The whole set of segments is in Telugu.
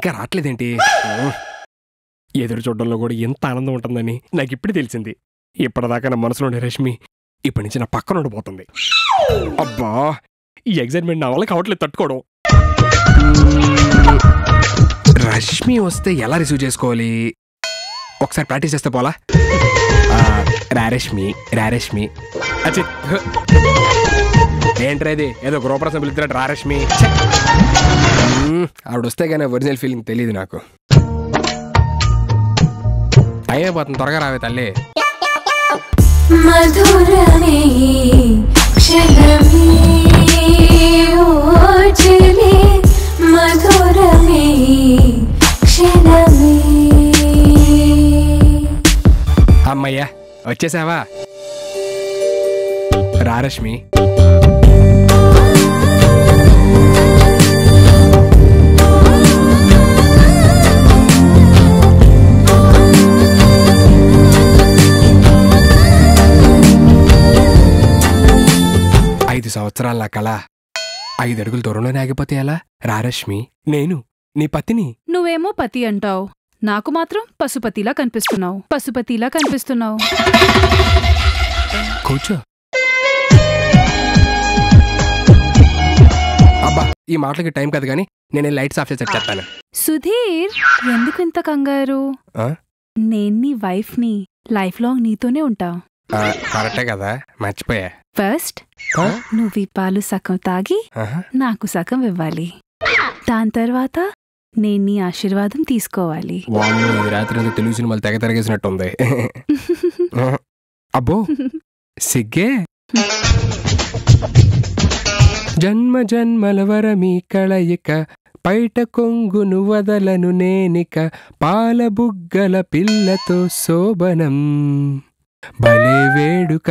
ఇంకా రావట్లేదేంటి ఉమ్. ఎదురు చూడడంలో కూడా ఎంత ఆనందం ఉంటుందని నాకు ఇప్పుడు తెలిసింది ఇప్పటిదాకా నా మనసులో ఉండే రష్మి ఇప్పటి నుంచి నా పక్కన ఉండిపోతుంది అబ్బా ఈ ఎగ్జైట్మెంట్ నా వల్ల కావట్లేదు తట్టుకోవడం మ్మ్. రష్మి వస్తే ఎలా రిసీవ్ చేసుకోవాలి ఒకసారి ప్రాక్టీస్ చేస్తే పోలా ఆ, రారష్మి రారష్మి అచ్చి ఏంట్రా ఇది ఏదో గృహప్రసం పిలుస్తున్నట్టు రారష్మి ఛే. మ్మ్, ఆవిడ వస్తే కానీ ఒరిజినల్ ఫీలింగ్ తెలియదు నాకు టైం అయిపోతుంది త్వరగా రావే తల్లి మధురమే క్షణమే ఓచలే మధురమే క్షణమే అమ్మయ్యా వచ్చేసావా రారష్మి ఐదు సంవత్సరాల నా కళ ఐదు అడుగుల దూరంలోనే ఆగిపోతే ఎలా రారష్మి నేను నీ పతిని నువ్వేమో పతి అంటావు నాకు మాత్రం పశుపతిలా కనిపిస్తున్నావు పశుపతిలా కనిపిస్తున్నావు కూర్చో అబ్బా ఈ మాటలకి టైం కాదు కానీ నేను లైట్స్ ఆఫ్ చేసి చెప్తాను సుధీర్ ఎందుకు ఇంత కంగారు ఆ? నేను నీ వైఫ్ ని లైఫ్ లాంగ్ నీతోనే ఉంటా కరెక్టే కదా మర్చిపోయా ఫస్ట్ ఆ? నువ్వు ఈ పాలు సగం తాగి ఆహా. నాకు సగం ఇవ్వాలి దాని తర్వాత నేను నీ ఆశీర్వాదం తీసుకోవాలి వామ్మో, ఇది రాత్రి అంతా తెలుగు సినిమాలు తెగ తిరగేసినట్టుంది అబ్బో సిగ్గే జన్మ జన్మల వరమీ కళయిక పైట కొంగును వదలను నేనిక పాల బుగ్గల పిల్లతో శోభనం భలే వేడుక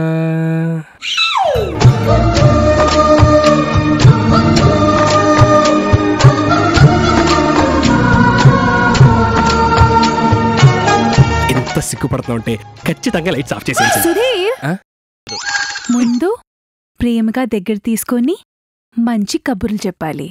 ఎంత సిగ్గుపడుతున్నా ఉంటే ఖచ్చితంగా లైట్స్ ఆఫ్ చేసేసి సుధీర్ ఆ? ముందు ప్రేమగా దగ్గర తీసుకొని మంచి కబుర్లు చెప్పాలి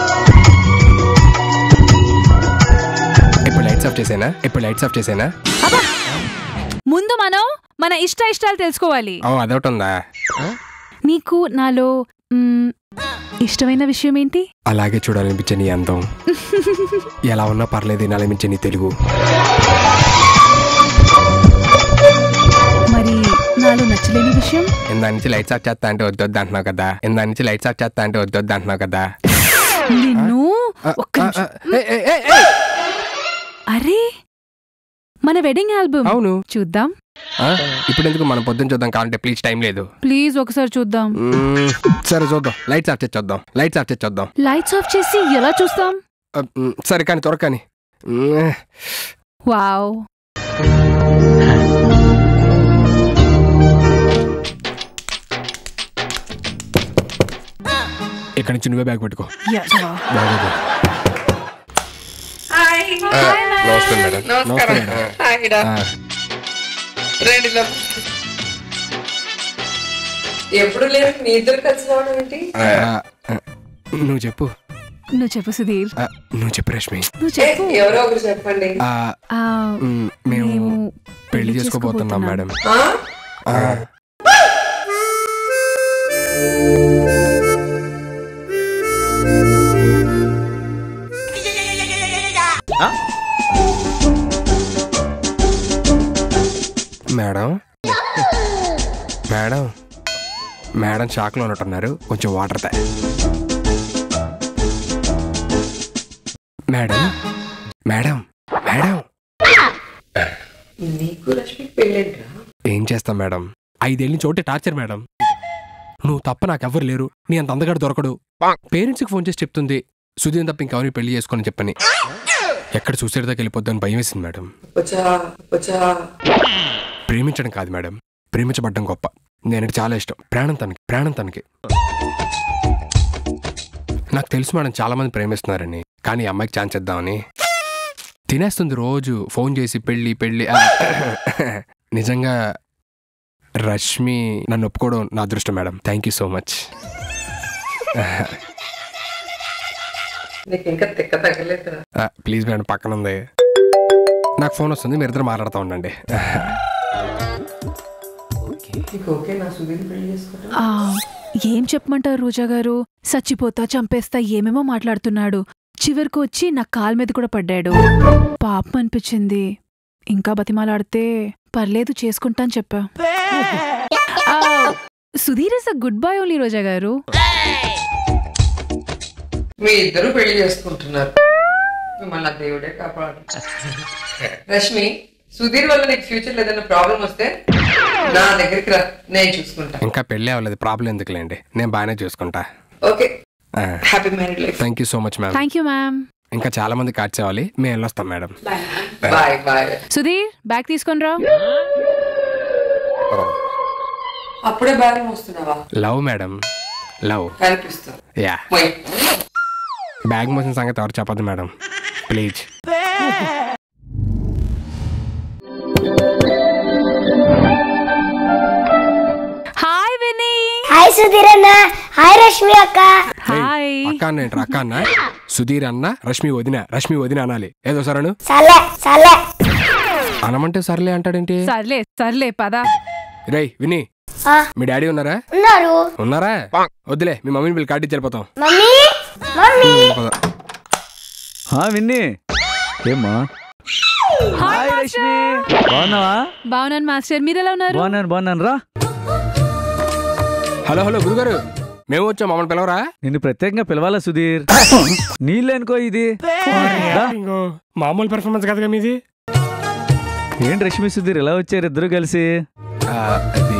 ఇప్పుడు లైట్స్ ఆఫ్ చేసేనా ఇప్పుడు లైట్స్ ఆఫ్ చేసేనా ముందు మనం మన ఇష్ట ఇష్టాలు తెలుసుకోవాలి ఓ అదొకటి ఉందా నీకు నాలో మ్, ఇష్టమైన విషయం ఏంటి అలాగే చూడాలనిపించే నీ అందం ఎలా ఉన్నా పర్లేదు వినాలనిపించే నీ తెలుగు మరి నాలో నచ్చలేని విషయం ఇందా నుంచి లైట్స్ ఆఫ్ చేస్తా అంటే వద్దొద్దు అంటున్నావు కదా ఇందా నుంచి లైట్స్ ఆఫ్ చేస్తా అంటే వద్దొద్దు అంటున్నావు కదా నిన్ను ఆ, ఒక్క ఆ, నిమిషం. ఆ, ఏయ్, ఏయ్, ఏయ్, ఏయ్. అరే మన వెడ్డింగ్ ఆల్బమ్ అవును చూద్దాం ఆ, ఇప్పుడు ఎందుకు మనం పొద్దున్న చూద్దాం కావాలంటే ప్లీజ్ టైం లేదు ప్లీజ్ ఒకసారి చూద్దాం మ్మ్, సరే చూద్దాం లైట్స్ ఆఫ్ చేసి చూద్దాం లైట్స్ ఆఫ్ చేసి చూద్దాం లైట్స్ ఆఫ్ చేసి ఎలా చూస్తాం ఆ, మ్, సరే కానీ త్వర కానీ మ్, వావ్ ఇక్కడ నుంచి నువ్వే బ్యాగ్ పెట్టుకో యజమా. బాగోదు. హాయ్ ఆ, నమస్తే మేడం నమస్తే నమస్కారం మేడం హాయ్ డా. ఆ, రండి లా. ఎప్పుడు లేదు మీ ఇద్దరు కలిసి రావడం ఏంటి ఆ, ఆ, నువ్వు చెప్పు నువ్వు చెప్పు సుధీర్ ఆ, నువ్వు చెప్పు రష్మి నువ్వు ఏ, చెప్పు ఎవరో ఒకరు చెప్పండి ఆ, ఆ, మ్, మేము మేము పెళ్లి చేసుకోబోతున్నాం మేడం ఆ? ఆ, మేడం మేడం మేడం షాక్లో ఉన్నట్టున్నారు కొంచెం వాటర్ తా మేడం మేడం మేడం నీకు రష్మికి పెళ్ళేంట్రా ఏం చేస్తాం మేడం ఐదేళ్ళ చోటే టార్చర్ మేడం నువ్వు తప్ప నాకెవ్వరు లేరు నీ అంత అందగాడు దొరకడు పేరెంట్స్కి ఫోన్ చేసి చెప్తుంది సుధీర్ తప్ప ఇంకెవరిని పెళ్లి చేసుకొని చెప్పని ఎక్కడ సూసైడ్ దాకా వెళ్ళిపోద్దని భయం వేసింది మేడం వచ్చా వచ్చా ప్రేమించడం కాదు మేడం ప్రేమించబడ్డం గొప్ప నేను చాలా ఇష్టం ప్రాణం తనకి ప్రాణం తనకి నాకు తెలుసు మేడం చాలా మంది ప్రేమిస్తున్నారని కానీ ఈ అమ్మాయికి ఛాన్స్ ఇద్దామని తినేస్తుంది రోజు ఫోన్ చేసి పెళ్ళి పెళ్ళి ఆ, నిజంగా రష్మి నన్ను ఒప్పుకోవడం నా అదృష్టం madam thank you so much నీకు ఇంకా తిక్క తగ్గలేదు ప్లీజ్ మేడం పక్కన ఉంది నాకు ఫోన్ వస్తుంది మీరు ఇద్దరు మాట్లాడుతూ ఉండండి నీకు ఓకే నా సుధీర్ పెళ్లి చేసుకుంటా ఆ, ఏం చెప్పమంటారు రోజా గారు చచ్చిపోతా చంపేస్తా ఏమేమో మాట్లాడుతున్నాడు చివరికి వచ్చి నా కాల్ మీద కూడా పడ్డాడు పాపం అనిపించింది ఇంకా బతిమాలాడితే పర్లేదు చేసుకుంటా అని చెప్పా ఆ, Sudheer is a good boy only Roja garu మీ ఇద్దరు పెళ్లి చేసుకుంటున్నారు మిమ్మల్ని ఆ దేవుడే కాపాడు రష్మి సుధీర్ వల్ల నీకు ఫ్యూచర్ లో ఏదైనా ప్రాబ్లం వస్తే నా దగ్గరికి రా నేను చూసుకుంటా ఇంకా పెళ్ళి అవ్వలేదు ప్రాబ్లం ఎందుకులేండి నేను బాగానే చూసుకుంటా okay happy married life thank you so much ma'am thank you ma'am ఇంకా చాలా మంది కార్డ్స్ అవ్వాలి మేము వెళ్ళొస్తాం madam bye bye Sudheer bag తీసుకొని రా అప్పుడే బాగా వస్తున్నావా లవ్ మేడం లవ్ కనిపిస్తా యా పోయి బ్యాగ్ మోసిన సంగతి ఎవరు చెప్పదు మేడం ప్లీజ్ హాయ్ వినీ హాయ్ సుధీర్ అన్న హాయ్ రష్మి అక్క హాయ్ అక్క అన్న ఏంట్రా అక్క అన్న సుధీర్ అన్న రష్మి వదిన రష్మి వదిన అనాలి ఏదో సరను సలే సలే అనమంటే సర్లే అంటాడేంటి సర్లే సర్లే పదా రేయ్ విని ఆ, మీ డాడీ ఉన్నారా ఉన్నారు ఉన్నారా వద్దులే మీ మమ్మీని వీళ్ళు కార్డు ఇచ్చి వెళ్ళిపోతాం మమ్మీ మమ్మీ పద. హా విన్ని ఏమ్మా హాయ్ రష్మి బాగున్నావా బాగున్నాను మాస్టర్ మీరు ఎలా ఉన్నారు బాగున్నాను బాగున్నాను రా హలో హలో గురుగారు మేము వచ్చాం మమ్మల్ని పిలవరా నిన్ను ప్రత్యేకంగా పిలవాలా సుధీర్ నీళ్ళనుకో ఇది రా. ఇంకో మామూలు పెర్ఫార్మెన్స్ కదా మీది ఏంటి రష్మి సుధీర్ ఎలా వచ్చారు ఇద్దరు కలిసి ఆ, అది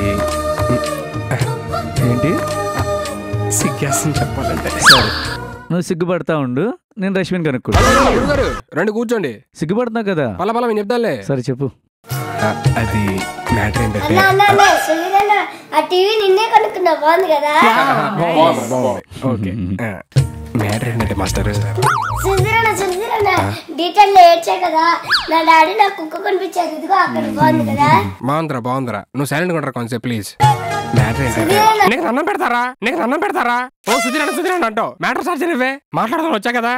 ఏంటి సిగ్గేస్తుంది చెప్పాలంటే సరే నువ్వు సిగ్గుపడతా ఉండు నేను రష్మిని కనుక్కుంటా గురుగారు రండి కూర్చోండి సిగ్గుపడుతున్నావు కదా పల పల నేను చెప్తానులే సరే చెప్పు ఆ, అది మ్యాటర్ ఏంటంటే అన్న అన్న అన్న సుధీర్ అన్న ఆ టీవీ నిన్నే కనుక్కున్నా బాగుంది కదా బాగుంది, బాగుంది. ఓకే మ్యాటర్ ఏంటంటే మాస్టర్ సుధీర్ అన్న సుధీర్ అన్న డీటెయిల్ లో ఏడ్చా కదా నా డాడీ నాకు కుక్క కనిపించారు ఇదిగో అక్కడ బాగుంది కదా బాగుందిరా బాగుందిరా నువ్వు సైలెంట్ ఉంటారా కొంచెం ప్లీజ్ మ్యాటర్ ఏంటంటే నీకు అన్నం పెడతారా నీకు అన్నం పెడతారా ఓ సుధీరణ సుధీరణ అంటావు మ్యాటర్ సార్ నువ్వే మాట్లాడదాం వచ్చా కదా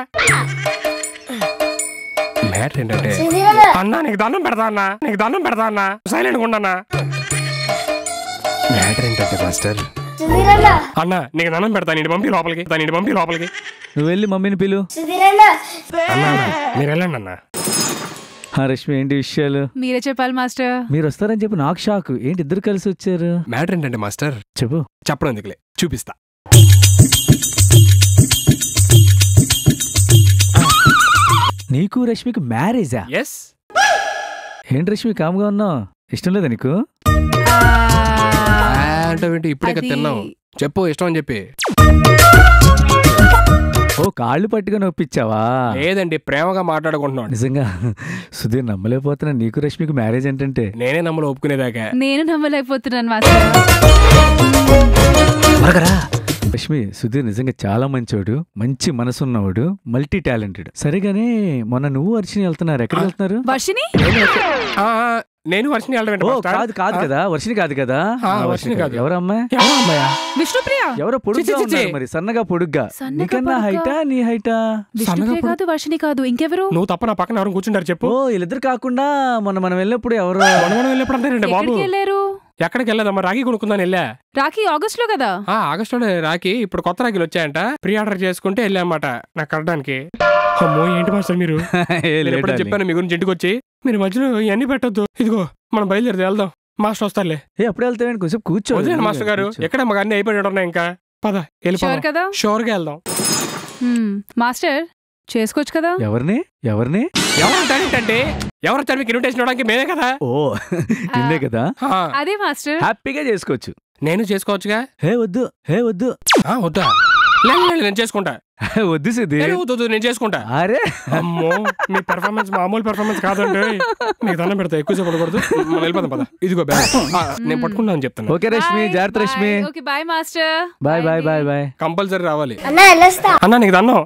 మ్యాటర్ ఏంటంటే సుధీర్ అన్న అన్నా నీకు దండం పెడతా అన్నా నీకు దండం పెడతా అన్నా సైలెంట్ ఉండన్నా మ్యాటర్ ఏంటంటే మాస్టర్ సుధీర్ అన్న అన్నా నీకు దండం పెడతా నీటి పంపి లోపలికి దాని పంపి లోపలికి నువ్వు వెళ్ళి మమ్మీని పిలు సుధీర్ అన్న అన్నా అన్నా, మీరు వెళ్ళండి అన్నా హా రష్మి ఏంటి విషయాలు మీరే చెప్పాలి మాస్టర్ మీరు వస్తారని చెప్పి నాకు షాక్ ఏంటి ఇద్దరు కలిసి వచ్చారు మ్యాటర్ ఏంటంటే మాస్టర్ చెప్పు చెప్పడం ఎందుకులే చూపిస్తా నీకు రష్మికి మ్యారేజా ఎస్ ఏంటి రష్మి కామ్గా ఉన్నావు ఇష్టం లేదా నీకు అంటే ఏంటి ఇప్పుడే కదా అది- తిన్నావు చెప్పు ఇష్టం అని చెప్పి ఓ కాళ్ళు పట్టుకొని ఒప్పించావా లేదండి ప్రేమగా మాట్లాడుకుంటున్నాడు నిజంగా సుధీర్ నమ్మలేకపోతున్నా నీకు రష్మికి మ్యారేజ్ ఏంటంటే నేనే నమ్మలు ఒప్పుకునేదాకా నేను నమ్మలేకపోతున్నాను మాస్టర్ రష్మి సుధీర్ నిజంగా చాలా మంచోడు మంచి మనసున్నవాడు మల్టీ టాలెంటెడ్ సరేగానే మొన్న నువ్వు అర్చన వెళ్తున్నారు ఎక్కడికి వెళ్తున్నారు వర్షిని ఆ, ఆ, నేను వర్షిని వెళ్ళడం ఓ కాదు కాదు కదా వర్షిని కాదు కదా ఆ, ఆ, వర్షిని కాదు. ఎవరమ్మా విష్ణుప్రియ ఎవరో పొడుగ్గా చి, చి, చి. ఉన్నారు మరి సన్నగా పొడుగ్గా సన్నగా నీకన్నా పొడుగ్గా. హైటా నీ హైటా విష్ణుప్రియ కాదు వర్షిని కాదు ఇంకెవరు నువ్వు తప్ప నా పక్కన ఎవరు కూర్చుంటారు చెప్పు ఓ వీళ్ళిద్దరు కాకుండా మొన్న మనం వెళ్ళినప్పుడు ఎవరో మనం మనం వెళ్ళినప్పుడు అంటారండి బాబు ఎక్కడికి వెళ్ళారు ఎక్కడికి వెళ్ళదమ్మా రాఖీ కొనుక్కుందాని వెళ్ళా రాఖీ ఆగస్ట్ లో కదా ఆ ఆగస్టులో రాఖీ ఇప్పుడు కొత్త రాఖీలు వచ్చాయంట ప్రీ ఆర్డర్ చేసుకుంటే వెళ్ళామన్నమాట నాకు కట్టడానికి అమ్మో ఏంటి మాస్టర్ మీరు ఏ, నేను లేదు ఎప్పుడో darling. చెప్పాను మీ గురించి ఇంటికి వచ్చి మీరు మధ్యలో ఇవన్నీ పెట్టొద్దు ఇదిగో మనం బయలుదేరితే వెళ్దాం మాస్టర్ వస్తారులే ఏ అప్పుడు వెళ్తావేంటి కొంచెం కూర్చో వదిలేండి మాస్టర్ గారు కూర్చో. ఎక్కడ మాకు అన్ని అయిపోయి ఉన్నాయి ఇంకా పద షూర్ వెళ్ళిపోదాం కదా షూర్ గా వెళ్దాం హ్మ్, మాస్టర్ చేసుకోవచ్చు కదా ఎవరిని ఎవరిని ఎవరు అంటే ఎవరు వచ్చారు మీకు ఇన్విటేషన్ ఇవ్వడానికి మేమే కదా ఓ నిన్నే కదా ఆ, అదే మాస్టర్ హ్యాపీగా చేసుకోవచ్చు నేను చేసుకోవచ్చుగా హే వద్దు హే వద్దు ఆ, వద్దా లేదు, లేదు, నేను చేసుకుంటా హే, వద్దు సిద్ధి లేదు, వద్దు, వద్దు, నేను చేసుకుంటా అరే అమ్మో మీ పెర్ఫార్మెన్స్ మామూలు పెర్ఫార్మెన్స్ కాదండి మీకు దండం పెడతా ఎక్కువ సేపు పడకూడదు మనం వెళ్ళిపోదాం పద ఇదిగో బ్యాగ్ ఆ, నేను పట్టుకున్నాను చెప్తాను ఓకే రష్మి Bye, జాగ్రత్త Rashmi bye. Okay bye master bye bye bye bye compulsory రావాలి అన్న వెళ్ళొస్తా అన్నా నీకు దన్నం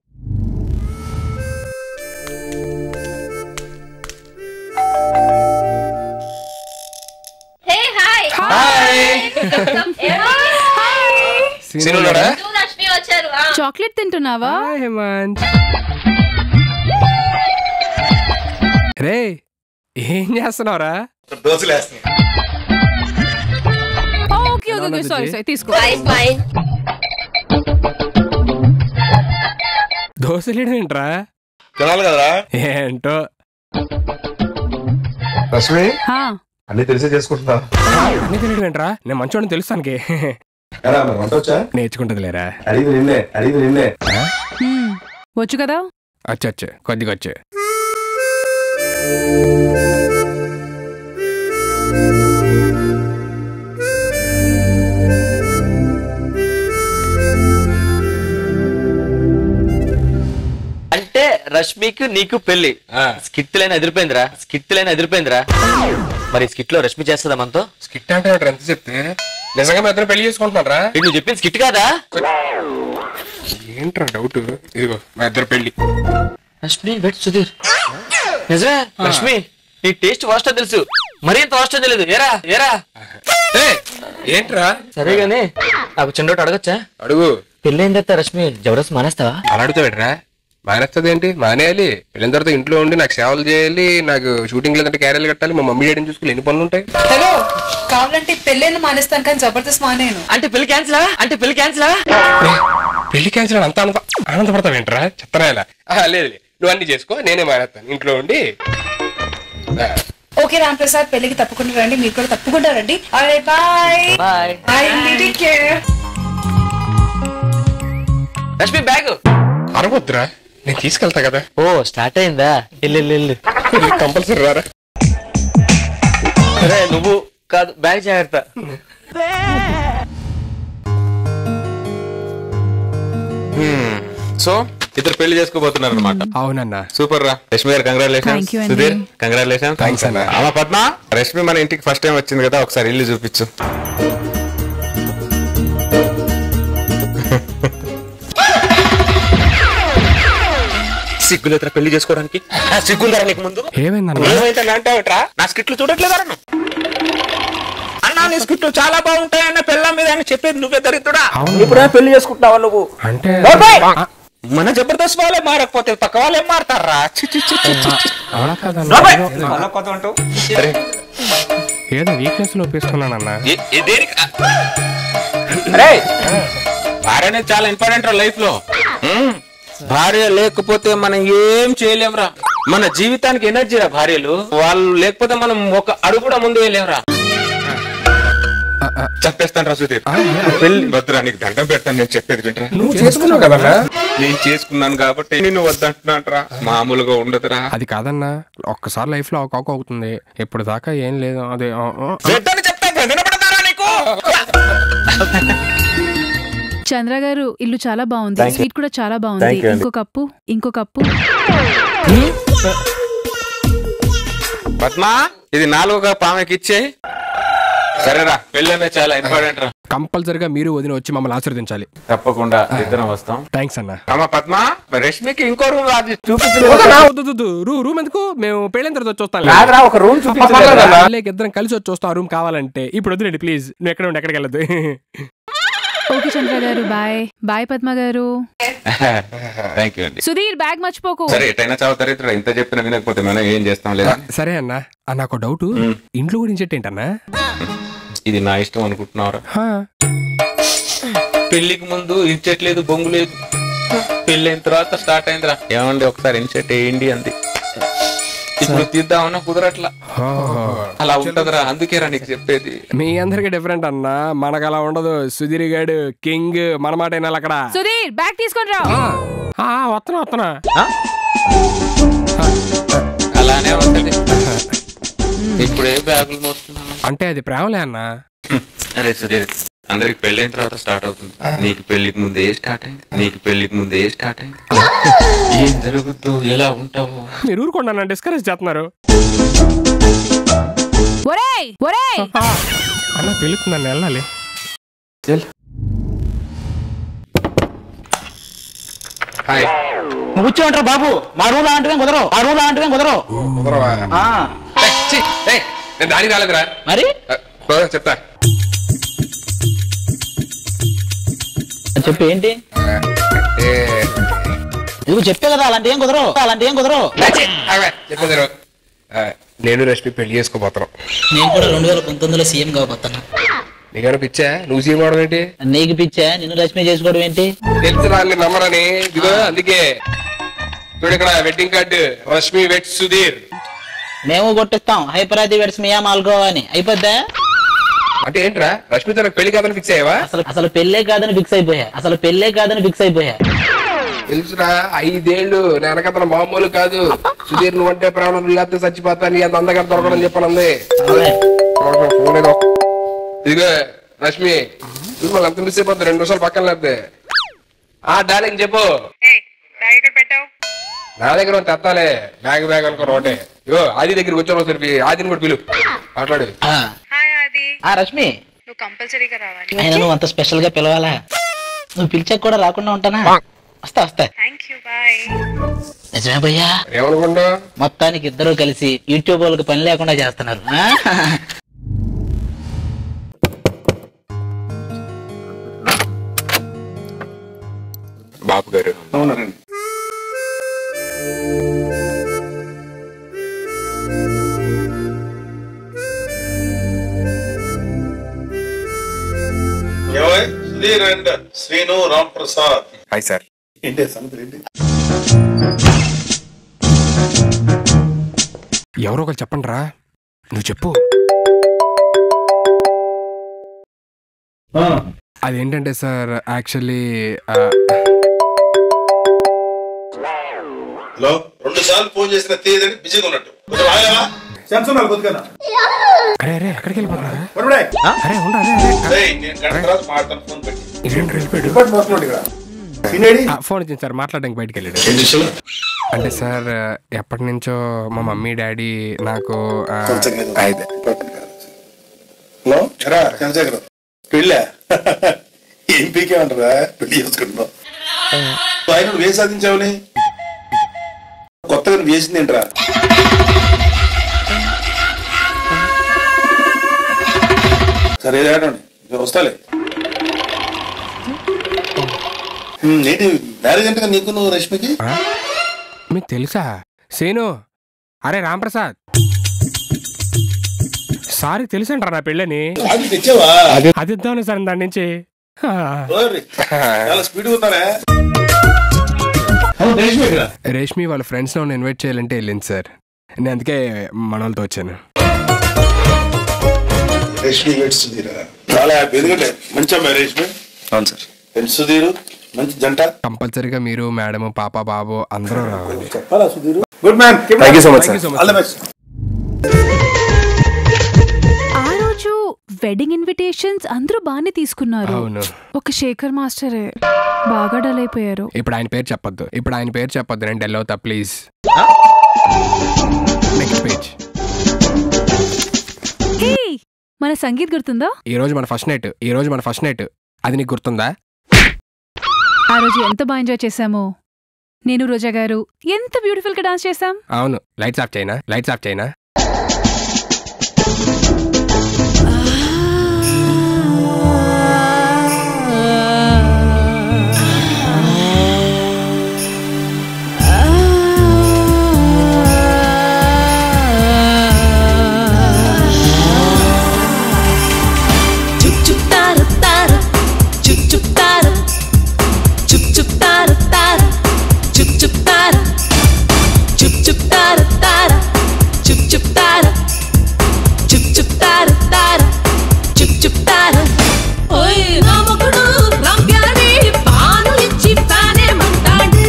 నువ్వు రష్మి వచ్చారు ఆ చాక్లెట్ తింటున్నావా హాయ్ హేమంత్ రే ఏం చేస్తున్నావురా దోశలు వేస్తున్నాయి ఓ, ఓకే ఎలా ఓకే ఉన్నది సారీ జీ? సారీ తీసుకో దోశలేడు ఏంట్రా తినాలి కదరా ఏంటో రశ్మి హా, అన్ని తెలిసే చేసుకుంటున్నా అన్ని తినడం ఏంట్రా నేను మంచోడని తెలుస్తానికి ఎలా మరి వంట వచ్చా నేర్చుకుంటది లేరా అడిగి నిన్నే అడిగి నిన్నే హ్మ్. వచ్చు కదా వచ్చి వచ్చి కొద్దిగా వచ్చి అంటే రష్మికి నీకు పెళ్లి స్కిట్ లైన్ ఎదిరిపోయిందిరా స్కిట్ లైన్ ఎదిరిపోయిందిరా మరి స్కిట్ లో రష్మి చేస్తుందా మనతో స్కిట్ అంటే వాడు ఎంత చెప్తే నిజంగా మీ పెళ్లి చేసుకుంటున్నారా ఇది నువ్వు చెప్పింది స్కిట్ కాదా ఏంట్రా డౌట్ ఇదిగో మా ఇద్దరు పెళ్లి రష్మి వెట్ సుధీర్ నిజమే రష్మి నీ టేస్ట్ వాస్ట్ తెలుసు మరి ఎంత వాస్ట్ తెలియదు ఏరా ఏరా ఏంట్రా సరే గానీ నాకు చిన్నోటి అడగచ్చా అడుగు పెళ్ళి అయిన తర్వాత రష్మి జబర్దస్త్ మానేస్తావా అలా అడుగుతావేట్రా మానేస్తుంది ఏంటి మానేయాలి వెళ్ళిన తర్వాత ఇంట్లో ఉండి నాకు సేవలు చేయాలి నాకు షూటింగ్ లేదంటే క్యారెల్ కట్టాలి మా మమ్మీ డాడీని చూసుకుని ఎన్ని పనులు ఉంటాయి హలో కావాలంటే పెళ్ళైనా మానేస్తాను కానీ జబర్దస్త్ మానేను అంటే పెళ్లి క్యాన్సిలా అంటే పెళ్లి క్యాన్సిలా పెళ్లి క్యాన్సిల్ అంత ఆనంద ఆనందపడతావేంట్రా చెత్తనా ఇలా ఆహా, లేదు లేదు. నువ్వు అన్ని చేసుకో నేనే మానేస్తాను ఇంట్లో ఉండి ఆ, ఓకే రామ్ ప్రసాద్ పెళ్ళికి తప్పకుండా రండి మీరు కూడా తప్పకుండా రండి bye bye bye bye take care Rashmi bag అరవద్దురా నేను తీసుకెళ్తా కదా ఓ స్టార్ట్ అయిందా ఇల్లు ఇల్లు ఇల్లు కంపల్సరీ రారా అరే నువ్వు కాదు బ్యాగ్ జాగ్రత్త సో ఇద్దరు పెళ్లి చేసుకోబోతున్నారు అనమాట అవునన్నా సూపర్ రా రష్మి గారు కంగ్రాచులేషన్ Thank you అండి. సుధీర్ కంగ్రాచులేషన్ Thanks అన్న. అమ్మ పద్మ రష్మి మన ఇంటికి ఫస్ట్ టైం వచ్చింది కదా ఒకసారి ఇల్లు చూపించు సిగ్గులేతర పెళ్లి చేసుకోవడానికి ఆ, సిగ్గుందరా నీకు ముందు ఏమైందన్నా ఏమైతే అంటావుట్రా నా స్కిట్లు చూడట్లేదా నువ్వు అన్నా నీ స్కిట్లు చాలా బాగుంటాయన్న పెళ్ళ మీద అని చెప్పేది నువ్వే దరిద్రుడా అవును. ఇప్పుడే పెళ్లి చేసుకుంటున్నావా నువ్వు అంటే ఆ, మన జబర్దస్త్ వాళ్ళే మారకపోతే పక్క వాళ్ళే మారతారా చి, చి, చి, చి, చి, చి. అలా కాదన్నా అలా కొత్త అంటావు? ఏదో వీక్నెస్ లో ఒప్పేసుకున్నానన్నా ఏ- ఏ దేనికి అరే భార్య అనేది చాలా ఇంపార్టెంట్ రా లైఫ్ లో ఉమ్. భార్య లేకపోతే మనం ఏం చేయలేంరా మన జీవితానికి ఎనర్జీ రా భార్యలు వాళ్ళు లేకపోతే మనం ఒక అడుగు కూడా ముందు వేయలేంరా చెప్పేస్తాను రా సుధీర్ పెళ్లి వద్దురా నీకు దండం పెడతాను నేను చెప్పేది వింటరా నువ్వు చేసుకున్నావు కదన్నా నేను చేసుకున్నాను కాబట్టి నేను వద్దంటున్నాను మామూలుగా ఉండదురా అది కాదన్నా ఒక్కసారి లైఫ్ లో ఒక అవుతుంది ఇప్పుడు దాకా ఏం లేదు అదే ఆ, ఆ. వద్దని చెప్తే వినపడతారా నీకు చంద్ర గారు ఇల్లు చాలా బాగుంది స్వీట్ కూడా చాలా బాగుంది ఇంకో కప్పు ఇంకో కప్పు పద్మా ఇది నాలుగుగా పామెకి ఇచ్చే సరేరా పెళ్ళనే చాలా ఇంపార్టెంట్ రా కంపల్సరిగా మీరు వదిన వచ్చి మమ్మల్ని ఆశీర్వదించాలి తప్పకుండా ఇద్దరం వస్తాం థ్యాంక్స్ అన్న అమ్మ పద్మ రష్మికి ఇంకో రూమ్ అది వద్దన్నా, వద్దు, వద్దు, వద్దు. రూ- రూమ్ ఎందుకు మేము పెళ్ళిన తర్వాత వచ్చి చూస్తాం ఒక రూమ్ లేక ఇద్దరం కలిసి వచ్చి చూస్తాం ఆ రూమ్ కావాలంటే ఇప్పుడు వద్దులేండి ప్లీజ్ నువ్వు ఎక్కడ ఉండి ఎక్కడికి వెళ్ళదు ఓకే చంద్ర గారు బాయ్ బాయ్ పద్మ గారు థ్యాంక్ యూ అండి సుధీర్ బ్యాగ్ మర్చిపోకు సరే ఎటైనా చదువుతారు ఇంత చెప్పిన వినకపోతే మనం ఏం చేస్తాం లేదా సరే అన్న ఆ, నాకు డౌట్ ఇంట్లో గురించి ఏంటన్నా ఇది నా ఇష్టం అనుకుంటున్నారా హా. పెళ్లికి ముందు ఇన్చెట్లేదు బొంగు లేదు పెళ్ళైన తర్వాత స్టార్ట్ అయిందిరా ఏమండి ఒకసారి ఇన్సెట్ వేయండి అంది ఇప్పుడు తీద్దామన్నా కుదరట్లా ఓ. అలా ఉంటదిరా అందుకేరా నీకు చెప్పేది మీ అందరికి డిఫరెంట్ అన్న మనకు అలా ఉండదు సుధీర్ గాడు కింగ్ మన మాట వినాలి అక్కడ సుధీర్ బ్యాగ్ తీసుకొని రా ఆ, ఆ, వస్తున్నా వస్తున్నా అలానే ఉంటది ఇప్పుడు ఏ బ్యాగులు మోస్తున్నావు అంటే అది ప్రేమలే అన్న అరే సుధీర్ అందరికి పెళ్ళైన తర్వాత స్టార్ట్ అవుతుంది నీకు పెళ్లికి ముందే స్టార్ట్ అయింది నీకు పెళ్లికి ముందే స్టార్ట్ అయింది ఏం జరుగుద్దు ఎలా ఉంటావు మీరు ఊరుకోండి అన్న డిస్కరేజ్ చేస్తున్నారు ఒరేయ్ ఒరేయ్ ఆ, అన్న తెలుస్తుందని వెళ్ళాలి హాయ్ నువ్వు వచ్చేవంటారా బాబు మా రూమ్ లాంటివే కుదరవు ఆ రూమ్ లాంటివే కుదరవు ఆ, నేను దానికి రాలేదురా మరి చెప్తా చెప్పు ఏంటి నువ్వు చెప్పే కదా అలాంటి ఏం కుదరవు అలాంటి ఏం కుదరవు చెప్పేదారు నేను రష్మి పెళ్లి చేసుకోబోతున్నాం నేను కూడా రెండు వేల పంతొమ్మిదిలో సీఎం కాబోతున్నా నీకైనా పిచ్చా నువ్వు సీఎం అవడం ఏంటి నీకు పిచ్చా నిన్ను రష్మి చేసుకోవడం ఏంటి తెలుసు రాని నమ్మరని ఇదిగో అందుకే చూడు ఇక్కడ wedding card Rashmi wed Sudheer మేము కొట్టిస్తాం హైపరాది వెడ్స్ మియా మాల్గోవా అని అయిపోద్దా అంటే ఏంట్రా రష్మితో నాకు పెళ్లి కాదని ఫిక్స్ అయ్యావా అసలు అసలు పెళ్ళే కాదని ఫిక్స్ అయిపోయా అసలు పెళ్ళే కాదని ఫిక్స్ అయిపోయా తెలుసురా ఐదేళ్లు నేనకతను మామూలు కాదు సుధీర్ నువ్వు అంటే ప్రాణం లేకపోతే చచ్చిపోతా నీ అంత అందగా దొరకడం చెప్పనుంది ఫోన్ ఏదో ఇదిగో రష్మి చూడు మళ్ళీ అంత మిస్ అయిపోతుంది రెండు నిమిషాలు పక్కన లేకపోతే ఆ డార్లింగ్ చెప్పు నా దగ్గర ఉంది తెత్తాలే బ్యాగ్ బ్యాగ్ అనుకో రోటే ఇగో ఆది దగ్గరికి వచ్చాను సరి ఆదిని కూడా పిలు మాట్లాడు ఆ రష్మి నువ్వు కంపల్సరీగా రావాలి ఆయన నువ్వు అంత స్పెషల్ గా పిలవాలా నువ్వు పిలిచాక కూడా రాకుండా ఉంటానా వస్తా వస్తా థ్యాంక్ యూ బాయ్ నిజమే భయ్యా ఏమనుకుంటా మొత్తానికి ఇద్దరు కలిసి యూట్యూబ్ వాళ్ళకి పని లేకుండా చేస్తున్నారు ఆ? బాబు గారు అవునండి ఏమోయ్? Sudheer and Srinu Ram Prasad hi sir ఏంటి సంగతి ఏంటి ఎవరో ఒకరు చెప్పండి రా నువ్వు చెప్పు అదేంటంటే సార్ యాక్చువల్లీ హలో రెండు సార్లు ఫోన్ చేసిన తేదని బిజీగా ఉన్నట్టు కొంచెం ఆగావా శాంసంగ్ నాకు కొద్దిగా అరే అరే ఎక్కడికి వెళ్ళిపోతున్నా వరుడే. అరే ఉండు అరే అరే రేయ్, నేను గంట తర్వాత మాట్లాడతాను ఫోన్ పెట్టి ఇదేంటి వెళ్ళిపోయాడు రిపోర్ట్ వస్తున్నాడు ఇక్కడ తినేడి ఆ, ఫోన్ వచ్చింది సార్ మాట్లాడడానికి బయటికి వెళ్ళాడు ఏం చేసావు? అంటే సార్ ఎప్పటి నుంచో మా మమ్మీ డాడీ నాకు ఆ, కొంచెం కదా. ఐదు హలో ఎరా చంద్రశేఖర్ పెళ్ళా ఏం పీకేమంటారా పెళ్లి చేసుకుంటున్నావు ఆయన నువ్వు ఏం సాధించావని కొత్తగా నువ్వు వేసింది ఏంట్రా సరే ఏడండి వస్తాలే ఉమ్, ఏంటి మ్యారేజ్ అంటే నీకు నువ్వు రష్మికి మీకు తెలుసా సేను అరే రాంప్రసాద్ సారీ తెలుసంటారా నా పెళ్ళని అది తెచ్చావా అది అది ఇద్దామని సార్ దాని నుంచి ఆ. ఓరి, చాలా స్పీడ్ ఉన్నారా రేష్మి వాళ్ళ ఫ్రెండ్స్ నన్ను ఇన్వైట్ చేయాలంటే వెళ్ళింది సార్ నేను అందుకే మన వాళ్ళతో వచ్చాను రేష్మి వెయిట్ సుధీర్ చాలా హ్యాపీ ఎందుకంటే మంచి అమ్మాయి రేష్మి అవును సార్ వెయిట్ సుధీర్ మంచి జంట కంపల్సరీగా మీరు మేడం పాప బాబు అందరూ రావాలి చెప్పాలా Sudheer good man Thank you so much, Thank you sir. so much, all the sir. Best ఆ రోజు వెడ్డింగ్ ఇన్విటేషన్స్ అందరూ బాగానే తీసుకున్నారు అవును ఒక శేఖర్ మాస్టరే బాగా డల్ అయిపోయారు ఇప్పుడు ఆయన పేరు చెప్పొద్దు ఇప్పుడు ఆయన పేరు చెప్పొద్దు నేను డెల్ అవుతా ప్లీజ్ నెక్స్ట్ పేజ్ హే మన సంగీత్ గుర్తుందా ఈ రోజు మన ఫస్ట్ నైట్ ఈ రోజు మన ఫస్ట్ నైట్ అది నీకు గుర్తుందా ఆ రోజు ఎంత బాగా ఎంజాయ్ చేశామో నేను రోజా గారు ఎంత బ్యూటిఫుల్ గా డాన్స్ చేశాం అవును లైట్స్ ఆఫ్ చేయనా లైట్స్ ఆఫ్ చేయనా చుప్ చుప్ తార తార చుప్ చుప్ తార చుప్ చుప్ తార తార చుప్ చుప్ తార చుప్ చుప్ తార తార చుప్ చుప్ తార చుప్ చుప్ తార తార చుప్ చుప్ తార ఓయ్ రామకుడు రాంప్యారి పాను ఇచ్చి పానే మంటాడు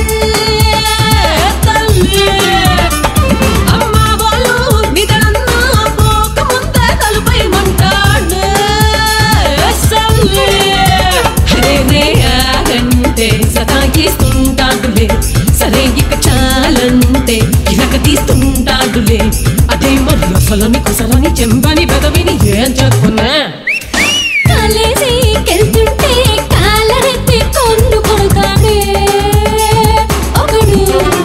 తల్లి అమ్మ వాళ్ళు నిదనన్న పోక ముందే తలుపై మంటాడు సల్లి హరే రే ఆగంటే సతాగిస్తుంటాడులే సరే ఇక చాలంటే ఇరక తీస్తుంటాడులే అదే మరి అసలు నీకు సలని చెంబని పెదవిని ఏం చెప్పున్నా కాలేజీకెళ్తుంటే కాలరెత్తి కొండు కొడతాడే ఒకడు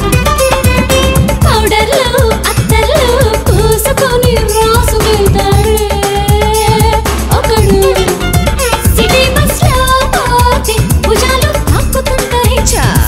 పౌడర్లు అత్తర్లు పూసుకొని రాసు వెళ్తాడే ఒకడు సిటీ బస్ లో పోతే భుజాలు తాకుతుంటాయి చా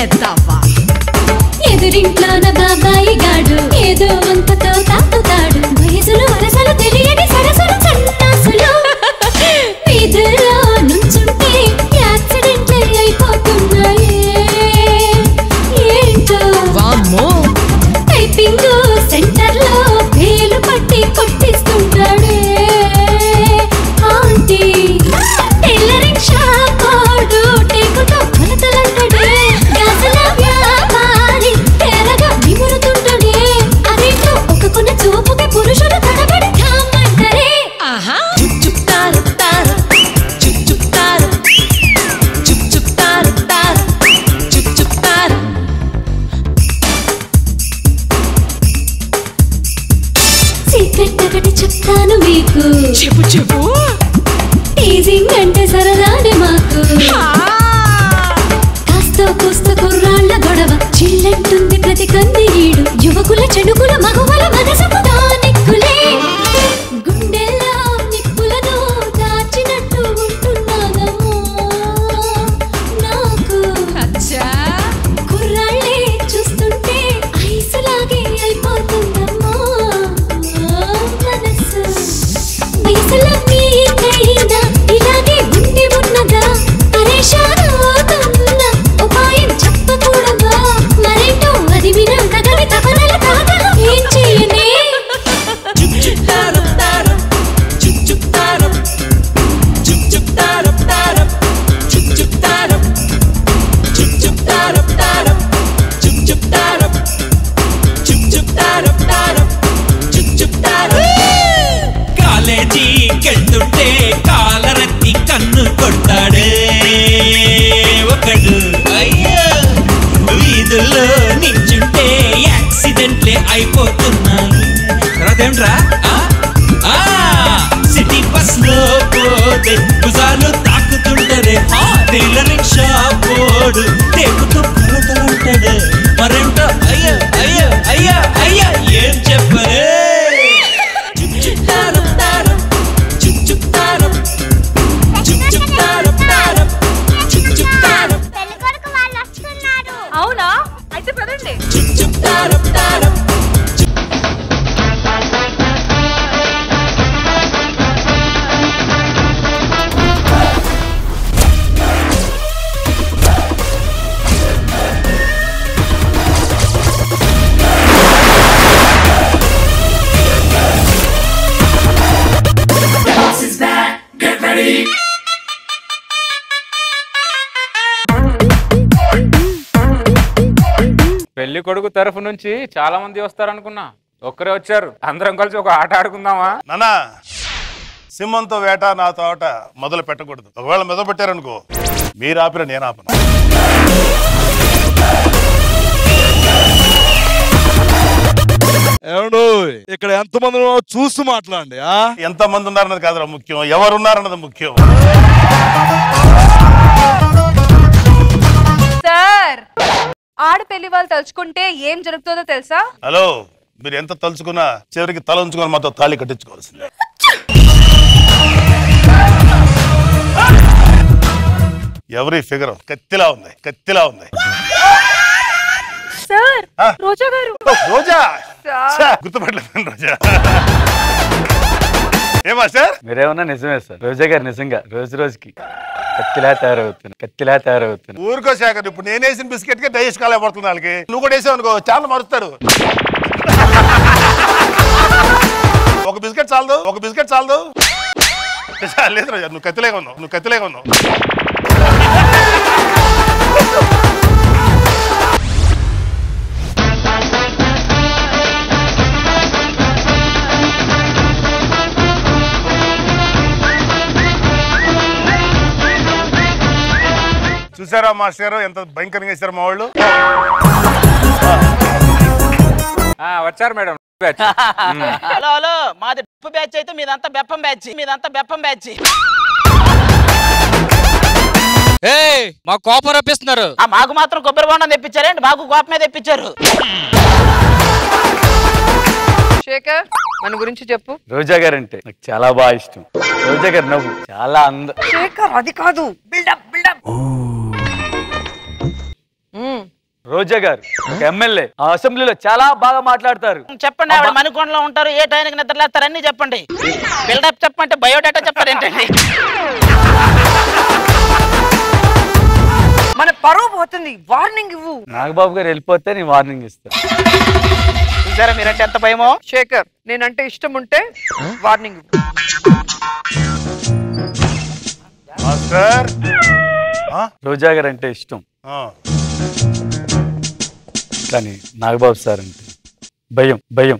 ఎద్దావా ఎదురింట్లో నా బాబాయి గాడు ఏదో వంకతో తాకుతాడు వయసులు వరసలు తెలియని సరసలు సన్నాసులు వీధుల్లో నుంచుంటే యాక్సిడెంట్లు అయిపోతున్నాయే ఏంటో వామ్మో టైపింగ్ సెంటర్ లో వేలు పట్టి కొట్టిస్తుంటాడే ఆంటీ టైలరింగ్ షాప్ వాడు టేకుతో కొలతలంటాడే గాజుల వ్యాపారి తెరగా నిమురుతుంటాడే అదేంటో ఒక కొన చూపుకి పురుషుడు తడబడి ఠామంటారే ఆహా చుప్ చుప్ తారు తారు చుప్ చుప్ తారు చుప్ చుప్ తారు తారు చుప్ చుప్ తారు సీక్రెట్ ఒకటి చెప్తాను మీకు చెప్పు చెప్పు టీజింగ్ అంటే సరదానే మాకు కాస్తో కూస్త కుర్రాళ్ళ గొడవ చిల్లంటుంది ప్రతి కన్నీడు యువకుల చెడుకుల మగవల మనసుకు తానిక్కులే గుండెల్లో నిప్పులను దాచినట్టు ఉంటున్నాగమో నాకు కుర్రాళ్ళే చూస్తుంటే ఐసులాగే అయిపోతుందమ్మా మనసు వయసులో మీకైనా ఇలాగే ఉండి ఉన్నదా పరేషాన్ అవుతున్నా ఉపాయం చెప్పకూడదా మరేంటో అది వినా తగని తపనల తాగల ఏం చేయనే చుప్ చుప్ తారం తారం చుప్ చుప్ తారం చుప్ చుప్ తారం తారం చుప్ చుప్ తారం చుప్ చుప్ తారం తారం చుప్ చుప్ తారం చుప్ చుప్ తారం తారం చుప్ చుప్ తారం కాలేజీకెళ్తుంటే కాలరత్తి కన్ను కొడతాడే ఒకడు అయ్యో వీధుల్లో నించుంటే యాక్సిడెంట్లే అయిపోతున్నాయి అదేంట్రా సిటీ బస్ లో పోతే భుజాలు తాకుతుంటారే టైలరింగ్ షాప్ పోడు టేకుతో కొలతలుంటాడు మరేంటో అయ్యో అయ్యో అయ్యో అయ్యో ఏం చెప్పరే తారం తారం చుప్ చుప్ తారం చుప్ చుప్ తారం తారం చుప్ చుప్ తారం అవునా అయితే పదండి చుప్ చుప్ తారం తారం పెళ్లి కొడుకు తరఫు నుంచి చాలా మంది వస్తారనుకున్నా ఒక్కరే వచ్చారు అందరం కలిసి ఒక ఆట ఆడుకుందామా నానా సింహంతో వేట నా తోట మొదలు పెట్టకూడదు ఒకవేళ మొదలు పెట్టారనుకో మీరు ఆపిన నేను ఆపను ఏమండు ఇక్కడ ఎంతమంది ఉన్నారో చూసి మాట్లాడండి ఆ ఎంత మంది ఉన్నారన్నది కాదురా ముఖ్యం ఎవరున్నారన్నది ముఖ్యం సార్ ఆడపెళ్లి వాళ్ళు తలుచుకుంటే ఏం జరుగుతుందో తెలుసా హలో మీరు ఎంత తలుచుకున్నా చివరికి తల ఉంచుకొని మాతో తాళి కట్టించుకోవాల్సిందే ఎవరి ఫిగర్ కత్తిలా ఉంది కత్తిలా ఉంది సార్ రోజా గారు ఓ, రోజా ఛా, గుర్తుపట్టలేదు రోజా ఏమా సార్ మీరేమన్నా నిజమే సార్ రోజా గారు నిజంగా రోజు రోజుకి కత్తిలా తయారవుతున్నా కత్తిలా తయారవుతున్నా ఊరుకో శేఖర్ ఇప్పుడు నేను వేసిన బిస్కెట్ కి డైజెస్ట్ కాలేకపోతుంది వాళ్ళకి నువ్వు కూడా వేసావు అనుకో చాలా మరుస్తాడు ఒక బిస్కెట్ చాలదు ఒక బిస్కెట్ చాలదు చాలు, లేదు రోజా నువ్వు కత్తిలేగా ఉన్నావు నువ్వు కత్తిలేగా ఉన్నావు చూసారా మాస్టర్ ఎంత భయంకరంగా వేశారు మా వాళ్ళు ఆ, వచ్చారు మేడం హలో హలో మాది డప్పు బ్యాచ్ అయితే మీదంతా బెప్పం బ్యాచ్ మీదంతా బెప్పం బ్యాచ్ మా కోపం రప్పిస్తున్నారు మాకు మాత్రం కొబ్బరి బొండం తెప్పించారేంటి మాకు కోపమే తెప్పించారు శేఖర్ మన గురించి చెప్పు రోజా గారు అంటే నాకు చాలా బాగా ఇష్టం రోజా గారు నవ్వు చాలా అంద శేఖర్ అది కాదు బిల్డప్ బిల్డప్ రోజా గారు ఒక ఎమ్మెల్యే ఆ అసెంబ్లీలో చాలా బాగా మాట్లాడతారు చెప్పండి ఆవిడ మణికొండలో ఉంటారు ఏ టైంకి నిద్రలేస్తారు అన్ని చెప్పండి బిల్డప్ చెప్పంటే బయోడేటా చెప్పారు ఏంటండి మన పరువు పోతుంది వార్నింగ్ ఇవ్వు నాగబాబు గారు వెళ్ళిపోతే నేను వార్నింగ్ ఇస్తాను చూసారా మీరంటే ఎంత భయమో శేఖర్ నేనంటే ఇష్టం ఉంటే వార్నింగ్ మాస్టర్ రోజా గారు అంటే ఇష్టం కానీ నాగబాబు సార్ అంటే భయం భయం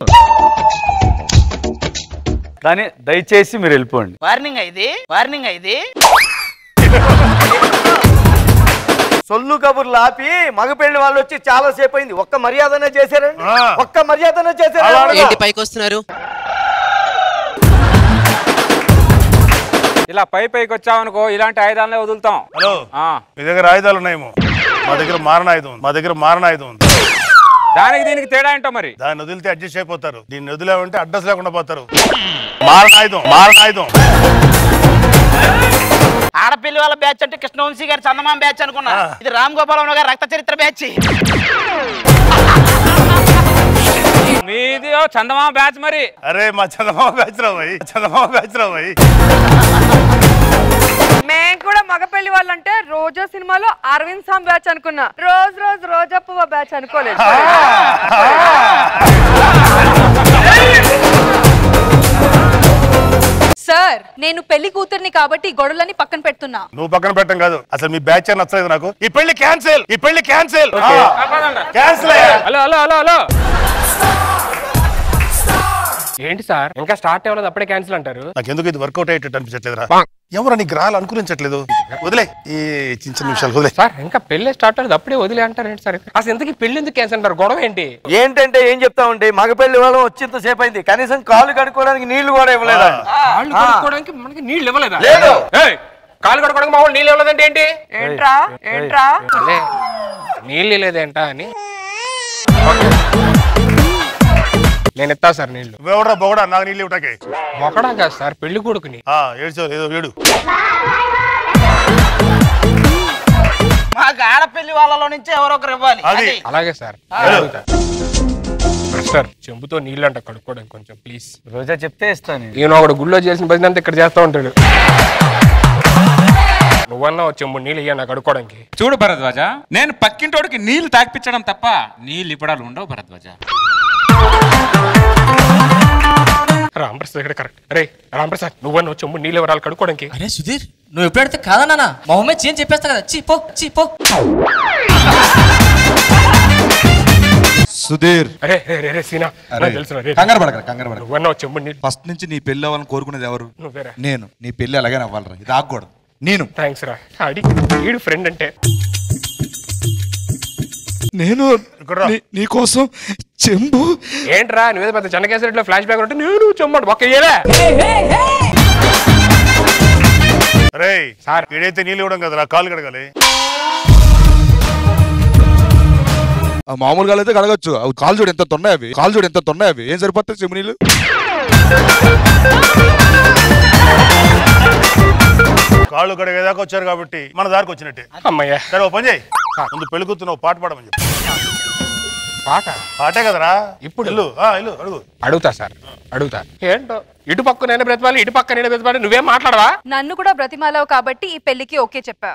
కానీ దయచేసి మీరు వెళ్ళిపోండి వార్నింగ్ ఇది వార్నింగ్ ఇది సొల్లు కబుర్లు ఆపి మగ పెళ్లి వాళ్ళు వచ్చి చాలా సేపు అయింది ఒక్క మర్యాదనే చేశారండి ఒక్క మర్యాదనే చేశారు ఏంటి పైకి వస్తున్నారు ఇలా పై పైకి వచ్చావనుకో ఇలాంటి ఆయుధాలనే వదులుతాం హలో మీ దగ్గర ఆయుధాలు ఉన్నాయేమో మా దగ్గర మారణ ఆయుధం ఉంది మా దగ్గర మారణ ఆయుధం ఉంది దానికి దీనికి తేడా ఏంటో మరి దాన్ని వదిలితే అడ్జస్ట్ అయిపోతారు దీన్ని వదిలేమంటే అడ్రస్ లేకుండా పోతారు మారణ ఆయుధం మారణ ఆయుధం ఆడపిల్లి వాళ్ళ బ్యాచ్ అంటే కృష్ణవంశీ గారి చందమామ బ్యాచ్ అనుకున్నా ఇది రామ్ గోపాలరావు గారి రక్త చరిత్ర బ్యాచ్ మీది ఓ చందమామ బ్యాచ్ మరి అరే మా చందమామ బ్యాచ్ రా భయ్ చందమామ బ్యాచ్ రా భయ్ మేము కూడా మగపెళ్లి వాళ్ళంటే రోజా సినిమాలో అరవింద్ సామ్ బ్యాచ్ అనుకున్నా రోజు రోజు రోజా పువ్వ బ్యాచ్ అనుకోలేదు సార్ నేను పెళ్లి కూతుర్ని కాబట్టి ఈ గొడవలని పక్కన పెడుతున్నా నువ్వు పక్కన పెట్టం కాదు అసలు మీ బ్యాచ్ అని నచ్చలేదు నాకు ఈ పెళ్లి క్యాన్సిల్ ఈ పెళ్లి cancel cancel hello hello hello hello ఏంటి సార్ ఇంకా స్టార్ట్ అవ్వలేదు అప్పుడే క్యాన్సిల్ అంటారు నాకు ఎందుకు ఇది వర్కౌట్ అయ్యేటట్టు అనిపించట్లేదురా ఎవరు నీకు రాలు అనుకరించట్లేదు వదిలే ఈ చిన్న చిన్న నిమిషాలు వదిలే సార్ ఇంకా పెళ్లి స్టార్ట్ అవ్వలేదు అప్పుడే వదిలే అంటారు ఏంటి సార్ అసలు ఇంతకీ పెళ్లి ఎందుకు క్యాన్సిల్ అంటారు గొడవ ఏంటి ఏంటంటే ఏం చెప్తామంటే మగ పెళ్లి వాళ్ళం వచ్చేంత సేపు అయింది కనీసం కాళ్ళు కడుక్కోవడానికి నీళ్లు కూడా ఇవ్వలేదా కాళ్ళు కడుక్కోవడానికి మనకి నీళ్ళు ఇవ్వలేదా లేదు. ఏయ్, కాళ్ళు కడుక్కోవడానికి మా వాళ్ళు నీళ్ళు ఇవ్వలేదంటే ఏంటి ఏంట్రా ఏంట్రా లే, నీళ్ళు లేదేంటా అని నేను ఎత్తా సార్ నీళ్ళు ఎవడరా బొగడా నాకు నీళ్ళు ఇవ్వటాకే ఒకడా కాదు సార్ పెళ్లి కొడుకుని ఏడ్చావు ఏదో ఏడు మాకు ఆడపిల్లి వాళ్ళలో నుంచి ఎవరో ఒకరు ఇవ్వాలి అది అలాగే సార్ అడుగుతా. మాస్టర్ చెంబుతో నీళ్ళు అంట కడుక్కోవడానికి కొంచెం ప్లీజ్ రోజా చెప్తే ఇస్తాను ఈయన ఒకడు గుళ్ళో చేసిన పని అంతా ఇక్కడ చేస్తా ఉంటాడు నువ్వన్నా ఓ చెంబు నీళ్ళు ఇయ్యా నాకు కడుక్కోవడానికి చూడు భరద్వాజ నేను పక్కింటోడికి నీళ్లు తాకిపించడం తప్ప నీళ్ళు ఇప్పడాలు ఉండవు భరద్వాజ రామప్రసాద్ ఇక్కడ కరెక్ట్ అరే రామప్రసాద్ నువ్వన్నా ఓ చెంబు నీళ్ళు ఎవరాలు కడుక్కోవడానికి అరే సుధీర్ నువ్వు ఎప్పుడు అడితే కాదా నాన్న మా మమ్మీ చేంజ్ చెప్పేస్తా కదా చీ పో చీ పో సుధీర్ అరే రే రే రే సీనా అరే, నాకు తెలుసు రే. కంగారు పడకరా కంగారు పడక నువ్వన్నా ఓ చెంబు నీళ్ళు ఫస్ట్ నుంచి నీ పెళ్లి అవ్వాలని కోరుకునేది ఎవరు నువ్వేరా నేను నీ పెళ్లి అలాగే అవ్వాలరా ఇది ఆగకూడదు నేను థ్యాంక్స్ రా అడి ఈడు ఫ్రెండ్ అంటే నేను నీ- నీ కోసం చెంబు ఏంట్రా నువ్వేదో పెద్ద చెన్నకేసరిలో ఫ్లాష్ బ్యాక్ ఉంటే నేను చెమ్మడు ఒక్క ఇయ్యలే అరే సార్ వీడైతే నీళ్ళు ఇవ్వడం కదరా కాళ్ళు కడగాలి ఆ మామూలుగా అయితే కడగచ్చు అవి కాలు చూడు ఎంత తొన్నాయి అవి కాలు చూడు ఎంత తొన్నాయి అవి ఏం సరిపోతాయి చెంబు నీళ్ళు కాళ్ళు కడిగేదాకా వచ్చారు కాబట్టి మన దారికి వచ్చినట్టే అమ్మయ్యా సరే ఓ పని చేయి ముందు పెళ్లి కూతురు ఓ పాట పాడమని చెప్పి పాట పాటే కదరా ఇప్పుడు ఇల్లు ఆ, ఇల్లు అడుగు అడుగుతా సార్ అడుగుతా ఏంటో ఇటు పక్క నేను బ్రతపాలి ఇటు పక్క నేను బ్రతపాలి నువ్వేం మాట్లాడవా నన్ను కూడా బ్రతిమాలావు కాబట్టి ఈ పెళ్లికి ఓకే చెప్పా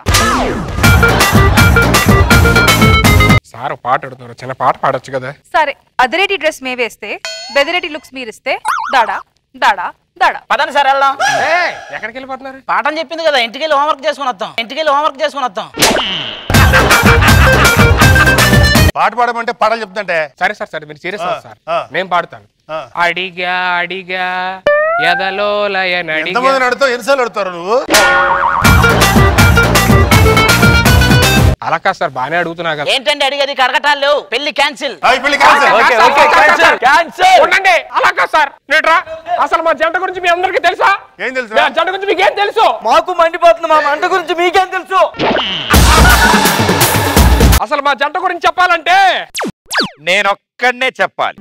సార్ పాట అడుగుతున్నారు చిన్న పాట పాడొచ్చు కదా సరే అదిరేటి డ్రెస్ మే వేస్తే బెదిరేటి లుక్స్ మీరిస్తే దాడా దాడా దాడా పదండి సార్ వెళ్దాం ఎక్కడికి వెళ్ళిపోతున్నారు పాఠం చెప్పింది కదా ఇంటికి వెళ్ళి హోంవర్క్ చేసుకుని వస్తాం ఇంటికి వెళ్ళి హోంవర్క్ చేసుకుని వస్తాం పాట పాడమంటే పాటలు చెప్తుంటే సరే సార్ సరే మీరు సీరియస్ ఆ, సార్ ఆ. నేను పాడతాను అడిగా అడిగా ఎదలో లయన ఎంతమంది అడుగుతావు ఎన్నిసార్లు అడుగుతారు నువ్వు అలా కాదు సార్ బాగానే అడుగుతున్నా కదా ఏంటండి అడిగేది కడగటాలు లేవు పెళ్లి క్యాన్సిల్ పెళ్లి ఓకే, ఓకే, cancel. ఉండండి అలా కాదు సార్ నేట్రా అసలు మా జంట గురించి మీ అందరికీ తెలుసా ఏం తెలుసు మా జంట గురించి మీకేం తెలుసు మాకు మండిపోతుంది మా మంట గురించి మీకేం తెలుసు అసలు మా జంట గురించి చెప్పాలంటే నేనొక్కడనే చెప్పాలి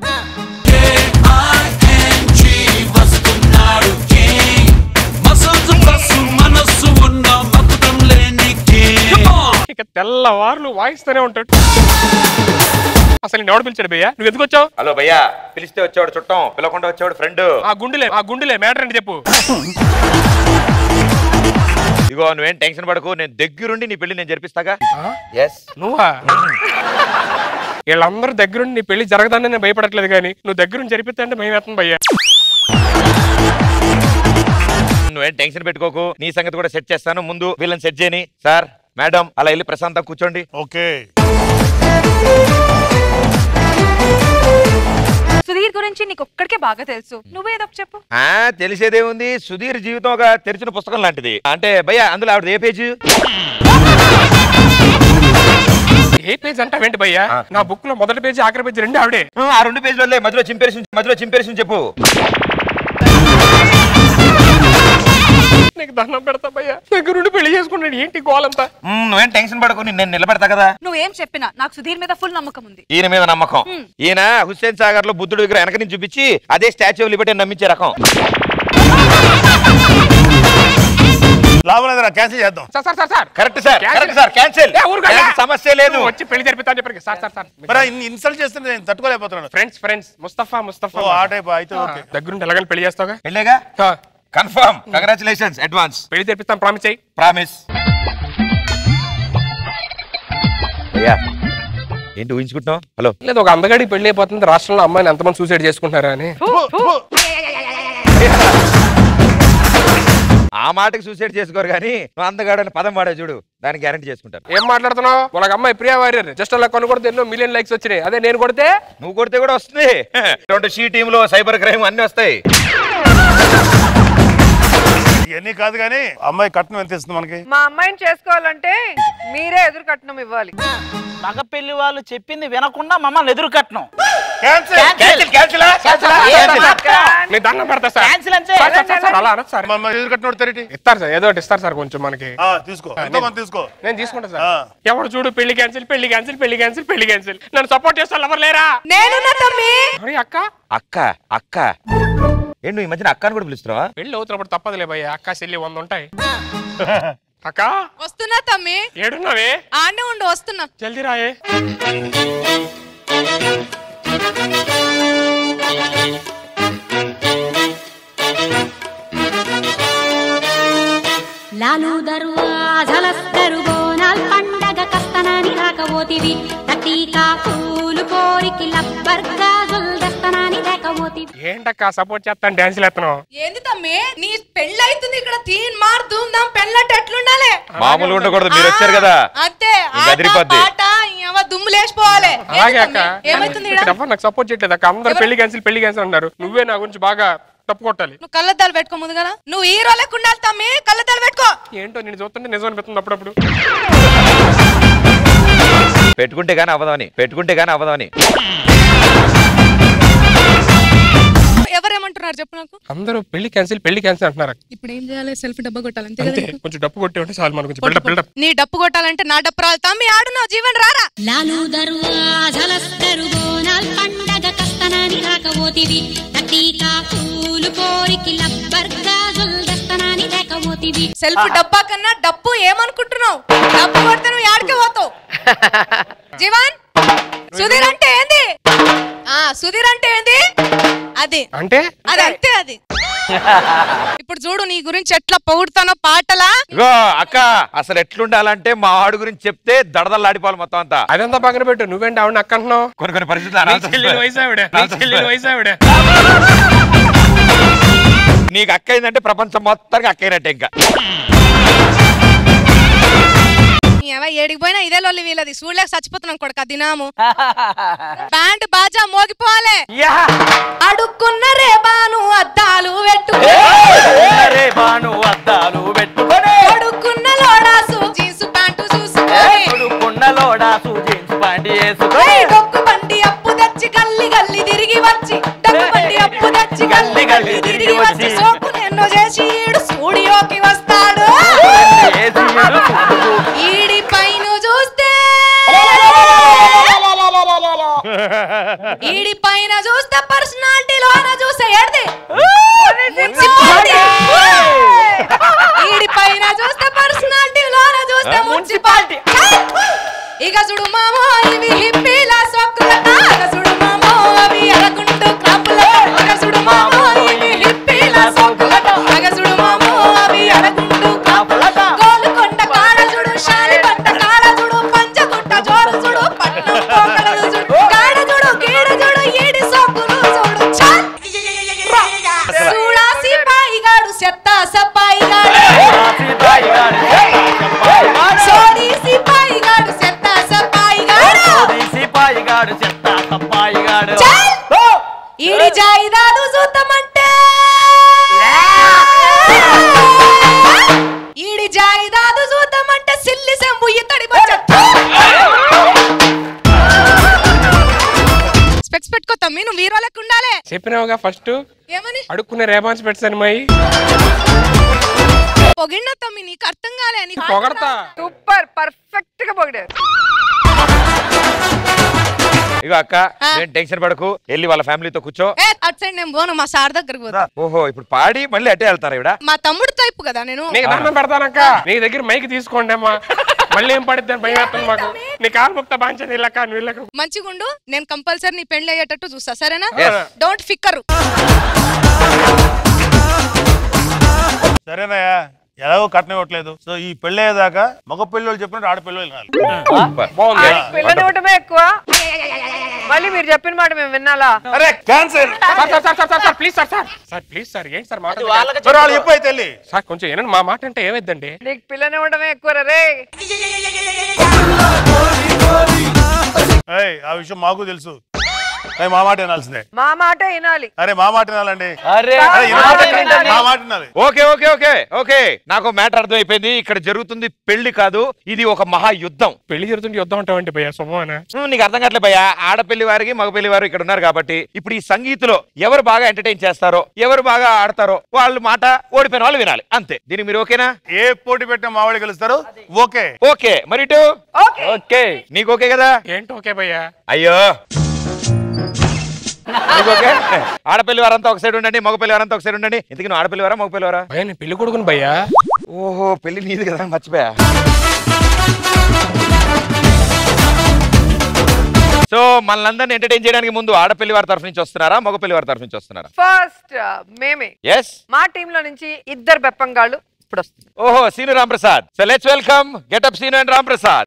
మనస్సు ఉన్న మకుటం లేని ఇక తెల్లవారులు వాయిస్తూనే ఉంటాడు అసలు నేను ఎవడు పిలిచాడు భయ్యా నువ్వు ఎందుకు వచ్చావు హలో భయ్యా పిలిస్తే వచ్చేవాడు చుట్టం పిలవకుండా వచ్చేవాడు ఫ్రెండ్ ఆ గుండెలే ఆ గుండెలే మ్యాటర్ అంటే చెప్పు ఇగో నువ్వేం టెన్షన్ పడకు నేను దగ్గరుండి నీ పెళ్లి నేను జరిపిస్తాగా ఎస్ నువ్వా వీళ్ళందరూ దగ్గరుండి నీ పెళ్లి జరగదని నేను భయపడట్లేదు కానీ నువ్వు దగ్గరుండి జరిపిస్తా అంటే భయం వేస్తుంది భయ్యా నువ్వేం టెన్షన్ పెట్టుకోకు నీ సంగతి కూడా సెట్ చేస్తాను ముందు వీళ్ళని సెట్ చేయని సార్ మేడం అలా వెళ్ళి ప్రశాంతంగా కూర్చోండి ఓకే సుధీర్ గురించి నీకు ఒక్కడికే బాగా తెలుసు నువ్వేదో ఒకటి చెప్పు ఆ తెలిసేదేముంది సుధీర్ జీవితం ఒక తెరిచిన పుస్తకం లాంటిది అంటే భయ్యా అందులో ఆవిడ ఏ పేజీ ఏ పేజ్ అంటావేంటి భయ్యా నా బుక్ లో మొదటి పేజీ ఆఖరి పేజీ రెండు ఆవిడే ఆ రెండు పేజీలలో మధ్యలో చింపేసి మధ్యలో చింపేసి చెప్పు నీకు దండం పెడతా భయ్యా దగ్గరుండి పెళ్లి చేసుకున్నాడు ఏంటి గోలంతా మ్మ్, నువ్వేం టెన్షన్ పడకు నేను నిలబెడతా కదా నువ్వేం చెప్పినా నాకు సుధీర్ మీద ఫుల్ నమ్మకం ఉంది ఈయన మీద నమ్మకం మ్మ్. ఈయన హుస్సేన్ సాగర్ లో బుద్ధుడు దగ్గర వెనక నుంచి చూపించి అదే స్టాచ్యూ ఆఫ్ లిబర్టీ నమ్మించే రకం లాభం లేదురా క్యాన్సిల్ చేద్దాం sir sir sir sir correct sir correct sir cancel ఏ, ఊరుకోయ్యా. క్యాన్సిల్ సమస్య లేదు నువ్వు వచ్చి పెళ్లి జరిపిస్తా అని చెప్పారు సార్ సార్ సార్ మరి ఇన్ని ఇన్సల్ట్ చేస్తే నేను తట్టుకోలేకపోతున్నాను ఫ్రెండ్స్ ఫ్రెండ్స్ ముస్తఫా ముస్తఫా ఓ, ఆ type ఆ, అయితే ఓకే. దగ్గరుండి ఎలాగని పెళ్లి చేస్తావుగా పెళ్ళేగా కన్ఫర్మ్ కంగ్రాచులేషన్స్ అడ్వాన్స్ పెళ్లి జరిపిస్తాం ప్రామిస్ చేయి ప్రామిస్ అయ్యా ఏంటి ఊహించుకుంటున్నావు హలో లేదు ఒక అందగాడి పెళ్లి అయిపోతుంది రాష్ట్రంలో అమ్మాయిని ఎంతమంది సూసైడ్ చేసుకుంటున్నారా అని ఆ మాటకి సూసైడ్ చేసుకోరు కానీ నువ్వు అందగాడని పదం వాడే చూడు దానికి గ్యారంటీ చేసుకుంటాను ఏం మాట్లాడుతున్నావు మనకు అమ్మాయి ప్రియా వారియర్ జస్ట్ అలా కొను కొడితే ఎన్నో మిలియన్ లైక్స్ వచ్చినాయి అదే నేను కొడితే నువ్వు కొడితే కూడా వస్తుంది ఇటువంటి షీ టీమ్ లో సైబర్ క్రైమ్ అన్ని వస్తాయి ఇవన్నీ కాదు కానీ అమ్మాయి కట్నం ఎంత ఇస్తుంది మనకి మా అమ్మాయిని చేసుకోవాలంటే మీరే ఎదురు కట్నం ఇవ్వాలి మగ పెళ్లి వాళ్ళు చెప్పింది వినకుండా మమ్మల్ని ఎదురు కట్టడం క్యాన్సిల్ క్యాన్సిల్ నేను దండం పెడతా సార్ క్యాన్సిల్ అంటే సార్, సార్, సార్, సార్, అలా అనొద్దు సార్ ఎదురు కట్టినోడు తెరిటి ఇస్తారు సార్ ఏదో ఒకటి ఇస్తారు సార్ కొంచెం మనకి ఆ, తీసుకో ఎంతో మంది తీసుకో నేను తీసుకుంటా సార్ ఎవడు చూడు పెళ్లి క్యాన్సిల్ పెళ్లి క్యాన్సిల్ పెళ్లి క్యాన్సిల్ పెళ్లి క్యాన్సిల్ నన్ను సపోర్ట్ చేస్తారు ఎవరు లేరా నేను తమ్మి మరి అక్క అక్క అక్క ఏంటి నువ్వు ఈ మధ్యన అక్కని కూడా పిలుస్తున్నావా పెళ్లి అవుతున్నప్పుడు తప్పదులే భయ్య అక్క చెల్లి వంద ఉంటాయి అక్క వస్తున్నా తమ్మి ఏడున్నావే ఆనే ఉండు వస్తున్నా జల్దీ రాయే లాలు దర్వాజలస్తరు బోనాల్ పండగ కస్తనాని రాకపోతివి తటీకా పూలు కోరికి లబ్బర్ గాజుల్ దస్తనాని లేకపోతివి ఏంటక్క సపోర్ట్ చేస్తాను డాన్సులు ఎత్తను ఏంది తమ్మి నీ పెళ్ళి అవుతుంది ఇక్కడ తీన్ మార్ ధూమ్ధాం పెళ్ళంటే ఎట్లుండాలి మామూలుగా ఉండకూడదు మీరు వచ్చారు కదా అంతే ఇంకా ఆట అదిరిపోద్ది. పాట ఎవ దుమ్ము లేచిపోవాలి అలాగే ఏంది అక్క తమ్మి? ఏమైతుంది ఈడ? ఇక్కడ ఎవ్వరు నాకు సపోర్ట్ చేయట్లేదు అక్క అందరు పెళ్లి క్యాన్సిల్ పెళ్లి క్యాన్సిల్ అన్నారు నువ్వే నా గురించి బాగా తప్పు కొట్టాలి నువ్వు కళ్ళద్దాలు పెట్టుకో ముందు కదా నువ్వు హీరో లెక్క ఉండాలి తమ్మి కళ్ళద్దాలు పెట్టుకో ఏంటో నేను చూస్తుంటే నిజం అనిపిస్తుంది అప్పుడప్పుడు పెట్టుకుంటే కానీ అవ్వదని పెట్టుకుంటే కానీ అవ్వదని ఎవరేమంటున్నారు చెప్పు నాకు అందరూ పెళ్లి క్యాన్సిల్ పెళ్లి క్యాన్సిల్ అంటున్నారు ఇప్పుడు ఏం చేయాలి సెల్ఫ్ డబ్బా కొట్టాలి అంతే అంతే కదా కొంచెం డప్పు కొట్టి ఉంటే చాలు మన కొంచెం బిల్డప్ బిల్డప్ నీ డప్పు కొట్టాలంటే నా డప్పు రావాలి తమ్మి ఆడున్నావు జీవన్ రారా లాలు దర్వాజలస్తరు బోనాల్ పండగ కస్తనాని రాకపోతివి తటీకా పూలు కోరికి లబ్బర్ గాజుల్ దస్తనాని లేకపోతివి సెల్ఫ్ డబ్బా కన్నా డప్పు ఏమనుకుంటున్నావు డప్పు కొడితే నువ్వు యాడికే పోతావు జీవన్ సుధీర్ అంటే ఏంది ఆ సుధీర్ అంటే ఏంది అది అంటే అది అంతే అది ఇప్పుడు చూడు నీ గురించి ఎట్లా పొగుడుతానో పాటలా ఇగో అక్క అసలు ఎట్లుండాలంటే మా వాడి గురించి చెప్తే దడదల్లాడిపోవాలి మొత్తం అంతా అదంతా పక్కన పెట్టు నువ్వేంటి ఆవిడ అక్క అంటున్నావు కొన్ని కొన్ని పరిస్థితులు నీ అనాల్సి చెల్లెలు వస్తాయి. వయసు ఆవిడ నీ చెల్లెలు వయసు ఆవిడ నీకు అక్క అయిందంటే ప్రపంచం మొత్తానికి అక్క అయినట్టే ఇంకా ఏవా ఏడికి పోయినా ఇదే లొల్లి వీళ్ళది చూడలేక చచ్చిపోతున్నాం కొడుక దినాము బ్యాండ్ బాజా మోగిపోవాలి అడుక్కున్న రేబాను అద్దాలు పెట్టు రేబాను అద్దాలు పెట్టుకొని అడుక్కున్న లోడాసు జీన్స్ ప్యాంటు చూసుకొని కుండలోడాసు జీన్స్ పాంటి ఏయ్, వేసుకొని డొక్కు బండి అప్పు తెచ్చి గల్లి గల్లి తిరిగి వచ్చి డొక్కు బండి అప్పు తెచ్చి గల్లి గల్లి తిరిగి వచ్చి సోకు ఎన్నో చేసి ఈడు స్టూడియోకి వస్తాడు ఈడి పైన చూస్తే ఈడి పైన చూస్తే పర్సనాలిటీ లోన చూస్తే ఏడిది మున్సిపాలిటీ ఈడి పైన చూస్తే పర్సనాలిటీ లోన చూస్తే మున్సిపాలిటీ ఇక చూడు మామో ఇవి హిప్పీల సొక్కులట ఇక చూడు మామో అవి ఎరగుంటు క్రాపులట ఇక చూడు మామో ఇవి హిప్పీల సొక్కులట ఇక చూడు మామో అవి ఎరగుంటు క్రాపులట గోలుకొండ కాడ చూడు శాలి పట్ట కాడ చూడు పంచగుట్ట జోరు చూడు పట్నం పోకడలు చూడు కాడ చూడు గీడ చూడు ఏడి సొక్కులు చూడు చల్ చూడా సిపాయి గాడు చెత్త సపాయి గాడు సోడి సిపాయి గాడు చెత్త సపాయి గాడు సిపాయి గాడు చెత్త సప్పాయి గాడు చల్ ఈడి జాయిదాదు చూద్దామంటే ఈడి జాయిదాదు చూద్దామంటే సిల్లి సెంబు ఇతడి స్పెక్స్ పెట్టుకో తమ్మి నువ్వు హీరో లెక్క ఉండాలి చెప్పినావుగా ఫస్ట్ ఏమని అడుక్కునే రేబాన్స్ పెట్టాను మై పొగిడిన తమ్మి నీకు అర్థం కాలే నీకు పొగడతా. సూపర్ పర్ఫెక్ట్ గా పొగిడారు ఇగో అక్క నేను టెన్షన్ పడకు వెళ్ళి వాళ్ళ ఫ్యామిలీతో కూర్చో ఏ అటు సైడ్ నేను పోను మా సార్ దగ్గరకు పోతా ఓహో ఇప్పుడు పాడి మళ్ళీ అట్టే వెళ్తారా ఇవిడ మా తమ్ముడు టైపు కదా నేను నీకు దండం పెడతానక్క నీ దగ్గర మైక్ తీసుకోండి అమ్మా మళ్ళీ ఏం పడిద్ది అని భయం వేస్తుంది మాకు నీ కాలు ముక్త బాంచని వీళ్ళక్క వీళ్ళకు మంచిగుండు నేను కంపల్సరీ నీ పెళ్లి అయ్యేటట్టు చూస్తా సరేనా Yes. డోంట్ ఫిక్కరు సరేనయ్యా ఎలాగో కట్నం ఇవ్వట్లేదు సో ఈ పెళ్ళి అయ్యేదాకా మగ పెళ్ళి చెప్పినట్టు ఆడపిల్లలు వినాలి పిల్లని ఇవ్వటమే ఎక్కువ మళ్ళీ మీరు చెప్పిన మాట మేము వినాలా అరే cancel please sir sir sir please sir ఏంటి సార్ మాట మరి వాళ్ళు చెప్పు అయితే వెళ్ళి. సార్ కొంచెం ఏనండి మా మాట అంటే ఏమైందండి నీకు పిల్లని ఇవ్వటమే ఎక్కువ రే ఏయ్, ఆ విషయం మాకు తెలుసు ఏయ్, మా మాట వినాల్సిందే మా మాట వినాలి అరే మా మాట వినాలండి అరే అరే, వినాలి. మా మాట వినాలి ఓకే ఓకే ఓకే ఓకే నాకు మ్యాటర్ అర్థమైపోయింది ఇక్కడ జరుగుతుంది పెళ్లి కాదు ఇది ఒక మహా యుద్ధం పెళ్లి జరుగుతుంటే యుద్ధం అంటావంటే భయ్యా శుభమేనా ఉమ్, నీకు అర్థం కావట్లే భయ్యా ఆడపెళ్లి వారికి మగ పెళ్లి వారు ఇక్కడ ఉన్నారు కాబట్టి ఇప్పుడు ఈ సంగీత్లో ఎవరు బాగా ఎంటర్టైన్ చేస్తారో ఎవరు బాగా ఆడతారో వాళ్ళు మాట ఓడిపోయిన వాళ్ళు వినాలి అంతే దీనికి మీరు ఓకేనా ఏ పోటీ పెట్టినా మా వాళ్ళు గెలుస్తారు ఓకే ఓకే మరి ఇటు ఓకే నీకు ఓకే కదా ఏంటి ఓకే భయ్యా అయ్యో నీకు ఓకే ఆడపిల్లి వారంతా ఒక సైడ్ ఉండండి మగ పెళ్లి వారంతా ఒక సైడ్ ఉండండి ఇంతకీ నువ్వు ఆడపిల్లి వారా మగ పెళ్లి వారా భయ్యా నేను పెళ్లి కొడుకుని భయ్యా ఓహో పెళ్లి నీది కదా మర్చిపోయా సో మనల్ని ఎంటర్టైన్ చేయడానికి ముందు ఆడపిల్లి వారి తరఫు నుంచి వస్తున్నారా మగ పెళ్లి వారి తరఫు నుంచి వస్తున్నారా ఫస్ట్ మేమే ఎస్ మా టీమ్ లో నుంచి ఇద్దరు బెప్పంగాళ్ళు ఇప్పుడు వస్తుంది ఓహో Seenu Ram Prasad so let's welcome getup Seenu and Ram Prasad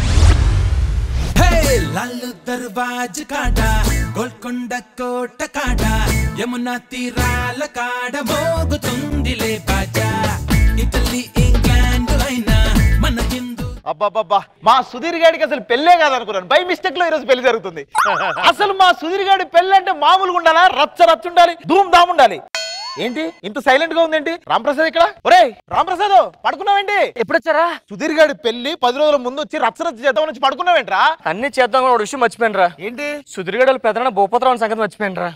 hey Lal Darwaza కాడ గోల్కొండ కోట కాడ యమునా తీరాల కాడ మోగుతుందిలే బాజా ఇటలీ ఇంగ్లాండ్ అయినా మన హిందూ అబ్బాబ్బా మా సుధీర్ గాడికి అసలు పెళ్ళే కాదనుకున్నాను బై మిస్టేక్ లో ఈరోజు పెళ్లి జరుగుతుంది అసలు మా సుధీర్ గాడి పెళ్ళి అంటే మామూలుగా ఉండాలా రచ్చ రచ్చ ఉండాలి ధూమ్ ధామ్ ఉండాలి ఏంటి ఇంత సైలెంట్ గా ఉందేంటి రాంప్రసాద్ ఇక్కడ ఒరే రాంప్రసాద్ పడుకున్నావేంటి ఎప్పుడు వచ్చారా సుధీర్ గాడి పెళ్లి పది రోజుల ముందు వచ్చి రచ్చ రచ్చ చేద్దాం వచ్చి పడుకున్నావేంట్రా అన్ని చేద్దాం కూడా ఒక విషయం మర్చిపోయినరా ఏంటి సుధీర్గడలు పెదన భూపతిరావు అనే సంగతి మర్చిపోయినరా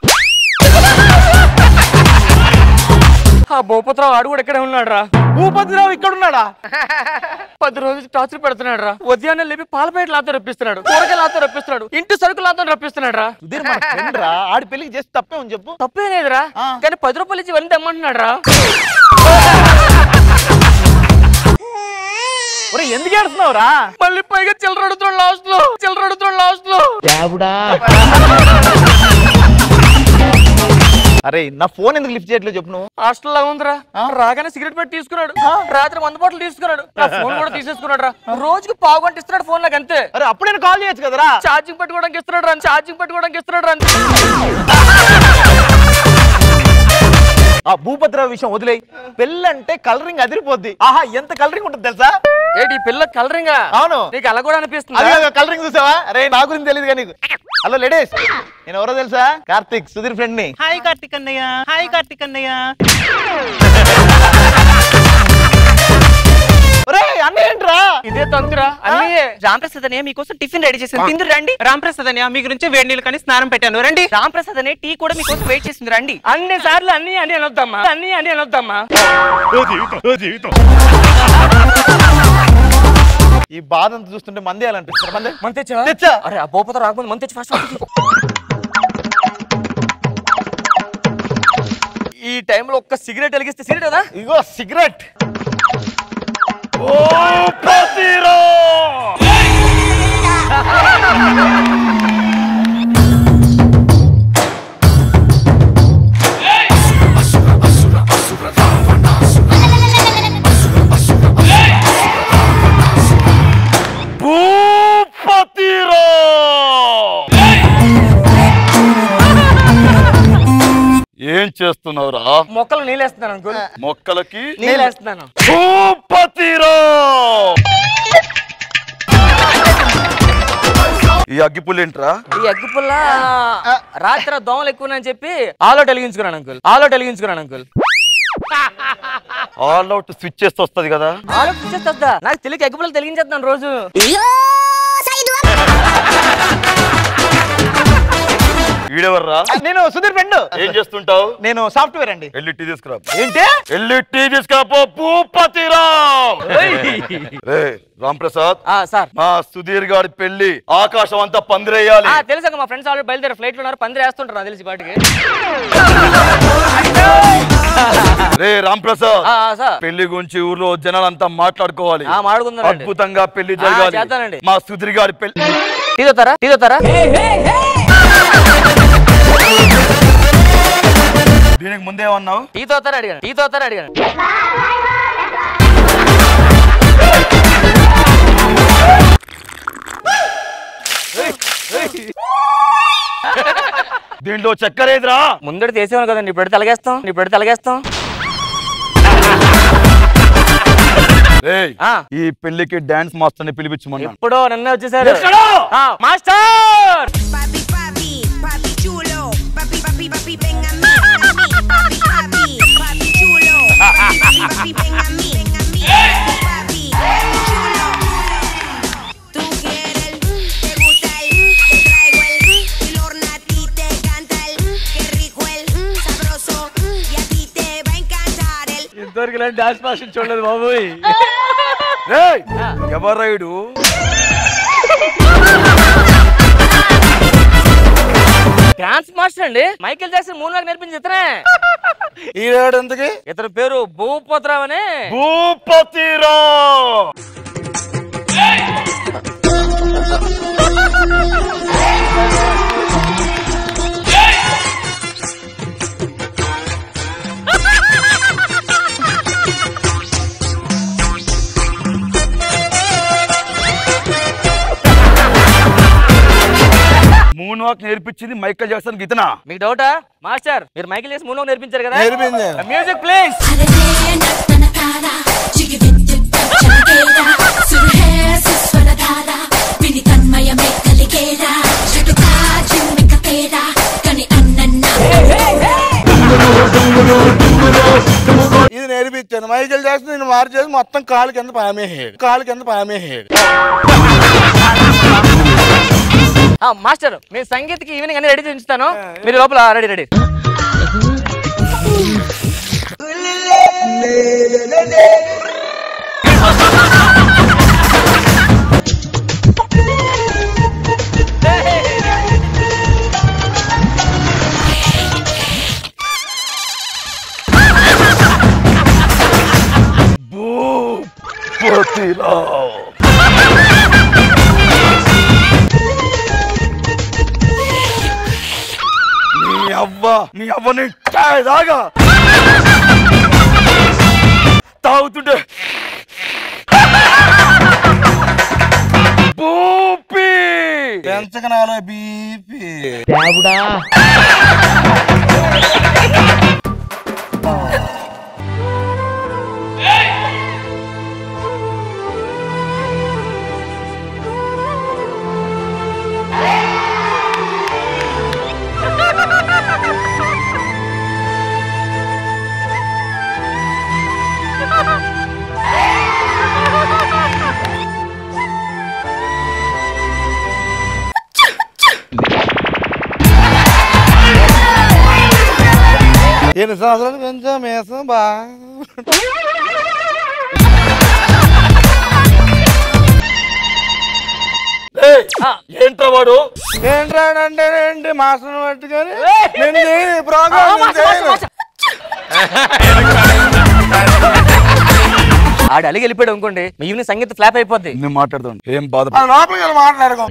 ఆ భూపతిరావు ఆడు కూడా ఇక్కడే ఉన్నాడు రా భూపతిరావు ఇక్కడ ఉన్నాడా పది రోజులు టార్చర్ పెడుతున్నాడు రా ఉదయాన్నే లేపి పాల ప్యాకెట్ లాతో రప్పిస్తున్నాడు కూరగాయలు లాతో రప్పిస్తున్నాడు ఇంటి సరుకు లాతో రప్పిస్తున్నాడు రా సుధీర్ మన ఫ్రెండ్ రా ఆడి పెళ్లికి చేసి తప్పే ఉంది చెప్పు తప్పే లేదురా కానీ పది రూపాయలు ఇచ్చి ఇవన్నీ తెమ్మంటున్నాడు రా ఒరే ఎందుకు ఏడుస్తున్నావు రా మళ్ళీ పైగా చిల్లర అడుగుతున్నాడు లాస్ట్ లో చిల్లర అడుగుతున్నాడు లాస్ట్ లో అరే నా ఫోన్ ఎందుకు లిఫ్ట్ చేయట్లేదు చెప్పు నువ్వు హాస్టల్ లా ఉందిరా రాగానే సిగరెట్ పెట్టి తీసుకున్నాడు రాత్రి మందు బాటలు తీసుకున్నాడు నా ఫోన్ కూడా తీసేసుకున్నాడు రా రోజుకి పావు గంట ఇస్తున్నాడు ఫోన్ నాకు అంతే అరే అప్పుడే కాల్ చేయొచ్చు కదరా ఛార్జింగ్ పెట్టుకోవడానికి ఇస్తున్నాడు రా ఛార్జింగ్ పెట్టుకోవడానికి ఇస్తున్నాడు రా ఆ భూపతిరావు విషయం వదిలేయి పెళ్ళంటే కలరింగ్ అదిరిపోద్ది ఆహా ఎంత కలరింగ్ ఉంటుంది తెలుసా ఏంటి పిల్ల కలరింగ్ అవును నీకు అలా కూడా అనిపిస్తుంది అదే కలరింగ్ చూసావా అరే నా గురించి తెలియదు కానీ హలో లేడీస్ నేను ఎవరో తెలుసా కార్తిక్ సుధీర్ ఫ్రెండ్ ని హాయ్ కార్తిక్ అన్నయ్య హాయ్ కార్తిక్ అన్నయ్య ఒరే అన్న ఏంట్రా ఇదే తంతురా అన్నయ్యే రాంప్రసాద్ అన్నయ్య మీకోసం టిఫిన్ రెడీ చేసింది తిందు రండి రాంప్రసాద్ అన్నయ్య మీ గురించి వేడి నీళ్ళు కానీ స్నానం పెట్టాను రండి రాంప్రసాద్ అన్నయ్య టీ కూడా మీకోసం వెయిట్ చేసింది రండి అన్ని సార్లు అన్ని అని అనొద్దమ్మా అన్ని అని అనొద్దమ్మా జీవితం ఈ బాధ అంతా చూస్తుంటే మంది అనిపిస్తుంది మంది మన తెచ్చా తెచ్చా అరే ఆ బోపత రాకముందు మన తెచ్చి ఫస్ట్ ఈ టైంలో ఒక్క సిగరెట్ వెలిగిస్తే సిగరెట్ కదా ఇగో సిగరెట్ చేస్తున్నావురా మొక్కలు నీళ్ళేస్తున్నాను అంకుల్ మొక్కలకి నీళ్ళేస్తున్నాను భూపతిరా ఈ అగ్గిపుల్ ఏంట్రా ఈ అగ్గి పుల్ల రాత్రి దోమలు ఎక్కువ అని చెప్పి ఆలో వెలిగించుకున్నాను అంకుల్ ఆలో వెలిగించుకున్నాను అంకుల్ ఆల్ అవుట్ స్విచ్ చేస్తే వస్తది కదా ఆలో పిచ్చేస్తా నాకు తెలియక అగ్గి పుల్లలు తెలిగించేస్తున్నాను రోజు ఈడెవర్రా నేను సుధీర్ ఫ్రెండ్ ఏం చేస్తుంటావు నేను సాఫ్ట్వేర్ అండి వెళ్ళి టీ తీసుకురా ఏంటి వెళ్ళి టీ తీసుకురాపో భూపతిరామ్ రే రామ్ ప్రసాద్ సార్ మా సుధీర్ గారి పెళ్లి ఆకాశం అంతా పందిరేయాలి ఆ, తెలుసు అక్క, మా ఫ్రెండ్స్ ఆల్రెడీ బయలుదేరి ఫ్లైట్ లో ఉన్నారు పందిరి వేస్తుంటారు నాకు తెలిసి పాటికి రే రామ్ ప్రసాద్ ఆ, ఆ, సార్. పెళ్లి గురించి ఊర్లో జనాలంతా మాట్లాడుకోవాలి ఆ, మాట్లాడుకుందామండి. అద్భుతంగా పెళ్లి ఆ, జరగాలి చేద్దానండి. మా సుధీర్ గారి పెళ్లి తీదొతారా తీదొతారా దీనికి ముందేమన్నావు టీ తోతారా అడిగాను టీ తోతారా అడిగాను దీంట్లో చక్కెర ఏదిరా ముందడి తీసేవాను కదండి ఇప్పుడు తలగేస్తాం ఇప్పుడు తలగేస్తాం రేయ్, ఈ పెళ్లికి డాన్స్ మాస్టర్ ని పిలిపించమన్నా ఇప్పుడు నిన్న వచ్చేసారు ఎక్కడో? ఆ, మాస్టర్ ఇంతవరకు ఇలాంటి డాన్స్ మాస్టర్ చూడలేదు బాబోయ్ రేయ్, ఎవరైడు డాన్స్ మాస్టర్ అండి మైకేల్ జాక్సన్ మూడు నాకు నేర్పించి ఇతనే ఈనాడు ఎందుకు ఇతని పేరు భూపతిరావు అని భూపతిరామ్ మూన్ వాక్ నేర్పించింది మైకల్ జాక్సన్ గీతనా మీకు డౌటా మాస్టర్ మీరు మైకిల్ చేసి మూడు నేర్పించారు కదా నేర్పించాను. మ్యూజిక్ ప్లీజ్ ఇది నేర్పించాను మైకేల్ జాక్సన్ నేను మార్చేసి మొత్తం కాలు కింద పామేసాడు కాలు కింద పామేసాడు మాస్టర్ మీరు సంగీత్కి ఈవినింగ్ అన్ని రెడీ చేయించుతాను మీరు లోపల రెడీ రెడీ భూపతిరామ్ నీ అవ్వ నీ అవ్వని దాగా తాగుతుంటే భూపి పెంచకనాలో బీపీ ఎన్ని సంవత్సరాలు పెంచాం మేసం బా ఏంట్రా వాడు ఏంట్రాడంటే ఏంటి మాస్టర్ పట్టుకొని నేను చేయను ఈ ప్రోగ్రామ్ నేను చేయను. ఆడు అలిగి వెళ్ళిపోయాడు అనుకోండి మీ ఈవినింగ్ సంగీత ఫ్లాప్ అయిపోద్ది నేను మాట్లాడదాం ఏం బాధ ఆ లోపలికి వెళ్ళి మాట్లాడుకో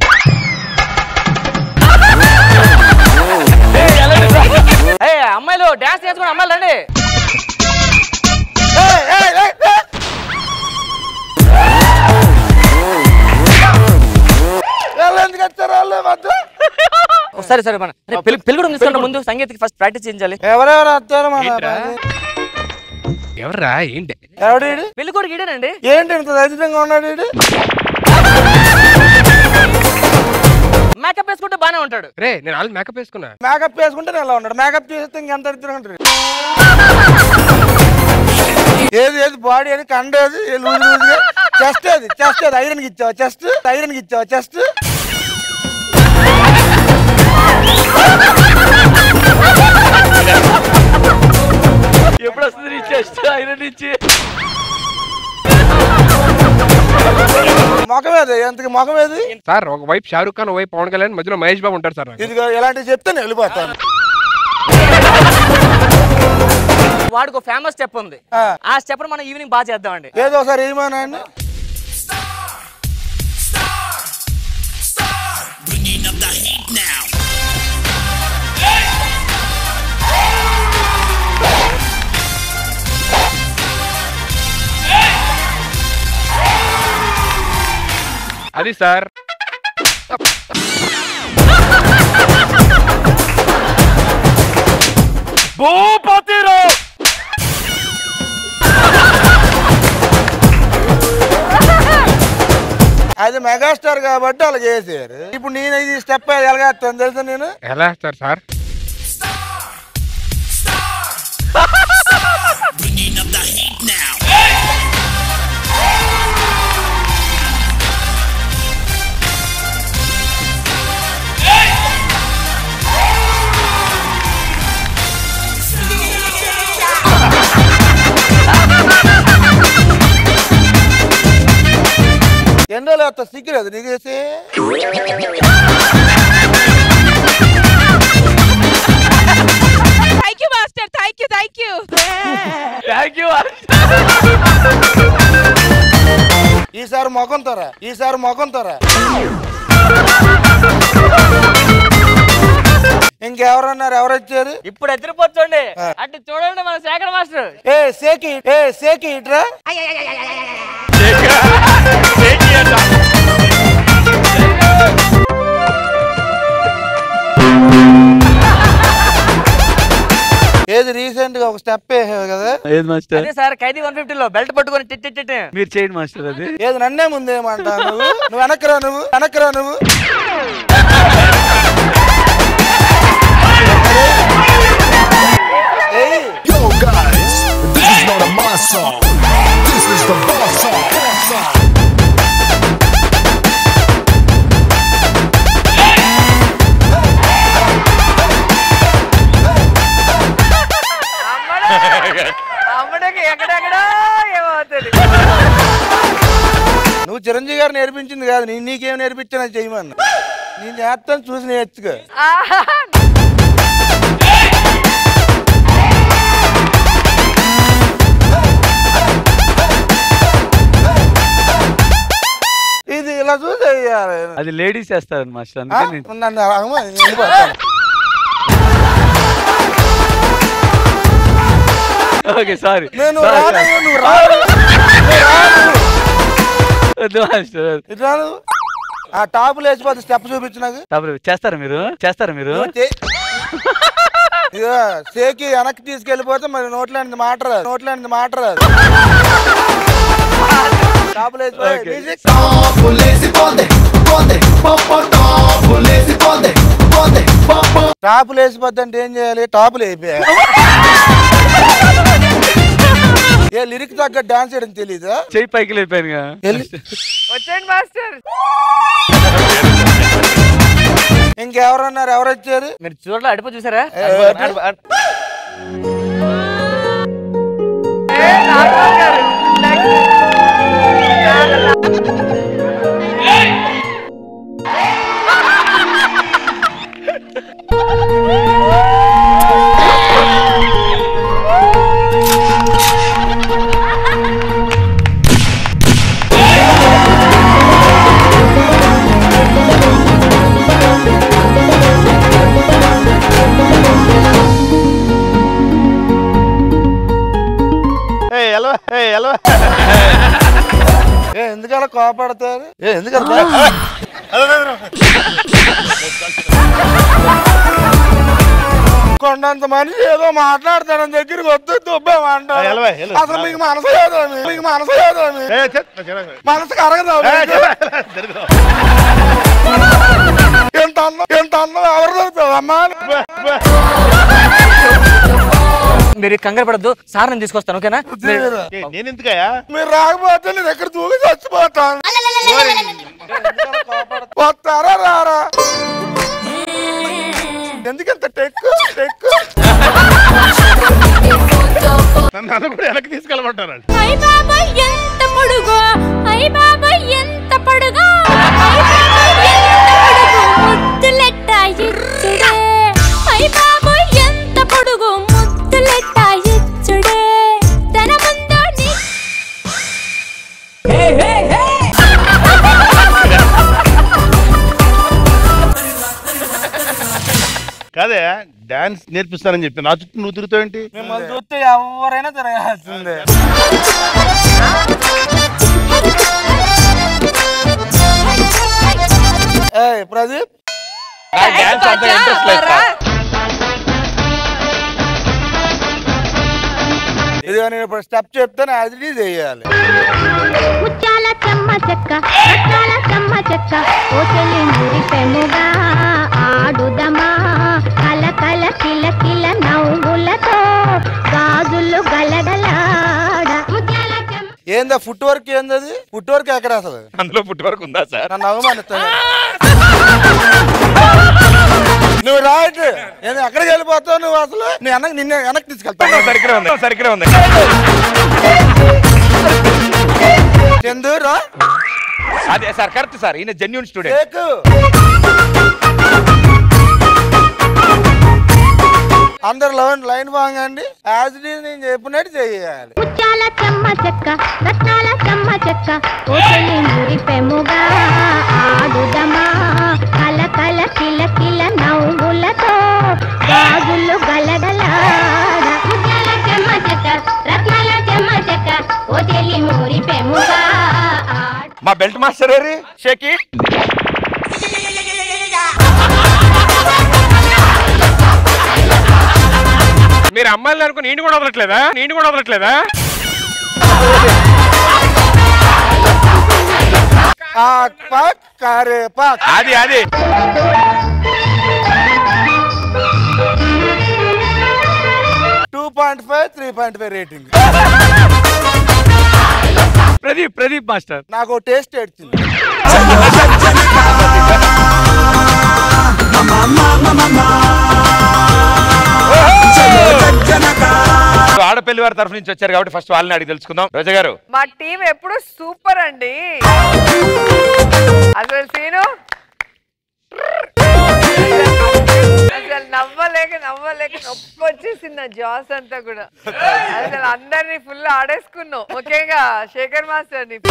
ఏ అమ్మాయిలు డాన్స్ నేర్చుకుని అమ్మాయిలు రండి వాళ్ళు ఎందుకు వచ్చారు వాళ్ళు మధ్య సరే సరే మన రేపు పెళ్లి పెళ్లి కూడా తీసుకుంటే ముందు సంగీతకి ఫస్ట్ ప్రాక్టీస్ చేయించాలి ఎవరెవరు వస్తారు మన ఎవర్రా ఏంటి ఎవడు ఈడు? పెళ్లి కూడా గీడేనండి ఏంటి ఇంత దరిద్రంగా ఉన్నాడు ఈడు? మేకప్ వేసుకుంటే బానే ఉంటాడు రే నేను ఆల్రెడీ మేకప్ వేసుకున్నా మేకప్ వేసుకుంటే నేను ఎలా ఉన్నాడు మేకప్ చేస్తే ఇంకెంత దరిద్రంగా ఉంటాడు ఏది ఏది బాడీ ఏది కండ ఏది ఏ లూజ్ లూజ్గా చెస్ట్ ఏది చెస్ట్ ఏది ఐరన్కి ఇచ్చావా చెస్ట్ ఐరన్కి ఇచ్చావా చెస్ట్ ఎప్పుడు వస్తుంది నీ చెస్ట్ ఆయన నుంచి ముఖం ఏది ఎంతకి ముఖం ఏది సార్ ఒక వైపు షారూక్ ఖాన్ ఒక వైపు పవన్ కళ్యాణ్ మధ్యలో మహేష్ బాబు ఉంటారు సార్ నాకు. ఇదిగో ఇలాంటివి చెప్తే నేను వెళ్ళిపోతాను వాడికి ఫేమస్ స్టెప్ ఉంది ఆ స్టెప్ మనం ఈవినింగ్ బాగా చేద్దామండి ఏదో ఒకసారి ఏమన్నా అండి అది సార్ భూపతిరావు అది మెగాస్టార్ కాబట్టి అలా చేశారు ఇప్పుడు నేను ఇది స్టెప్ ఎలాగేస్తాను తెలుసా నేను ఎలా వేస్తారు సార్ ఎన్ని రోజులు వేస్తా సిగ్గులేదు నీకు వేసి thank you master thank you thank you thank you ఈసారి ముఖం తోరా ఈసారి ముఖం తోరా ఇంకెవరన్నారు ఎవరు వచ్చారు ఇప్పుడు ఎత్తిరిపోతుండే అటు చూడండి మన శేఖర్ మాస్టర్ ఏ సేకి ఏ సేకి ఇట్రా ఏది రీసెంట్ గా ఒక స్టెప్ వేసావు కదా ఏది మాస్టర్ అదే సార్ ఖైదీ వన్ లో బెల్ట్ పట్టుకొని టిట్ టిట్ టిట్. మీరు చేయండి మాస్టర్ అది ఏది నన్నే ముందేమంటా నువ్వు నువ్వు వెనక్రా నువ్వు వెనక్రా నువ్వు Yo guys, this is not a my song. This is the boss song. అమ్మడికి ఎక్కడెక్కడ ఏమవుతుంది నువ్వు చిరంజీవి గారు నేర్పించింది కాదు నేను నీకేం నేర్పించినా చేయమన్నా నేను చేస్తాను చూసి నేర్చుకో ఇది ఇలా చూసి వేయాలి. అది లేడీస్ చేస్తారు మాస్టర్ ఆ? అందుకే నేను నన్ను అడగమా? నేను వెళ్ళిపోతాను. ఓకే సారీ నేను రాను నువ్వు రాను నువ్వు రాను. వద్దు మాస్టర్ ఇటు రాను ఆ టాపులు వేసిపోతే స్టెప్ చూపించు నాకు తప్పదు. చేస్తారా మీరు చేస్తారా మీరు నువ్వు చే- ఇదిగో సేకి వెనక్కి తీసుకెళ్ళిపోతే మరి నోట్లాంటి మాట రాదు నోట్లాంటి మాట రాదు టాపులు వేసిపోయి మ్యూజిక్ టాపులు వేసిపోద్ది అంటే ఏం చేయాలి టాపులు అయిపోయా ఏ లిరిక్ తగ్గ డాన్స్ చేయడం తెలీదా చెయ్యి పైకి లేపానుగా వచ్చేయండి మాస్టర్ ఇంకెవరన్నారు ఎవరు వచ్చారు మీరు చూడలే అడుపు చూసారా ఏ, అడుపు, అడుపు, అడుపు. ఏ ఎలా ఏ ఎలా ఏ ఎందుకలా కోపడతారు ఏ ఎందుకలా కొండంత మనిషి ఏదో మాట్లాడతాను దగ్గరికి వద్దు దుబ్బేమంటారు ఆ, ఎలవే, ఎలవే. అసలు మీకు మనసు లేదు మీకు మనసు లేదు ఏ, చెత్, చిరాకు. మనసుకు అరగదు ఏ, మీకు. చిరాకు, జరుగు. ఎంత అన్నం ఎంత అన్నం ఎవరు దొరుకుతుంది అమ్మా మీరు కంగారు పడద్దు సార్ నేను తీసుకొస్తాను ఓకేనా ఏ, నేను ఎందుకయ్యా మీరు రాకపోతే నేను ఎక్కడ దూకి చచ్చిపోతాను వస్తారా రారా ఎందుకంత టెక్కు టెక్కు నన్ను నన్ను కూడా వెనక్కి తీసుకెళ్ళమంటారు అయ్ బాబాయ్ ఎంత పొడుగో అయ్ బాబాయ్ ఎంత పొడుగో అయ్ బాబాయ్ ఎంత పొడుగు ముద్దులెట్ట ఇచ్చుడే అయ్ బాబాయ్ ఎంత పొడుగు ముద్దులెట్ట ఇచ్చుడే తన ముందు నీ కాదే డాన్స్ నేర్పిస్తానని చెప్పి నా చుట్టూ నువ్వు తిరుగుతావేంటి మిమ్మల్ని చూస్తే ఎవరైనా తిరగాల్సిందే ఏయ్ ప్రదీప్ నాకు డాన్స్ అంత ఇంట్రెస్ట్ లేదు సార్. ఇదిగో నేను ఇప్పుడు స్టెప్ చెప్తాను అది ఇది చేయాలి ముత్యాల చెమ్మ చెక్క రత్నాల చెమ్మ చెక్క ఓ చెల్లి మురిపెముగా ఆడుదమా కల కల కిల కిల నవ్వులతో గాజులు గలగలాడ ముత్యాల చెమ్మ ఏందా ఫుట్ వర్క్ ఏందది ఫుట్ వర్క్ ఎక్కడ అసలు అందులో పుట్టి వరకు ఉందా సార్ నన్ను అవమానిస్తాను నువ్వు రైట్ నేను ఎక్కడికి వెళ్ళిపోతావు నువ్వు అసలు నీ వెనక్కి నిన్నే వెనక్కి తీసుకెళ్తాను సరిగ్గా ఉంది సరిగ్గా ఉంది చందూరా అదే సార్ కరెక్ట్ సార్ ఈయన జెన్యున్ స్టూడెంట్ టేకు అందరు లైన్ లైన్ బాగండి యాజ్ ఇట్ ఈజ్ నేను చెప్పినట్టు చేయాలి ముత్యాల చెమ్మ చెక్క రత్నాల చెమ్మ చెక్క ఓ చెల్లి మురిపెముగా ఆడుదమా కల కల కిల కిల నవ్వులతో గాజులు గలగలాడ ముత్యాల చెమ్మ చెక్క రత్నాల చెమ్మ చెక్క ఓ చెల్లి మురిపెముగా మా బెల్ట్ మాస్టర్ ఏరి షేకి మీరు అమ్మాయిలు అనుకుని నేను కూడా వదలట్లేదా నేను కూడా వదలట్లేదా ఆక్ పాక్ కారే పాక్ అది అది two point five three point five rating Pradeep Pradeep master నాకు టేస్ట్ ఏడ్చింది ఆడపల్లి వారి తరఫు నుంచి వచ్చారు కాబట్టి ఫస్ట్ వాళ్ళని అడిగి తెలుసుకుందాం రోజా గారు మా టీం ఎప్పుడు సూపర్ అండి అసలు సీను అసలు నవ్వలేక నవ్వలేక నొప్పి వచ్చేసింది ఆ జాస్ అంతా కూడా అసలు అందరినీ ఫుల్ ఆడేసుకున్నాం ముఖ్యంగా శేఖర్ మాస్టర్ ని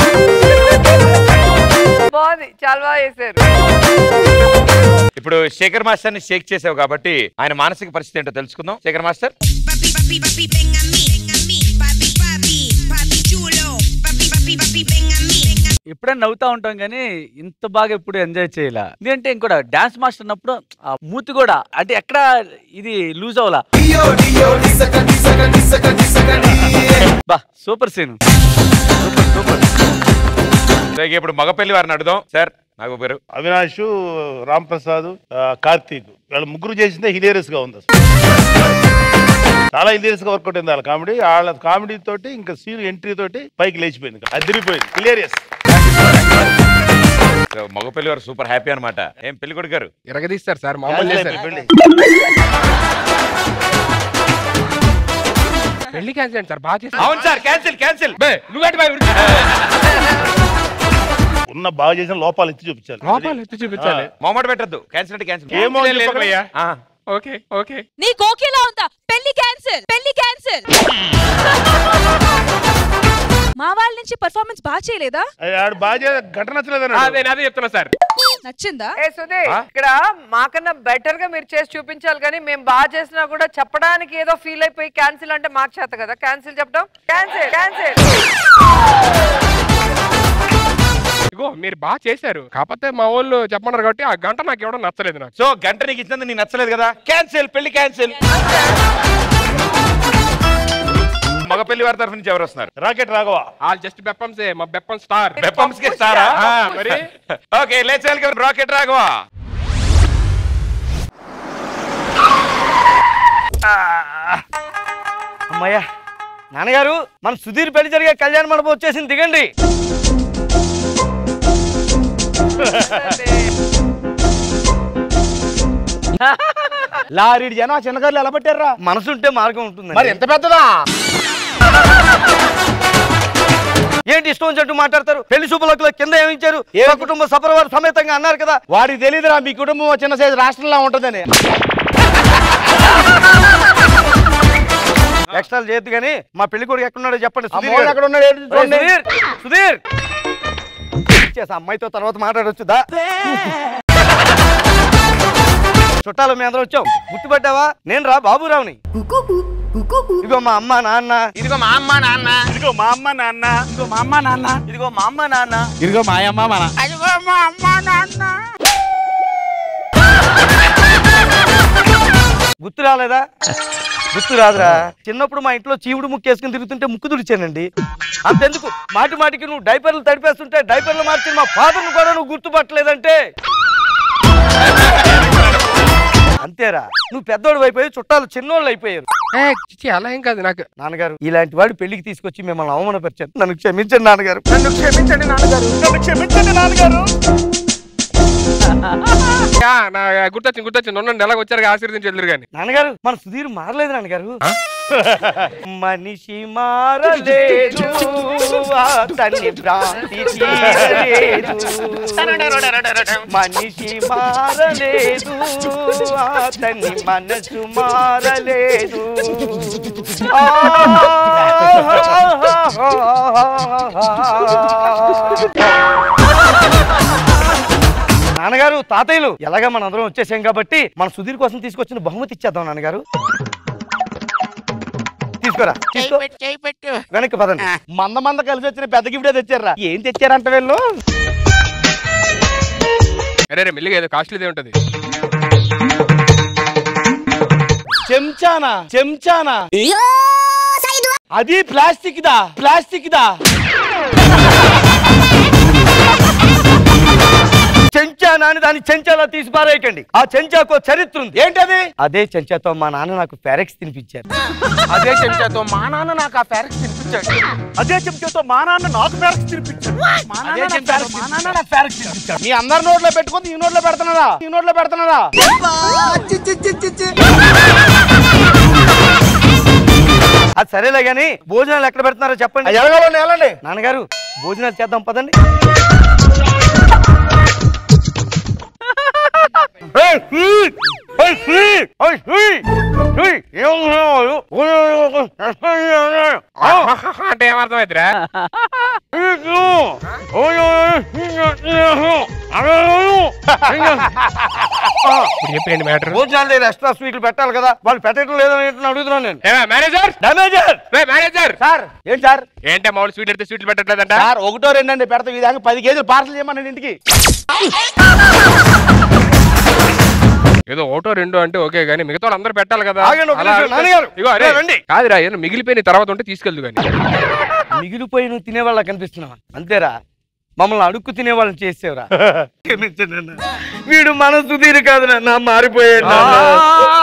బాగుంది చాలా బాగా చేశారు ఇప్పుడు శేఖర్ మాస్టర్ ని షేక్ చేసావు కాబట్టి ఆయన మానసిక పరిస్థితి ఏంటో తెలుసుకుందాం శేఖర్ మాస్టర్ ఎప్పుడైనా నవ్వుతా ఉంటాం కానీ ఇంత బాగా ఎప్పుడు ఎంజాయ్ చేయలే ఎందుకంటే ఇంకోటి డాన్స్ మాస్టర్ అన్నప్పుడు ఆ మూతి కూడా అంటే ఎక్కడ ఇది లూజ్ అవ్వలా బా సూపర్ సీన్ సో ఇక ఇప్పుడు మగపల్లి వారిని అడుగుదాం సార్ నాకు పేరు అవినాష్ రామ్ ప్రసాద్ ఆ, కార్తీక్ వీళ్ళ ముగ్గురు చేసిందే హిలేరియస్ గా ఉంది అసలు చాలా హిలేరియస్ గా వర్కౌట్ అయింది వాళ్ళ కామెడీ వాళ్ళ కామెడీ తోటి ఇంకా సీన్ ఎంట్రీ తోటి పైకి లేచిపోయింది అదిరిపోయింది హిలేరియస్ సో మగపల్లి వారు సూపర్ హ్యాపీ అన్నమాట ఏం పెళ్లి కొడుకు గారు ఇరగదీస్తారు సార్ మామూలు చేశారు. పెళ్లి. పెళ్లి క్యాన్సిల్ సార్ బాగా చేశారు. అవును సార్ క్యాన్సిల్ క్యాన్సిల్ నువ్వేంటి బాయ్ ఉన్న బాగా చేసిన లోపాలు ఎత్తి చూపించాలి లోపాలు ఎత్తి చూపించాలి. మొహమాట పెట్టద్దు క్యాన్సిల్ అంటే క్యాన్సిల్ ఏమో చెప్పకయ్యా ఓకే ఓకే నీకు ఓకేలా ఉందా పెళ్లి క్యాన్సిల్ పెళ్లి క్యాన్సిల్ మా వాళ్ళ నుంచి పర్ఫార్మెన్స్ బాగా చేయలేదా ఆడు బాగా చే- ఘటన నచ్చలేదన్నాడు. అదే అదే చెప్తున్నా సార్ నచ్చిందా ఏ సుధీర్ ఇక్కడ మాకన్నా బెటర్ గా మీరు చేసి చూపించాలి కానీ మేము బాగా చేసినా కూడా చెప్పడానికి ఏదో ఫీల్ అయిపోయి క్యాన్సిల్ అంటే మాకు చేత కదా క్యాన్సిల్ చెప్పడం క్యాన్సిల్ క్యాన్సిల్ ఇగో మీరు బాగా చేశారు కాకపోతే మా వాళ్ళు చెప్పమన్నారు కాబట్టి ఆ గంట నాకు ఇవ్వడం నచ్చలేదు నాకు సో గంట నీకు ఇచ్చినందుకు నీకు నచ్చలేదు కదా క్యాన్సిల్ పెళ్లి క్యాన్సిల్ మగ పెళ్లి వారి తరఫు నుంచి ఎవరు వస్తున్నారు రాకెట్ రాఘవ వాళ్ళు జస్ట్ బెప్పంసే మా బెప్పం స్టార్ బెప్పమ్స్ కి స్టారా ఆ, మరి okay let's welcome rocket Raghava అమ్మయ్యా నాన్నగారు మన సుధీర్ పెళ్లి జరిగే కళ్యాణ మండపం వచ్చేసింది దిగండి లారీడి జనం ఆ చిన్న కార్లు ఎలా పెట్టారా మనసుంటే మార్గం ఉంటుంది మరి ఎంత పెద్దదా ఏంటి ఇష్టం వచ్చినట్టు మాట్లాడతారు పెళ్లి శుభలకు కింద ఏమించారు ఏ కుటుంబ సపరవారు సమేతంగా అన్నారు కదా వాడికి తెలియదురా మీ కుటుంబం ఓ చిన్న సైజు రాష్ట్రంలో ఉంటుందని ఎక్స్ట్రా చేయొద్దు కానీ మా పెళ్లి కొడుకు ఎక్కడున్నాడో చెప్పండి ఆ సుధీర్ మోహన్ గారు. ఎక్కడ ఉన్నాడు? ఏంటి ఒరేయ్ చూడండి. సుధీర్ సుధీర్ ఇచ్చేసా అమ్మాయితో తర్వాత మాట్లాడొచ్చు దా చుట్టాలు మీ అందరూ వచ్చాం గుర్తుపట్టావా నేను రా బాబురావుని ఇదిగో మా అమ్మ నాన్న ఇదిగో మా అమ్మ నాన్న ఇదిగో మా అమ్మ నాన్న ఇదిగో మా అమ్మ నాన్న ఇదిగో మా అమ్మ నాన్న ఇదిగో మా అమ్మ మన గుర్తు రాలేదా గుర్తు రాదురా చిన్నప్పుడు మా ఇంట్లో చీవుడు ముక్కు వేసుకుని తిరుగుతుంటే ముక్కు తుడిచానండి అంతెందుకు మాటి మాటికి నువ్వు డైపర్లు తడిపేస్తుంటే డైపర్లు మార్చిన మా ఫాదర్ను కూడా నువ్వు గుర్తుపట్టలేదంటే అంతేరా నువ్వు పెద్దోడు అయిపోయి చుట్టాలు చిన్నోళ్ళు అయిపోయారు అలా ఏం కాదు నాకు నాన్నగారు ఇలాంటి వాడు పెళ్లికి తీసుకొచ్చి మిమ్మల్ని అవమానపరిచాను నన్ను క్షమించండి నాన్నగారు నన్ను క్షమించండి నాన్నగారు నన్ను క్షమించండి నాన్నగారు యా, నా గుర్తొచ్చింది గుర్తొచ్చింది ఉండండి ఎలాగ వచ్చారు ఆశీర్వదించి వెళ్ళరు కానీ నాన్నగారు మన సుధీర్ మారలేదు నాన్నగారు మనిషి మారలేదు అతని భ్రాంతి తీరలేదు మనిషి మారలేదు అతని మనసు మారలేదు నాన్నగారు తాతయ్యలు ఎలాగా మన అందరం వచ్చేసాం కాబట్టి మన సుధీర్ కోసం తీసుకొచ్చిన బహుమతి ఇచ్చేద్దాం నాన్నగారు తీసుకోరా తీసుకో వెనక్కి పదండి మంద మంద కలిసి వచ్చిన పెద్ద గిఫ్టే తెచ్చారా ఏం తెచ్చారంట వీళ్ళు అరే రే మెల్లిగా ఏదో కాస్ట్లీదే ఉంటది చెంచానా చెంచానా అది ప్లాస్టిక్ దా ప్లాస్టిక్ దా చెంచా నాని దాని చెంచాలో తీసి పారేయకండి ఆ చెంచాకు చరిత్ర ఉంది ఏంటది అదే చెంచాతో మా నాన్న నాకు ఫెరెక్స్ తినిపించారు అదే చెంచాతో మా నాన్న నాకు ఆ ఫెరక్స్ తినిపించాడు అదే చెంచాతో మా నాన్న నాకు ఫెరక్స్ తినిపించాడు అదే చెంచాతో మా నాన్న నాకు ఫెరక్స్ తినిపించాడు మీ అందరి నోట్లో పెట్టుకొని ఈ నోట్లో పెడుతున్నారా ఈ నోట్లో పెడుతున్నారా అది సరేలే గాని భోజనాలు ఎక్కడ పెడుతున్నారో చెప్పండి ఎలాగోని వెళ్ళండి నాన్నగారు భోజనాలు చేద్దాం పదండి ఏయ్, హీ! ఏయ్, హీ! ఏయ్, హీ! హీ! ఏమనుకున్నావు? అంటే ఏమర్థమైందిరా ఇప్పుడు చెప్పేయండి మ్యాటర్ భోజనాల దగ్గర ఎక్స్ట్రా స్వీట్లు పెట్టాలి కదా వాళ్ళు పెట్టడం లేదని ఏంటని అడుగుతున్నాను నేను మేనేజర్ మేనేజర్ మేనేజర్ సార్ ఏంటి సార్ ఏంటే మామూలు స్వీట్ అయితే స్వీట్లు పెట్టట్లేదంట సార్ ఒకటో రెండండి పెడతాం ఈ విధంగా పది కేజీలు పార్సల్ చేయమన్నాడు ఇంటికి ఏదో ఒకటో రెండు అంటే ఓకే కానీ మిగతా వాళ్ళు అందరూ పెట్టాలి కదా ఆగండి, ఒక అలా నిమిషం, అడిగితే- నాన్నగారు. ఇగో అరే రా, రండి. కాదురా ఏదో మిగిలిపోయిన తర్వాత ఉంటే తీసుకెళ్దు కానీ మిగిలిపోయి నువ్వు తినేవాళ్ళ కనిపిస్తున్నావా అంతేరా మమ్మల్ని అడుక్కు తినేవాళ్ళని చేసేవరా క్షమించండి అన్న. వీడు మన సుధీర్ కాదు నా మారిపోయాడు నాన్న.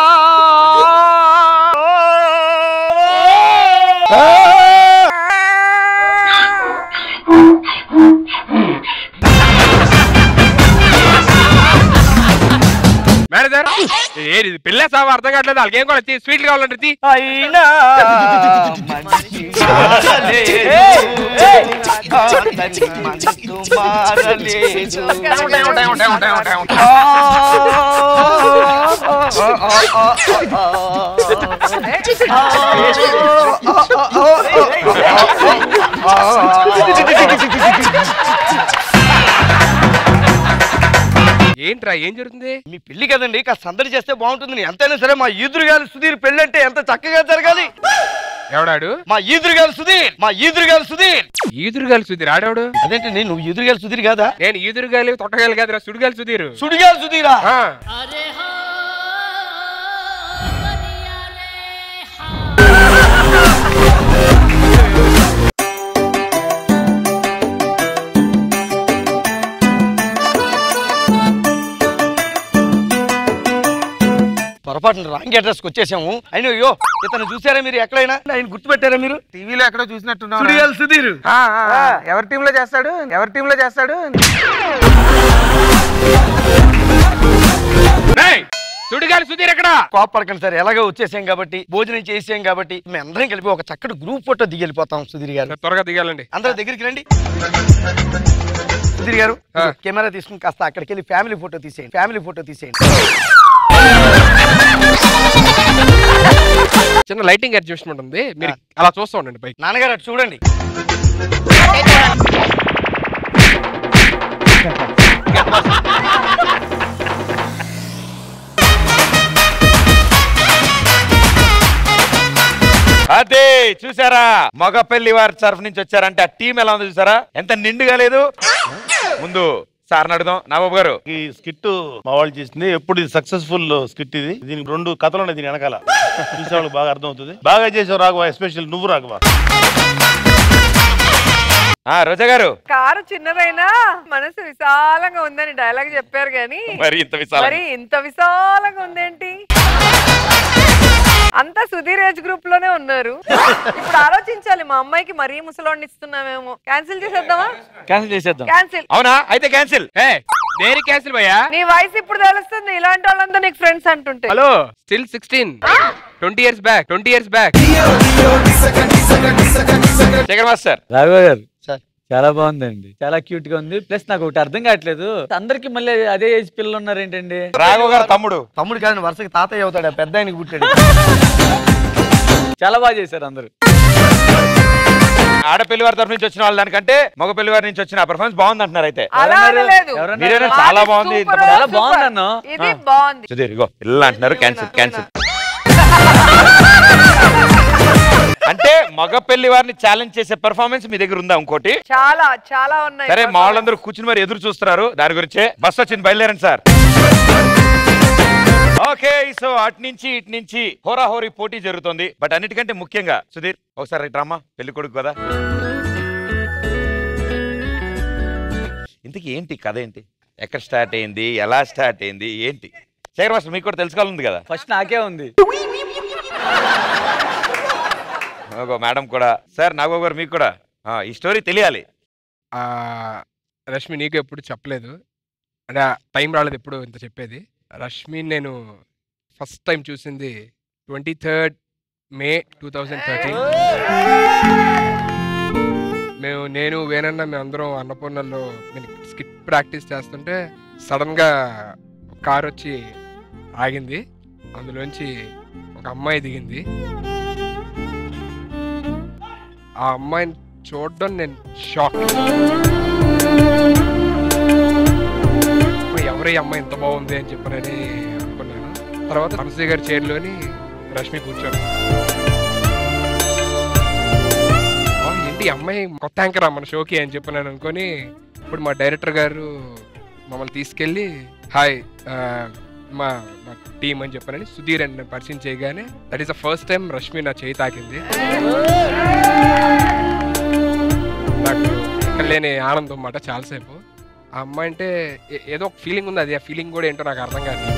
మేనేజర్ ఏది పిల్ల సాగు అర్థం కావట్లేదు వాళ్ళకి ఏం కూడా తీ, స్వీట్లు కావాలంటే తీ. అయినా మనిషి అతని మనసు మారలేదు. ఏంట్రా ఏం జరుగుతుంది మీ పెళ్లి కదండి కాస్త సందడి చేస్తే బాగుంటుంది ఎంతైనా సరే మా ఈదురు గారి సుధీర్ పెళ్లి అంటే ఎంత చక్కగా జరగాలి ఎవడాడు మా ఈదురుగాలు సుధీర్ మా ఈదురుగాలు సుధీర్ ఈదురుగాలి సుధీర్ ఆడేవాడు అదేంటి నువ్వు ఈదురుగాలు సుధీర్ కాదా నేను ఈదురుగాలి తొట్టగాలి కాదురా సుడిగాలి సుధీర్ సుడిగాలు సుధీరా ఆ. పొరపాటున రాంగ్ అడ్రస్కి వచ్చేసాము అయినా అయ్యో ఇతను చూసారా మీరు ఎక్కడైనా ఆయన గుర్తుపెట్టారా మీరు టీవీలో ఎక్కడో చూసినట్టున్నావు సుడిగాలి సుధీర్ ఎవరి టీమ్ లో చేస్తాడు ఎవరి టీమ్ లో చేస్తాడు సుడిగాలి సుధీర్ ఎక్కడ కోపడకండి సార్ ఎలాగో వచ్చేసాం కాబట్టి భోజనం చేసాం కాబట్టి మేము అందరం కలిపి ఒక చక్కటి గ్రూప్ ఫోటో దిగి వెళ్ళిపోతాం సుధీర్ గారు త్వరగా దిగాలండి అందరూ దగ్గరికి రండి సుధీర్ గారు కెమెరా తీసుకుని కాస్త అక్కడికి వెళ్ళి ఫ్యామిలీ ఫోటో తీసేయండి ఫ్యామిలీ ఫోటో తీసేయండి చిన్న లైటింగ్ అడ్జస్ట్మెంట్ ఉంది మీరు అలా చూస్తూ ఉండండి పైకి నాన్నగారు అటు చూడండి అదే చూసారా మగ పెళ్లి వారి తరఫు నుంచి వచ్చారంటే ఆ టీం ఎలా ఉందో చూసారా ఎంత నిండుగా లేదు ముందు సార్ అడుగుదాం నాబాబు గారు ఈ స్కిట్ మా వాళ్ళు చేసింది ఎప్పుడు ఇది సక్సెస్ఫుల్ స్కిట్ ఇది దీనికి రెండు కథలు ఉన్నాయి దీని వెనకాల చూసే వాళ్ళకి బాగా అర్థం అవుతుంది బాగా చేసావు రాఘవ ఎస్పెషల్ నువ్వు రాఘవ ఆ రోజా గారు కారు చిన్నదైనా మనసు విశాలంగా ఉందని డైలాగ్ చెప్పారు గాని మరి ఇంత విశాలంగా? మరి ఇంత విశాలంగా ఉందేంటి అంతా సుధీర్ ఏజ్ గ్రూప్ లోనే ఉన్నారు ఇప్పుడు ఆలోచించాలి మా అమ్మాయికి మరీ ముసలోడిని ఇస్తున్నామేమో క్యాన్సిల్ చేసేద్దామా క్యాన్సిల్ చేసేద్దాం క్యాన్సిల్ అవునా అయితే క్యాన్సిల్ దేని క్యాన్సిల్ భయ్యా నీ వయసు ఇప్పుడు తెలుస్తుంది ఇలాంటి వాళ్ళంతా నీకు ఫ్రెండ్స్ అంటుంటే hello still sixteen twenty years back twenty years back Jagan master Raghava garu చాలా బాగుందండి చాలా క్యూట్ గా ఉంది ప్లస్ నాకు ఒకటి అర్థం కావట్లేదు అందరికి మళ్ళీ అదే ఏజ్ పిల్లలు ఉన్నారు ఏంటండి రాఘవ గారు తమ్ముడు తమ్ముడు కాదు వరుసకి తాతయ్య అవుతాడు పెద్ద ఆయనకి పుట్టాడు చాలా బాగా చేశారు అందరూ ఆడపిల్లి వారి తరఫు నుంచి వచ్చిన వాళ్ళ దానికంటే మగ పెళ్లి వారి నుంచి వచ్చిన పర్ఫార్మెన్స్ బాగుంది అంటున్నారు అయితే అలా అనలేదు. మీరేనా చాలా బాగుంది ఇంత సూపర్, బాగుంది. చాలా బాగుంది అన్న ఇది బాగుంది సుధీర్ ఇగో పిల్లలు అంటున్నారు క్యాన్సిల్ క్యాన్సిల్ అంటే మగ పెళ్లి వారిని ఛాలెంజ్ చేసే పెర్ఫార్మెన్స్ మీ దగ్గర ఉందా ఇంకోటి చాలా చాలా ఉన్నాయి సరే మా వాళ్ళందరూ కూర్చుని మరి ఎదురు చూస్తున్నారు దాని గురించే బస్ వచ్చింది బయలుదేరండి సార్ ఓకే సో అటు నుంచి ఇటు నుంచి హోరాహోరీ పోటీ జరుగుతుంది బట్ అన్నిటికంటే ముఖ్యంగా సుధీర్ ఒకసారి డ్రామా పెళ్లి కొడుకు కదా ఇంతకీ ఏంటి కథ ఏంటి ఎక్కడ స్టార్ట్ అయింది ఎలా స్టార్ట్ అయింది ఏంటి శేఖర్ మాస్టర్ మీకు కూడా తెలుసుకోవాలంది కదా ఫస్ట్ నాకే ఉంది ఓగో మేడం కూడా సార్ నాగబాబు గారు మీకు కూడా ఆ, ఈ స్టోరీ తెలియాలి ఆ, రష్మి నీకు ఎప్పుడు చెప్పలేదు అంటే టైం రాలేదు ఎప్పుడు ఇంత చెప్పేది రష్మి నేను ఫస్ట్ టైం చూసింది twenty third May two thousand thirteen మేము నేను వేనన్న మేమందరం అన్నపూర్ణలో స్కిట్ ప్రాక్టీస్ చేస్తుంటే సడన్గా కార్ వచ్చి ఆగింది అందులోంచి ఒక అమ్మాయి దిగింది ఆ అమ్మాయిని చూడడం నేను షాక్ ఎవరి అమ్మాయి ఇంత బాగుంది అని చెప్పనని అనుకున్నాను తర్వాత హంసీ గారి చైర్లోని రష్మి కూర్చోను "ఆ, ఏంటి ఈ అమ్మాయి కొత్త యాంకర్ మన షోకి అని చెప్పి నేను అనుకొని ఇప్పుడు మా డైరెక్టర్ గారు మమ్మల్ని తీసుకెళ్ళి హాయ్ ఆ, మా మా టీం అని చెప్పనని సుధీర్ అని నేను పరిచయం చేయగానే that is the first time Rashmi నా చేయి తాకింది నాకు ఎక్కడ లేని ఆనందం అన్నమాట చాలాసేపు ఆ అమ్మాయి అంటే ఏ- ఏదో ఒక ఫీలింగ్ ఉంది అది ఆ ఫీలింగ్ కూడా ఏంటో నాకు అర్థం కాదు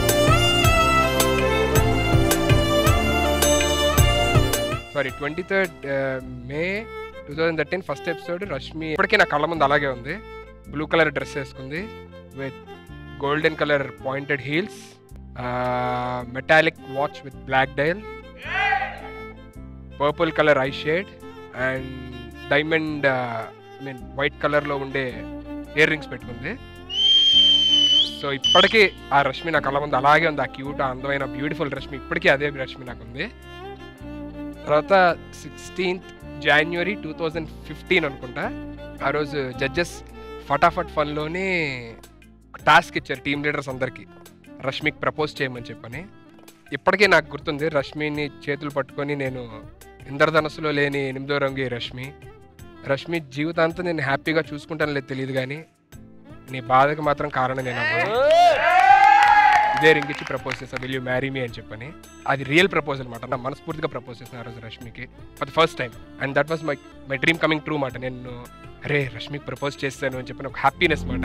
sorry twenty third May two thousand thirteen first episode Rashmi ఇప్పటికీ నా కళ్ళ ముందు అలాగే ఉంది బ్లూ కలర్ డ్రెస్ వేసుకుంది with golden colour pointed heels metallic watch with black dial purple colour eye shade and diamond I mean white కలర్లో ఉండే ఇయర్ రింగ్స్ పెట్టుకుంది సో ఇప్పటికీ ఆ రష్మి నా కళ్ళ ముందు అలాగే ఉంది ఆ క్యూట్ ఆ అందమైన బ్యూటిఫుల్ రష్మి ఇప్పటికీ అదే రష్మి నాకు ఉంది తర్వాత sixteenth January two thousand fifteen అనుకుంటా ఆ రోజు జడ్జెస్ ఫటాఫట్ ఫన్లోని టాస్క్ ఇచ్చారు టీమ్ లీడర్స్ అందరికీ రష్మికి ప్రపోజ్ చేయమని చెప్పని ఇప్పటికీ నాకు గుర్తుంది రష్మిని చేతులు పట్టుకొని నేను ఇంద్రధనస్సులో లేని ఎనిమిదో రంగు ఈ రష్మి రష్మి జీవితాంతం నేను హ్యాపీగా చూసుకుంటాను లేదు తెలియదు కానీ నీ బాధకు మాత్రం కారణం నేను అవ్వను. ఇదే రింగ్ ఇచ్చి ప్రపోజ్ చేసా విల్ యూ మ్యారీ మీ అని చెప్పని అది రియల్ ప్రపోజ్ అనమాట నా మనస్ఫూర్తిగా ప్రపోజ్ చేసిన ఆ రోజు రష్మికి for the first time and that was my my dream coming true మాట నేను అరే రష్మికి ప్రపోజ్ చేస్తాను అని చెప్పిన ఒక హ్యాపీనెస్ మాట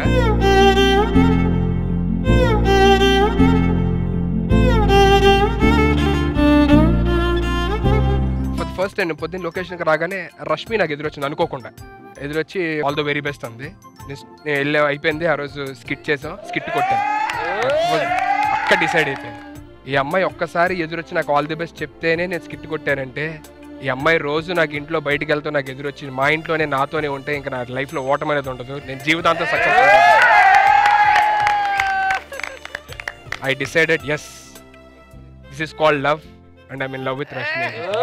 ఫర్ ఫస్ట్ టైం పొద్దున్న లొకేషన్కి రాగానే రష్మి నాకు ఎదురొచ్చింది అనుకోకుండా ఎదురొచ్చి ఆల్ ద వెరీ బెస్ట్ అంది నేను నేను వెళ్ళే అయిపోయింది ఆ రోజు స్కిట్ చేసాం స్కిట్ కొట్టాను అక్కడ డిసైడ్ అయిపోయింది ఈ అమ్మాయి ఒక్కసారి ఎదురొచ్చి నాకు ఆల్ ది బెస్ట్ చెప్తేనే నేను స్కిట్ కొట్టానంటే ఈ అమ్మాయి రోజు నాకు ఇంట్లో బయటికి వెళ్తూ నాకు ఎదురొచ్చి మా ఇంట్లోనే నాతోనే ఉంటే ఇంకా నా లైఫ్లో ఓటం అనేది ఉండదు నేను జీవితాంతం success I decided yes this is called love and I mean love with Rashmi అని చెప్పి.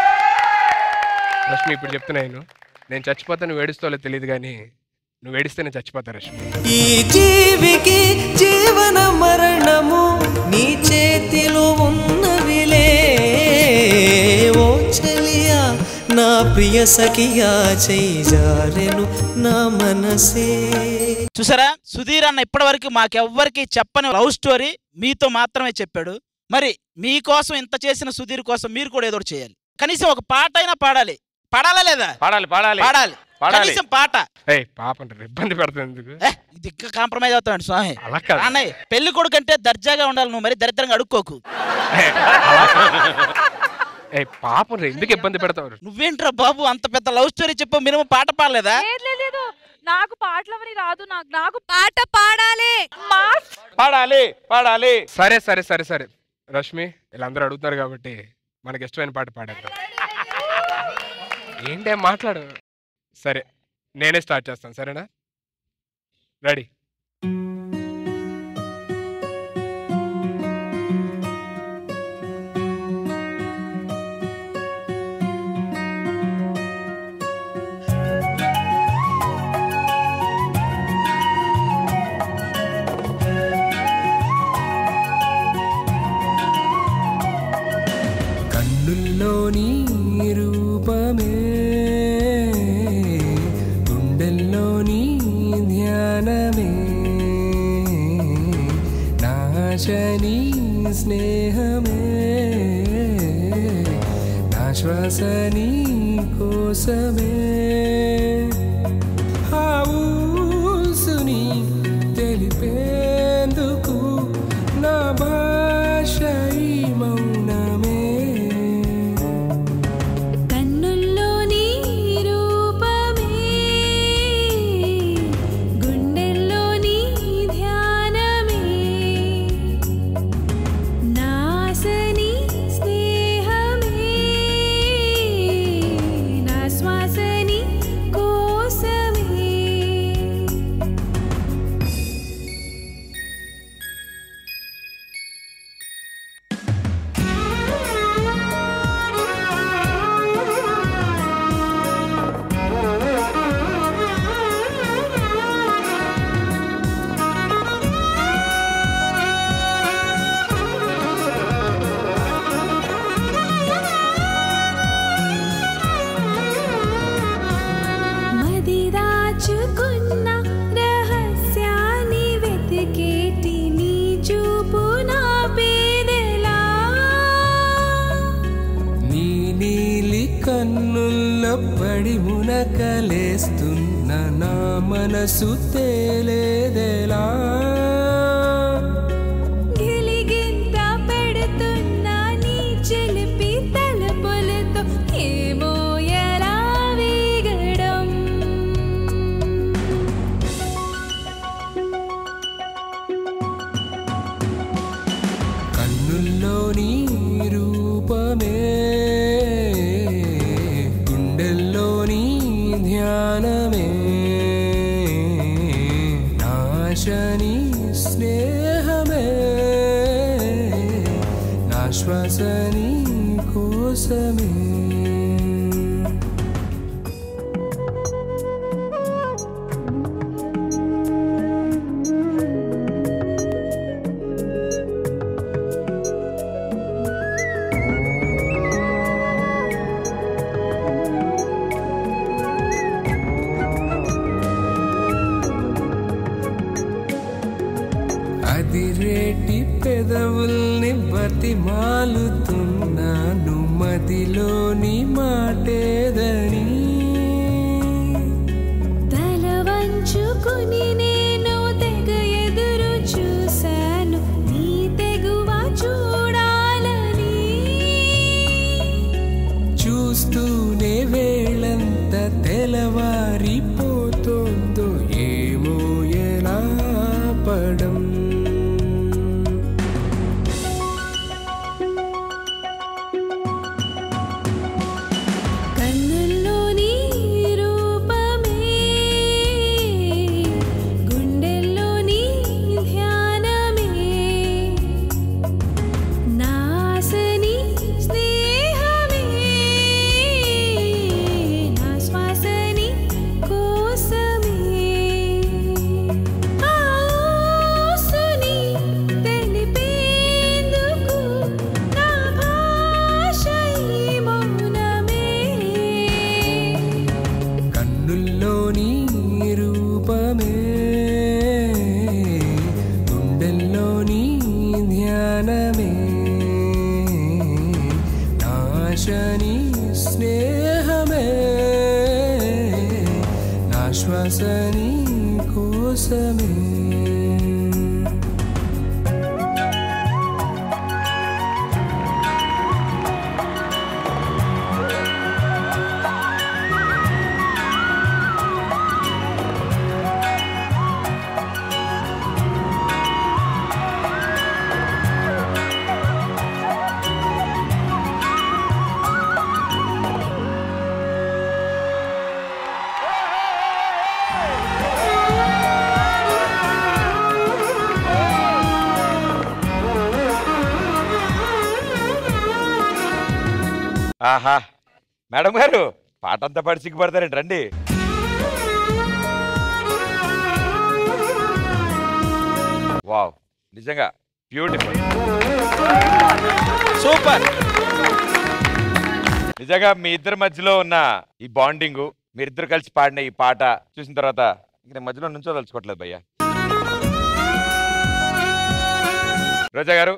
రష్మి ఇప్పుడు చెప్తున్నా నేను నేను చచ్చిపోతా నువ్వు ఏడుస్తాలో తెలియదు కానీ నువ్వు ఏడిస్తే నేను చచ్చిపోతా రష్మి ఈ జీవికి జీవన మరణము నీ చేతిలో ఉన్నవిలే ఓ చలియా నా ప్రియ సఖియా చేజారెను నా మనసే చూసారా సుధీర్ అన్న ఇప్పటివరకు మాకెవ్వరికి చెప్పని లవ్ స్టోరీ మీతో మాత్రమే చెప్పాడు మరి మీకోసం ఇంత చేసిన సుధీర్ కోసం మీరు కూడా ఏదో ఒకటి చేయాలి కనీసం ఒక పాట అయినా పాడాలి పాడాలా లేదా పాడాలి పాడాలి పాడాలి పాడాలి. కనీసం పాట ఏయ్ పాప అంటారు ఇబ్బంది పెడుతుంది ఎందుకు ఇది ఇంకా కాంప్రమైజ్ అవుతాడు స్వామి అలా కాదు. అన్నయ్య పెళ్లి కొడుకు అంటే దర్జాగా ఉండాలి నువ్వు మరి దరిద్రంగా అడుక్కోకు ఏ పాపం రే ఎందుకు ఇబ్బంది పెడతావు నువ్వేంట్రా బాబు అంత పెద్ద లవ్ స్టోరీ చెప్పు మినిమం పాట పాడలేదా లేదు లేదు, లేదు నాకు పాటలవని రాదు నాకు నాకు పాట పాడాలి మా పాడాలి పాడాలి సరే సరే సరే సరే రష్మి వీళ్ళందరూ అడుగుతున్నారు కాబట్టి మనకి ఇష్టమైన పాట పాడేద్దాం ఏంటే మాట్లాడు సరే నేనే స్టార్ట్ చేస్తాను సరేనా రెడీ కన్నుల్లోని రూపమే గుండెల్లోని ధ్యానమే నాశని స్నేహమే నా శ్వాసని కోసమే ఆ ఊసుని తెలిపేందుకు నా భాష ఈ మౌనమే కన్నుల్లోని రూపమే గుండెల్లోని ధ్యానమే నాసని స్నేహమే నా శ్వాసని కోసమే మది దాచుకున్న రహస్యాన్ని వెతికేటి నీ చూపు నా పేదెలా నీ నీలి కన్నుల్లో పడి మునకలేస్తున్న నా మనసు తేలేదెలా గిలిగింత పెడుతున్న నీ చిలిపి తలుపులతో ఏమో ఎలా వీగడం కన్నుల్లోని రూపమే గుండెల్లోని ధ్యానమే నాశని స్నేహమే నా శ్వాసని కోసమే బెదిరేటి పెదవుల్ని బతిమాలుతున్నాను మదిలోని మాటేదని తల వంచుకుని నేను తెగ ఎదురు చూశాను నీ తెగువ చూడాలని చూస్తూనే వేళంత తెలవారిపోతోందో ఏమో ఎలా పడం కన్నుల్లోని రూపమే గుండెల్లోని ధ్యానమే నాసని స్నేహమే నా శ్వాసని కోసమే ఆసుని తెలిపేందుకు నా భాష ఈ మౌనమే కన్నుల్లోని రూపమే గుండెల్లోని ధ్యానమే నాశని స్నేహమే నా శ్వాసని కోసమే ఆహా మేడం గారు పాట అంతా పాడి సిగ్గుపడతారండి రండి వావ్ నిజంగా బ్యూటిఫుల్ సూపర్ నిజంగా మీ ఇద్దరి మధ్యలో ఉన్న ఈ బాండింగ్ మీరిద్దరు కలిసి పాడిన ఈ పాట చూసిన తర్వాత ఇంక నేను మధ్యలో నుంచో తలుచుకోవట్లేదు భయ్యా రోజా గారు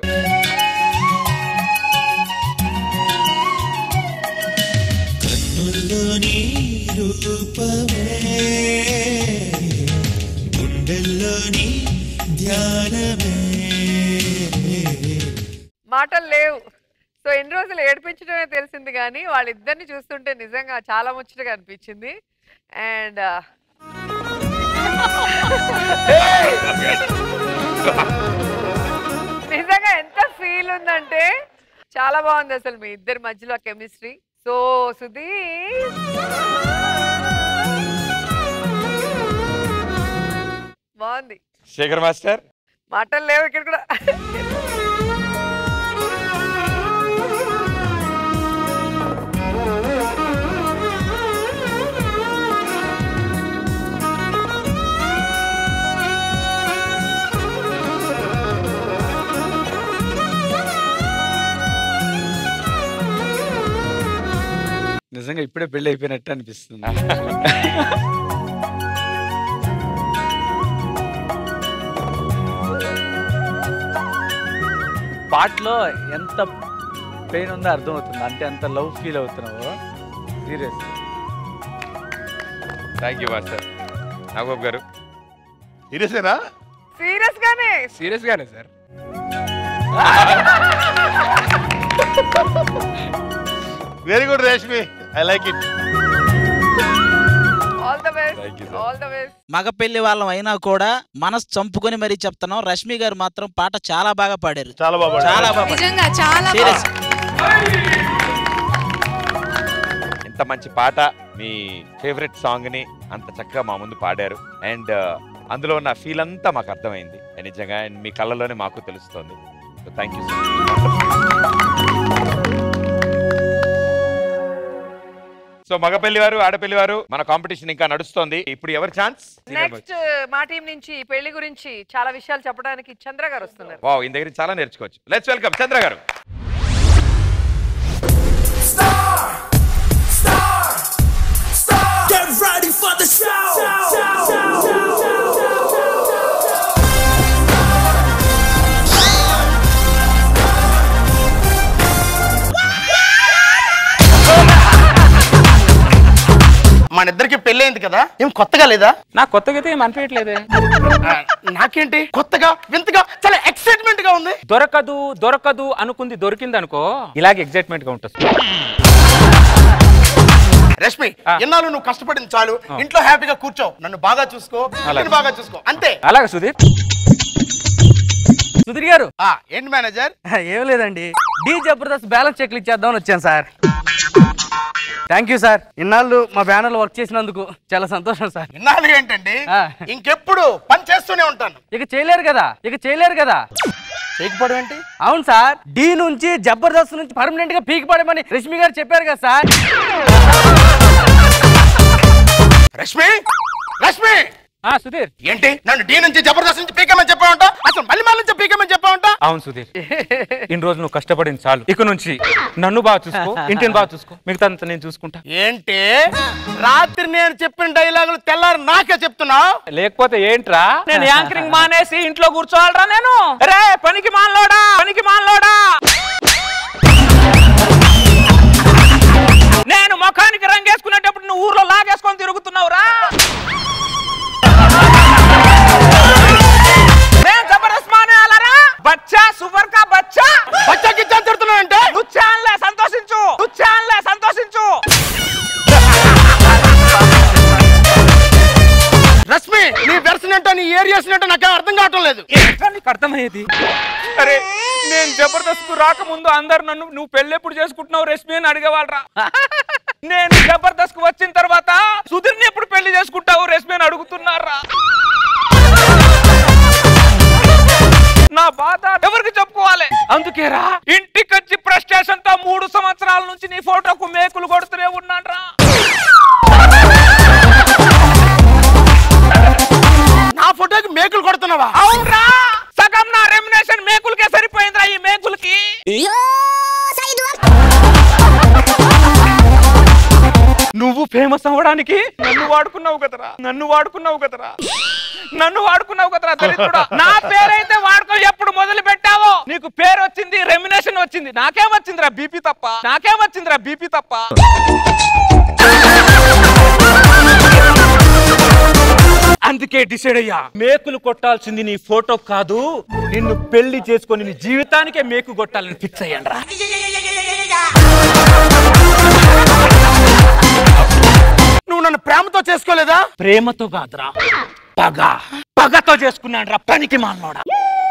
కన్నుల్లోని రూపమే గుండెల్లోని ధ్యానమే మాటలు లేవు సో ఎన్ని రోజులు ఏడిపించడమే తెలిసింది కానీ వాళ్ళిద్దరిని చూస్తుంటే నిజంగా చాలా ముచ్చటగా అనిపించింది అండ్ నిజంగా ఎంత ఫీల్ ఉందంటే చాలా బాగుంది అసలు మీ ఇద్దరి మధ్యలో కెమిస్ట్రీ సో సుధీర్ బాగుంది శేఖర్ మాస్టర్ మాటలు లేవు ఇక్కడ కూడా నిజంగా ఇప్పుడే పెళ్లి అయిపోయినట్టు అనిపిస్తుంది పాటలో ఎంత పెయిన్ ఉందో అర్థమవుతుంది అంటే అంత లవ్ ఫీల్ అవుతున్నావు సీరియస్ థ్యాంక్ యూ మాస్టర్ నాగోబ్ గారు సీరియసేనా సీరియస్ గానే సీరియస్ గానే sir very good Rashmi I like it all the best all the best మగ పెళ్లి వాళ్ళం అయినా కూడా మనసు చంపుకొని మరీ చెప్తున్నాం రష్మి గారు మాత్రం పాట చాలా బాగా పాడారు చాలా బాగా పాడారు. చాలా బాగా పాడారు. నిజంగా చాలా Serious. ఇంత మంచి పాట మీ ఫేవరెట్ సాంగ్ ని అంత చక్కగా మా ముందు పాడారు అండ్ అందులో ఉన్న ఫీల్ అంతా మాకు అర్థమైంది And నిజంగా and మీ కళ్ళలోనే మాకు తెలుస్తుంది థ్యాంక్ యూ సో మగ పెళ్లివారు ఆడపెళ్లి వారు మన కాంపిటీషన్ ఇంకా నడుస్తోంది ఇప్పుడు ఎవరి ఛాన్స్ నెక్స్ట్ మా టీం నుంచి పెళ్లి గురించి చాలా విషయాలు చెప్పడానికి చంద్ర గారు వస్తున్నారు వావ్ ఈయన దగ్గర చాలా నేర్చుకోవచ్చు లెట్స్ వెల్కమ్ చంద్ర గారు Get ready for the show. మన ఇద్దరికి పెళ్ళైంది కదా ఏం కొత్తగా లేదా నాకు కొత్తగా అయితే ఏం అనిపించట్లేదే ఆ, నాకేంటి కొత్తగా వింతగా చాలా ఎక్సైట్మెంట్ గా ఉంది దొరకదు దొరకదు అనుకుంది దొరికింది అనుకో ఇలాగే ఎగ్జైట్మెంట్ గా ఉంటుంది రష్మి ఎన్నాళ్ళు నువ్వు కష్టపడింది చాలు ఇంట్లో హ్యాపీగా కూర్చో నన్ను బాగా చూసుకో అలాగే. నన్ను బాగా చూసుకో అంతే అలాగే సుధీర్ సుధీర్ గారు ఆ, ఏంటి మేనేజర్ ఏం లేదండి డి జబర్దస్త్ బ్యాలెన్స్ చెక్లు ఇచ్చేద్దామని వచ్చాను సార్ థ్యాంక్ యూ సార్ ఇన్నాళ్ళు మా బ్యానర్లో వర్క్ చేసినందుకు చాలా సంతోషం సార్ ఇన్నాళ్ళు ఏంటండి ఇంకెప్పుడు పని చేస్తూనే ఉంటాను ఇక చేయలేరు కదా ఇక చేయలేరు కదా చేయకపోవడం ఏంటి అవును సార్ డి నుంచి జబర్దస్త్ నుంచి పర్మనెంట్ గా పీకి పడమని రష్మి గారు చెప్పారు కదా సార్ రష్మి రష్మి సుధీర్ ఏంటి నన్ను డి నుంచి జబర్దస్త్ నుంచి పీకమని చెప్పావంట అసలు మళ్ళీ మళ్ళీ నుంచి పీకమని చెప్పావంట అవును సుధీర్ ఇన్ని రోజులు నువ్వు కష్టపడింది చాలు ఇక నుంచి నన్ను బాగా చూసుకో ఇంటిని బాగా చూసుకో మిగతా అంతా నేను చూసుకుంటా ఏంటి రాత్రి నేను చెప్పిన డైలాగులు తెల్లారి నాకే చెప్తున్నా లేకపోతే ఏంట్రా నేను యాంకరింగ్ మానేసి ఇంట్లో కూర్చోవాలరా నేను రే పనికి మానలోడా పనికి మానలోడా నేను ముఖానికి రంగేసుకునేటప్పుడు నువ్వు ఊర్లో లాగేసుకొని తిరుగుతున్నావురా నేను జబర్దస్త్ మానేయాలరా బచ్చా సువర్ కా బచ్చా బచ్చా గిచ్చా తిడుతున్నావు అంటే నువ్వు ఛానలే సంతోషించు నువ్వు ఛానలే సంతోషించు రష్మి నీ వెర్షన్ ఏంటో నీ ఏరియాస్ ఏంటో నాకు అర్థం కావటం లేదు నీకు అర్థమయ్యేది అరే నేను జబర్దస్త్ కు రాకముందు అందరు నన్ను నువ్వు పెళ్ళెప్పుడు చేసుకుంటున్నావు రష్మి అని అడిగేవాళ్ళరా నేను జబర్దస్త్ కు వచ్చిన తర్వాత సుధీర్ని ఎప్పుడు పెళ్లి చేసుకుంటావు రష్మి అని అడుగుతున్నారా నా బాధ ఎవరికి చెప్పుకోవాలి అందుకేరా ఇంటికి వచ్చి ఫ్రస్ట్రేషన్ తో మూడు సంవత్సరాల నుంచి నీ ఫోటోకు మేకులు కొడుతూనే ఉన్నాను నా ఫోటోకి మేకులు కొడుతున్నావా అవునరా సగం నా రెమినేషన్ మేకులకే సరిపోయిందిరా ఈ మేకులకి నువ్వు ఫేమస్ అవ్వడానికి నన్ను వాడుకున్నావు కదరా నన్ను వాడుకున్నావు కదరా నన్ను వాడుకున్నావు కదరా దరిద్రుడా నా పేరైతే వాడుకో ఎప్పుడు మొదలు పెట్టావో నీకు పేరు వచ్చింది రెమినేషన్ వచ్చింది నాకేం వచ్చిందిరా బీపీ తప్ప నాకేం వచ్చిందిరా బీపీ తప్ప అందుకే డిసైడ్ అయ్యా మేకులు కొట్టాల్సింది నీ ఫోటో కాదు నిన్ను పెళ్లి చేసుకొని నీ జీవితానికే మేకు కొట్టాలని ఫిక్స్ అయ్యాను రా నువ్వు నన్ను ప్రేమతో చేసుకోలేదా ప్రేమతో కాదురా పగ పగతో చేసుకున్నాను రా పనికి మానోడా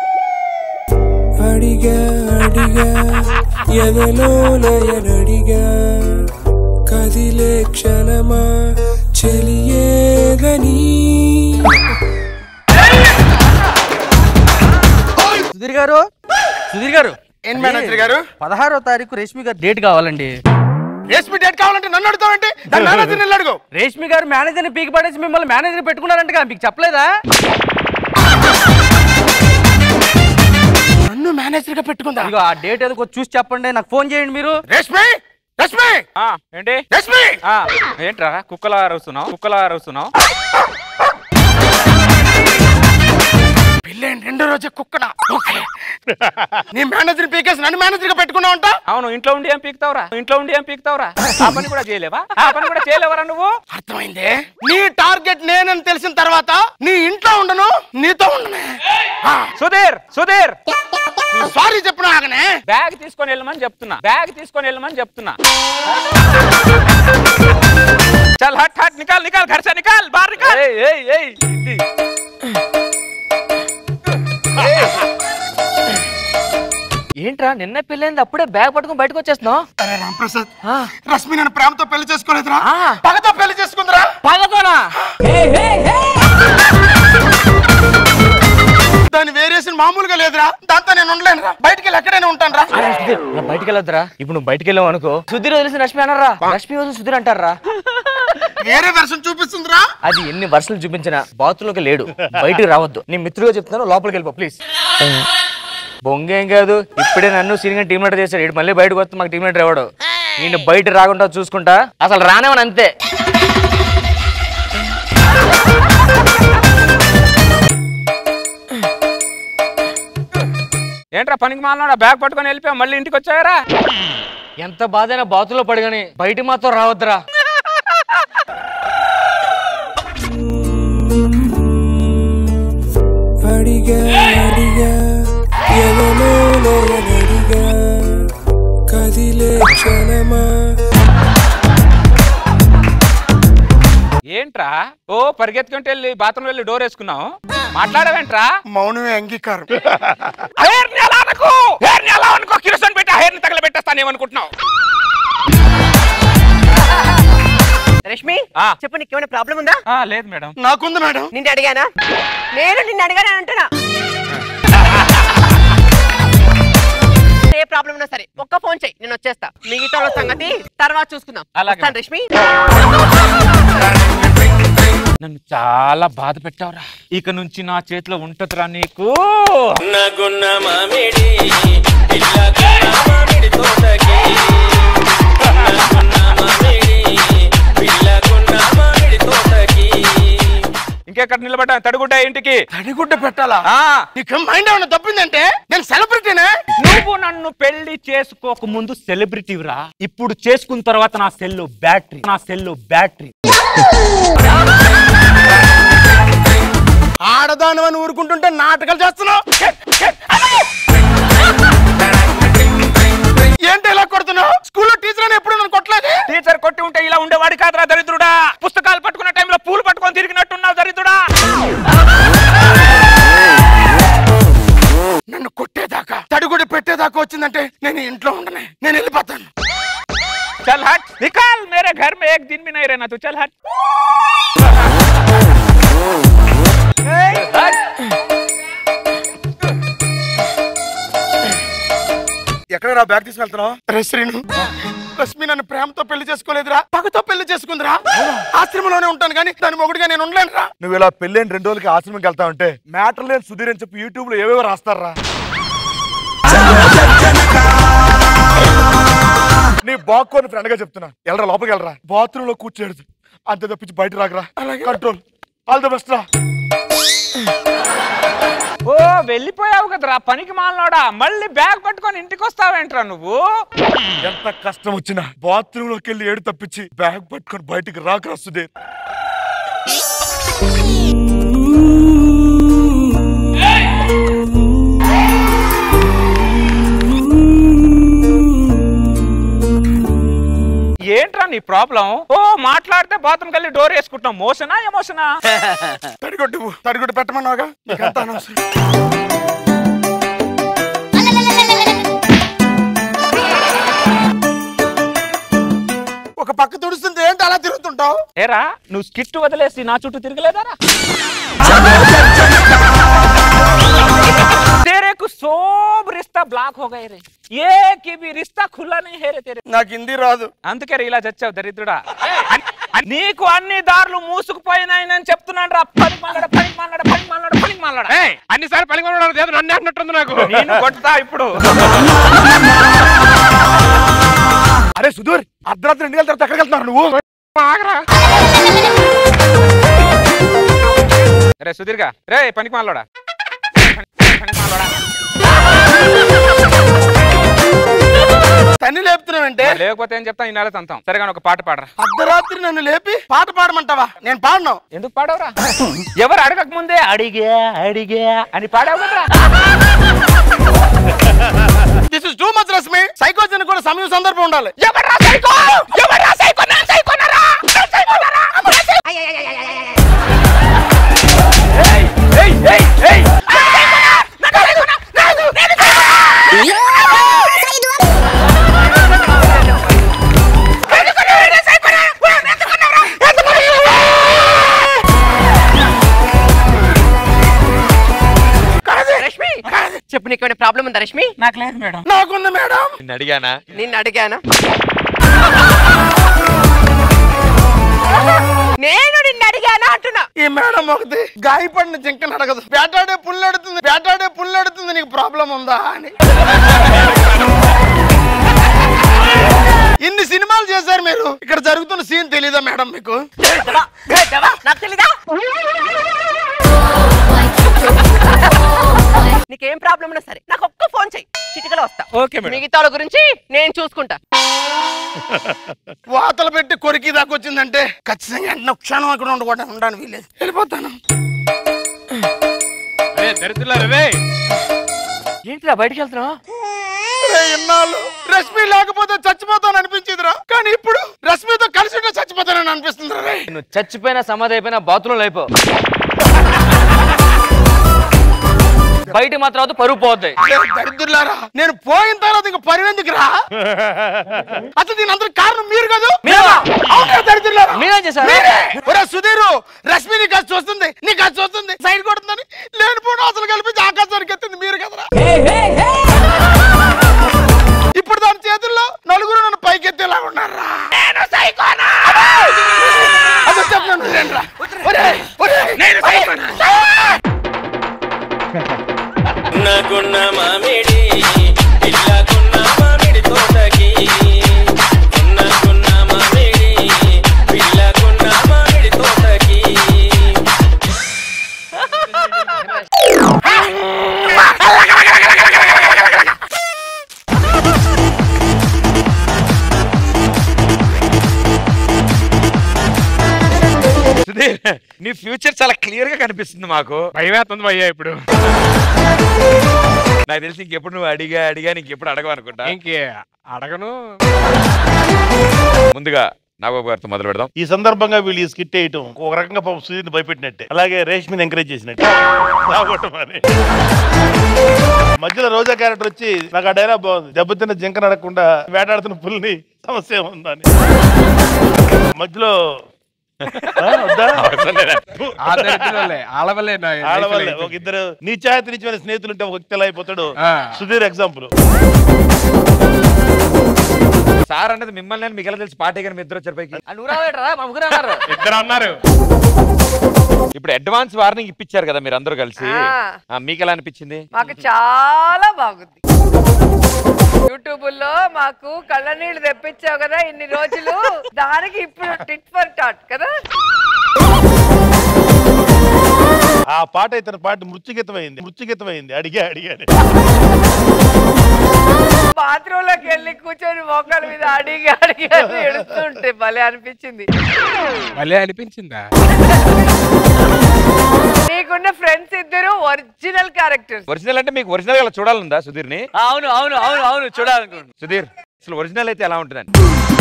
అడిగా అడిగా ఎదలోన ఎనడిగా కదిలే క్షణమా చెలియేదని సుధీర్ గారు సుధీర్ గారు ఏం మేనేజర్ గారు పదహారో తారీఖు రేష్మి గారు డేట్ కావాలండి రేష్మి డేట్ కావాలంటే నన్ను అడుగుతావంటే దాని మేనేజర్ నిన్ను అడుగు రేష్మి గారు మేనేజర్ ని పీకి పడేసి మిమ్మల్ని మేనేజర్ పెట్టుకున్నారంట మీకు చెప్పలేదా నన్ను మేనేజర్ గా పెట్టుకుందా ఇదిగో ఆ డేట్ ఏదో కొంచెం చూసి చెప్పండి నాకు ఫోన్ చేయండి మీరు రేష్మి రష్మి ఏంటి రష్మి ఏంట్రా కుక్కలా అరుస్తున్నావు కుక్కలా అరుస్తున్నావు పెళ్ళైన రెండో రోజే కుక్కన ఓకే నీ మేనేజర్ పీకేసి నన్ను మేనేజర్ గా పెట్టుకున్నావు అంట అవును ఇంట్లో ఉండి ఏం పీకుతావురా ఇంట్లో ఉండి ఏం పీకుతావురా ఆ పని కూడా చేయలేవా ఆ పని కూడా చేయలేవరా నువ్వు అర్థమైంది నీ టార్గెట్ నేనని తెలిసిన తర్వాత నీ ఇంట్లో ఉండను నీతో ఉండను సుధీర్ సుధీర్ సారీ చెప్పిన ఆగనే బ్యాగ్ తీసుకొని వెళ్ళమని చెప్తున్నా బ్యాగ్ తీసుకొని వెళ్ళమని చెప్తున్నా చల్ హట్ హట్ నికాల్ నికాల్ घर से निकाल बाहर निकाल ఏయ్ ఏయ్ ఏయ్ ఇది. ఏంట్రా నిన్న పెళ్ళైంది అప్పుడే బ్యాగ్ పట్టుకుని బయటకు వచ్చేస్తున్నావు అరే రాంప్రసాద్ రష్మి నన్ను ప్రేమతో పెళ్లి చేసుకోలేదురా పగతో పెళ్లి చేసుకుందిరా పగతోనా దాని వేరియేషన్ మామూలుగా లేదురా దాంతో నేను ఉండలేనురా బయటికి వెళ్ళి ఎక్కడైనా ఉంటాను రా బయటికి వెళ్ళొద్దురా ఇప్పుడు నువ్వు బయటికి వెళ్ళావు అనుకో సుధీర్ వదిలేసి రష్మి అన్నారా రష్మి వదిలి సుధీర్ అంటారా వేరే వెర్షన్ చూపిస్తుందిరా అది ఎన్ని వర్షాలు చూపించినా బాత్రూంలోకి లేడు బయటికి రావద్దు నీ మిత్రులుగా చెప్తున్నాను లోపలికి వెళ్ళిపో ప్లీజ్ బొంగేం కాదు ఇప్పుడే నన్ను సీనియర్ టీమ్ లీడర్ చేశాడు ఇటు మళ్ళీ బయటకు వస్తే మాకు టీమ్ లీడర్ ఎవడు నేను బయట రాకుండా చూసుకుంటా అసలు రానేవని అంతే ఏంట్రా పనికి మాలన్నాడా బ్యాగ్ పట్టుకొని వెళ్ళిపోయావు మళ్ళీ ఇంటికి వచ్చాయరా ఎంత బాధైనా బాతులో పడగాని బయటికి మాత్రం రావద్దురా అడిగా అడిగా ఎదలో నడిగా కదిలే క్షణమా ఏంట్రా ఓ పరిగెత్తుకుంటూ వెళ్ళి బాత్రూమ్ వెళ్ళి డోర్ వేసుకున్నావు మాట్లాడవేంట్రా మౌనమే అంగీకారం హెయిర్ ని అలా అనుకో హెయిర్ ని అలా అనుకో కిరసన్ పెట్టి హెయిర్ ని తగలబెట్టేస్తాను ఏమనుకుంటున్నావు రష్మి చెప్పు నీకు ఏమైనా ప్రాబ్లం ఉందా లేదు మేడం నాకుంది మేడం నిన్ను అడిగానా నేను నిన్ను అడిగానే అంటున్నా ఏ ప్రాబ్లం ఉన్నా సరే ఒక్క ఫోన్ చెయ్యి నేను వచ్చేస్తా మిగతా వాళ్ళ సంగతి తర్వాత చూసుకుందాం అలాగే. వస్తాను రష్మి నన్ను చాలా బాధ పెట్టావురా ఇక నుంచి నా చేతిలో ఉంటదిరా నీకు నగున్న మామిడి పిల్లగున్న మామిడి తోటకి నగున్న మామిడి పిల్లగున్న మామిడి తోటకి ఇంకెక్కడ నిలబడ్డా తడిగుడ్డ ఇంటికి తడిగుడ్డ పెట్టాలా నీకు మైండ్ ఏమైనా తప్పిందంటే నేను సెలబ్రిటీనే నువ్వు నన్ను పెళ్లి చేసుకోక ముందు సెలబ్రిటీరా ఇప్పుడు చేసుకున్న తర్వాత నా సెల్ బ్యాటరీ నా సెల్ బ్యాటరీ ఆడదాని అని ఊరుకుంటుంటే నాటకాలు చేస్తున్నావు ఏంటి ఇలా కొడుతున్నావు స్కూల్లో టీచర్ అని ఎప్పుడు నన్ను కొట్టలేదు టీచర్ కొట్టి ఉంటే ఇలా ఉండేవాడి కాదురా దరిద్రుడా పుస్తకాలు పట్టుకున్న టైంలో పూలు పట్టుకొని తిరిగినట్టున్నావు దరిద్రుడా నన్ను కొట్టేదాకా తడిగుడి పెట్టేదాకా వచ్చిందంటే నేను ఇంట్లో ఉండనే నేను వెళ్ళిపోతాను चल हट निकाल मेरे घर में एक दिन भी नहीं रहना तू चल हट ఎక్కడ నా బ్యాగ్ తీసుకెళ్తున్నావు రే శ్రీను రశ్మి నన్ను ప్రేమతో పెళ్లి చేసుకోలేదురా పగతో పెళ్లి చేసుకుందిరా ఆశ్రమంలోనే ఉంటాను కానీ దాని మొగుడిగా నేను ఉండలేనురా నువ్వు ఇలా పెళ్ళైన రెండు రోజులకి ఆశ్రమంకి వెళ్తా ఉంటే మ్యాటర్ లేని సుధీర్ అని చెప్పి యూట్యూబ్ లో ఏవేవో రాస్తారా నీ బాక్కోని ఫ్రెండ్ గా చెప్తున్నా వెళ్ళరా లోపలికి వెళ్ళరా బాత్రూమ్ లో కూర్చోడు అంతే తప్పించి బయట రాకరా కంట్రోల్ ఆల్ ద బెస్ట్ రా ఓ వెళ్ళిపోయావు కదరా పనికి మాలనోడా మళ్ళీ బ్యాగ్ పట్టుకొని ఇంటికి వస్తావేంట్రా నువ్వు ఎంత కష్టం వచ్చినా బాత్రూమ్ లోకి వెళ్ళి ఏడు తప్పించి బ్యాగ్ పట్టుకొని బయటికి రాకరా సుధీర్ ఏంట్రా నీ ప్రాబ్లం ఓ మాట్లాడితే బాత్రూమ్ కలిసి డోర్ వేసుకుంటున్నావు మోసనా ఎమోషనా తడిగొట్టు తడిగొట్టు పెట్టమన్నావుగా నీకంత అనవసరం ఒక పక్క తుడుస్తుంటే ఏంటి అలా తిరుగుతుంటావు ఏరా నువ్వు స్కిట్ వదిలేసి నా చుట్టూ తిరగలేదారా तेरे को सब रिश्ता ब्लॉक हो गए रे एक भी रिश्ता खुला नहीं है रे तेरे నాకు హిందీ రాదు అందుకే రే ఇలా చచ్చావు దరిద్రుడా నీకు అన్ని దారులు మూసుకుపోయినాయని చెప్తున్నాను రా పని మాట్లాడ పని మాట్లాడ పని మాట్లాడ పని మాట్లాడ అన్నిసార్లు పనికి మాట్లాడారు లేదు నన్ను అంటున్నట్టుంది నాకు నేను కొడతా ఇప్పుడు అరే సుధీర్ అర్ధరాత్రి రెండు గంటల తర్వాత ఎక్కడికి వెళ్తున్నారు నువ్వు రే సుధీర్గా రే పనికి మాలోడా తన్ని లేపుతున్నావంటే లేకపోతే ఏం చెప్తా ఇన్నాళ్ళ తంతాం సరేగా ఒక పాట పాడరా అర్ధరాత్రి నన్ను లేపి పాట పాడమంటావా నేను పాడను ఎందుకు పాడవరా ఎవరు అడగక ముందే అడిగా అడిగా అని పాడావు కదరా this is too much Rashmi సైకోజన్ కూడా సమయం సందర్భం ఉండాలి ఎవరా సైకో ఎవరా సైకో నా సైకోనరా నా సైకోనరా ఏయ్ ఏయ్ ఏయ్ రష్మి చెప్పు నీకు ఏమైనా ప్రాబ్లం ఉందా రష్మి నాకు లేదు మేడం నాకుంది మేడం నిన్ను అడిగానా నిన్ను అడిగానా నేను నిన్ను అడిగానా అంటున్నా ఈ మేడం ఒకటి గాయపడిన జింకను అడగదు వేటాడే పుల్లు అడుతుంది వేటాడే పుల్లు అడుతుంది నీకు ప్రాబ్లం ఉందా అని ఇన్ని సినిమాలు చేశారు మీరు ఇక్కడ జరుగుతున్న సీన్ తెలీదా మేడం మీకు నాకు తెలీదా నీకేం ప్రాబ్లం ఉన్నా సరే నాకు ఒక్క ఫోన్ చెయ్యి చిటికలో వస్తా ఓకే మేడం. మిగతా వాళ్ళ గురించి నేను చూసుకుంటా వాతలు పెట్టి కొరికి దాకా వచ్చిందంటే ఖచ్చితంగా వెంటనే క్షణం అక్కడ ఉండకూడదు ఉండడానికి వీలేదు వెళ్ళిపోతాను అరే ఏంటిరా బయటికి వెళ్తున్నావు ఇన్నాళ్ళు రష్మి లేకపోతే చచ్చిపోతాను అనిపించిందిరా కానీ ఇప్పుడు రష్మితో కలిసి ఉంటే చచ్చిపోతానని అనిపిస్తుంది రే నువ్వు చచ్చిపోయినా సమాధి అయిపోయినా బాత్రూంలో అయిపో బయట మాత్రం అవుతూ పరుగు పోద్ది దరిద్రులారా నేను పోయిన తర్వాత ఇంక పరివెందుకు రా అసలు దీని అందరికి కారణం మీరు కాదు అవునా దరిద్రులారా మీరేం చేశారు? మీరే. ఒరే సుధీరు రష్మి నీకు అది చూస్తుంది నీకు అది చూస్తుంది సైడ్ కొడుతుందని లేనిపోవడం అసలు కలిపి ఆకాశానికి ఎత్తింది మీరు కదరా ఇప్పుడు దాని చేతుల్లో నలుగురు నన్ను పైకెత్తేలా ఉన్నారా నేను సైకోనా అసలు చెప్పను రండిరా. ఒరేయ్, ఒరేయ్, నేను సైకోనా గున్న మామిడి పిల్లకున్న మామిడి తోటకి గున్న గున్న మామిడి పిల్లకున్న మామిడి తోటకి సుధీర్ నీ ఫ్యూచర్ చాలా క్లియర్ గా కనిపిస్తుంది మాకు భయమేస్తుంది భయ్యా ఇప్పుడు నాకు తెలిసి ఇంకెప్పుడు నువ్వు అడిగా అడిగా నీకు ఎప్పుడు అడగవు అనుకుంటా ఇంకే అడగను ముందుగా నాగబాబు గారితో మొదలు పెడదాం ఈ సందర్భంగా వీళ్ళు ఈ స్కిట్ వేయటం ఒక రకంగా పాపం సుధీర్ని భయపెట్టినట్టే అలాగే రేష్మిని ఎంకరేజ్ చేసినట్టే రాగొట్టం అని మధ్యలో రోజా క్యారెక్టర్ వచ్చి నాకు ఆ డైలాగ్ బాగుంది దెబ్బతిన్న జింక నడకుండా వేటాడుతున్న పుల్ని సమస్య ఉందని మధ్యలో ఆ, వద్దా? ఆ దరిద్రులే, ఆడవలే నా life లో ఆడవాళ్ళే. అయితే. ఒక ఇద్దరు నీచాయతీ నిజమైన స్నేహితులు ఉంటే ఒక వ్యక్తి ఎలా అయిపోతాడు ఆ. సుధీర్ ఎగ్జాంపుల్ సార్ అనేది మిమ్మల్ని నేను మీకు ఎలా తెలిసి పార్టీ కానీ మీ ఇద్దరు వచ్చారు పైకి నువ్వు రావేట్రా మా ముగ్గురు అన్నారు ఇద్దరు అన్నారు ఇప్పుడు అడ్వాన్స్ వార్నింగ్ ఇప్పించారు కదా మీరు అందరూ కలిసి ఆ. ఆ, మీకు ఎలా అనిపించింది మాకు చాలా బాగుంది యూట్యూబ్ లో మాకు కళ్ళ నీళ్లు తెప్పించావు కదా ఇన్ని రోజులు దానికి ఇప్పుడు టిట్ ఫర్ టాట్ కదా ఆ పాట ఇతని పాట మృత్యుగీతమైంది మృత్యుగీతమైంది అడిగా అడిగాను బాత్రూమ్ లోకి వెళ్ళి కూర్చొని మోకాల మీద అడిగి అడిగి అని ఏడుస్తుంటే భలే అనిపించింది భలే అనిపించిందా నీకున్న ఫ్రెండ్స్ ఇద్దరు ఒరిజినల్ క్యారెక్టర్స్ ఒరిజినల్ అంటే మీకు ఒరిజినల్ అలా చూడాలందా సుధీర్ని అవును అవును అవును అవును చూడాలనుకోండి సుధీర్ అసలు ఒరిజినల్ అయితే ఎలా ఉంటుందండి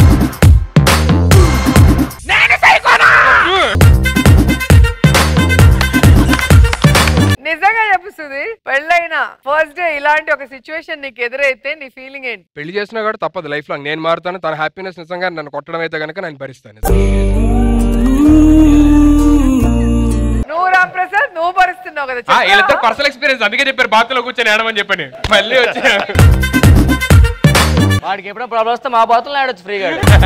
నిజంగా చెప్పుస్తుంది పెళ్ళైన ఫస్ట్ డే ఇలాంటి ఒక సిచ్యువేషన్ నీకు ఎదురైతే నీ ఫీలింగ్ ఏంటి పెళ్లి చేసినా కూడా తప్పదు లైఫ్ లాంగ్ నేను మారుతాను తన హ్యాపీనెస్ నిజంగా నన్ను కొట్టడం అయితే కనుక నేను భరిస్తాను నువ్వు రామ్ ప్రసాద్ నువ్వు భరిస్తున్నావు కదా ఆ, వీళ్ళిద్దరు చెప్పావా? పర్సనల్ ఎక్స్పీరియన్స్ అందుకే చెప్పారు బాత్రూంలో కూర్చొని ఏడమని చెప్పని మళ్ళీ వచ్చి వాడికి ఎప్పుడో ప్రాబ్లం వస్తే మా బాతులు ఆడొచ్చు ఫ్రీగా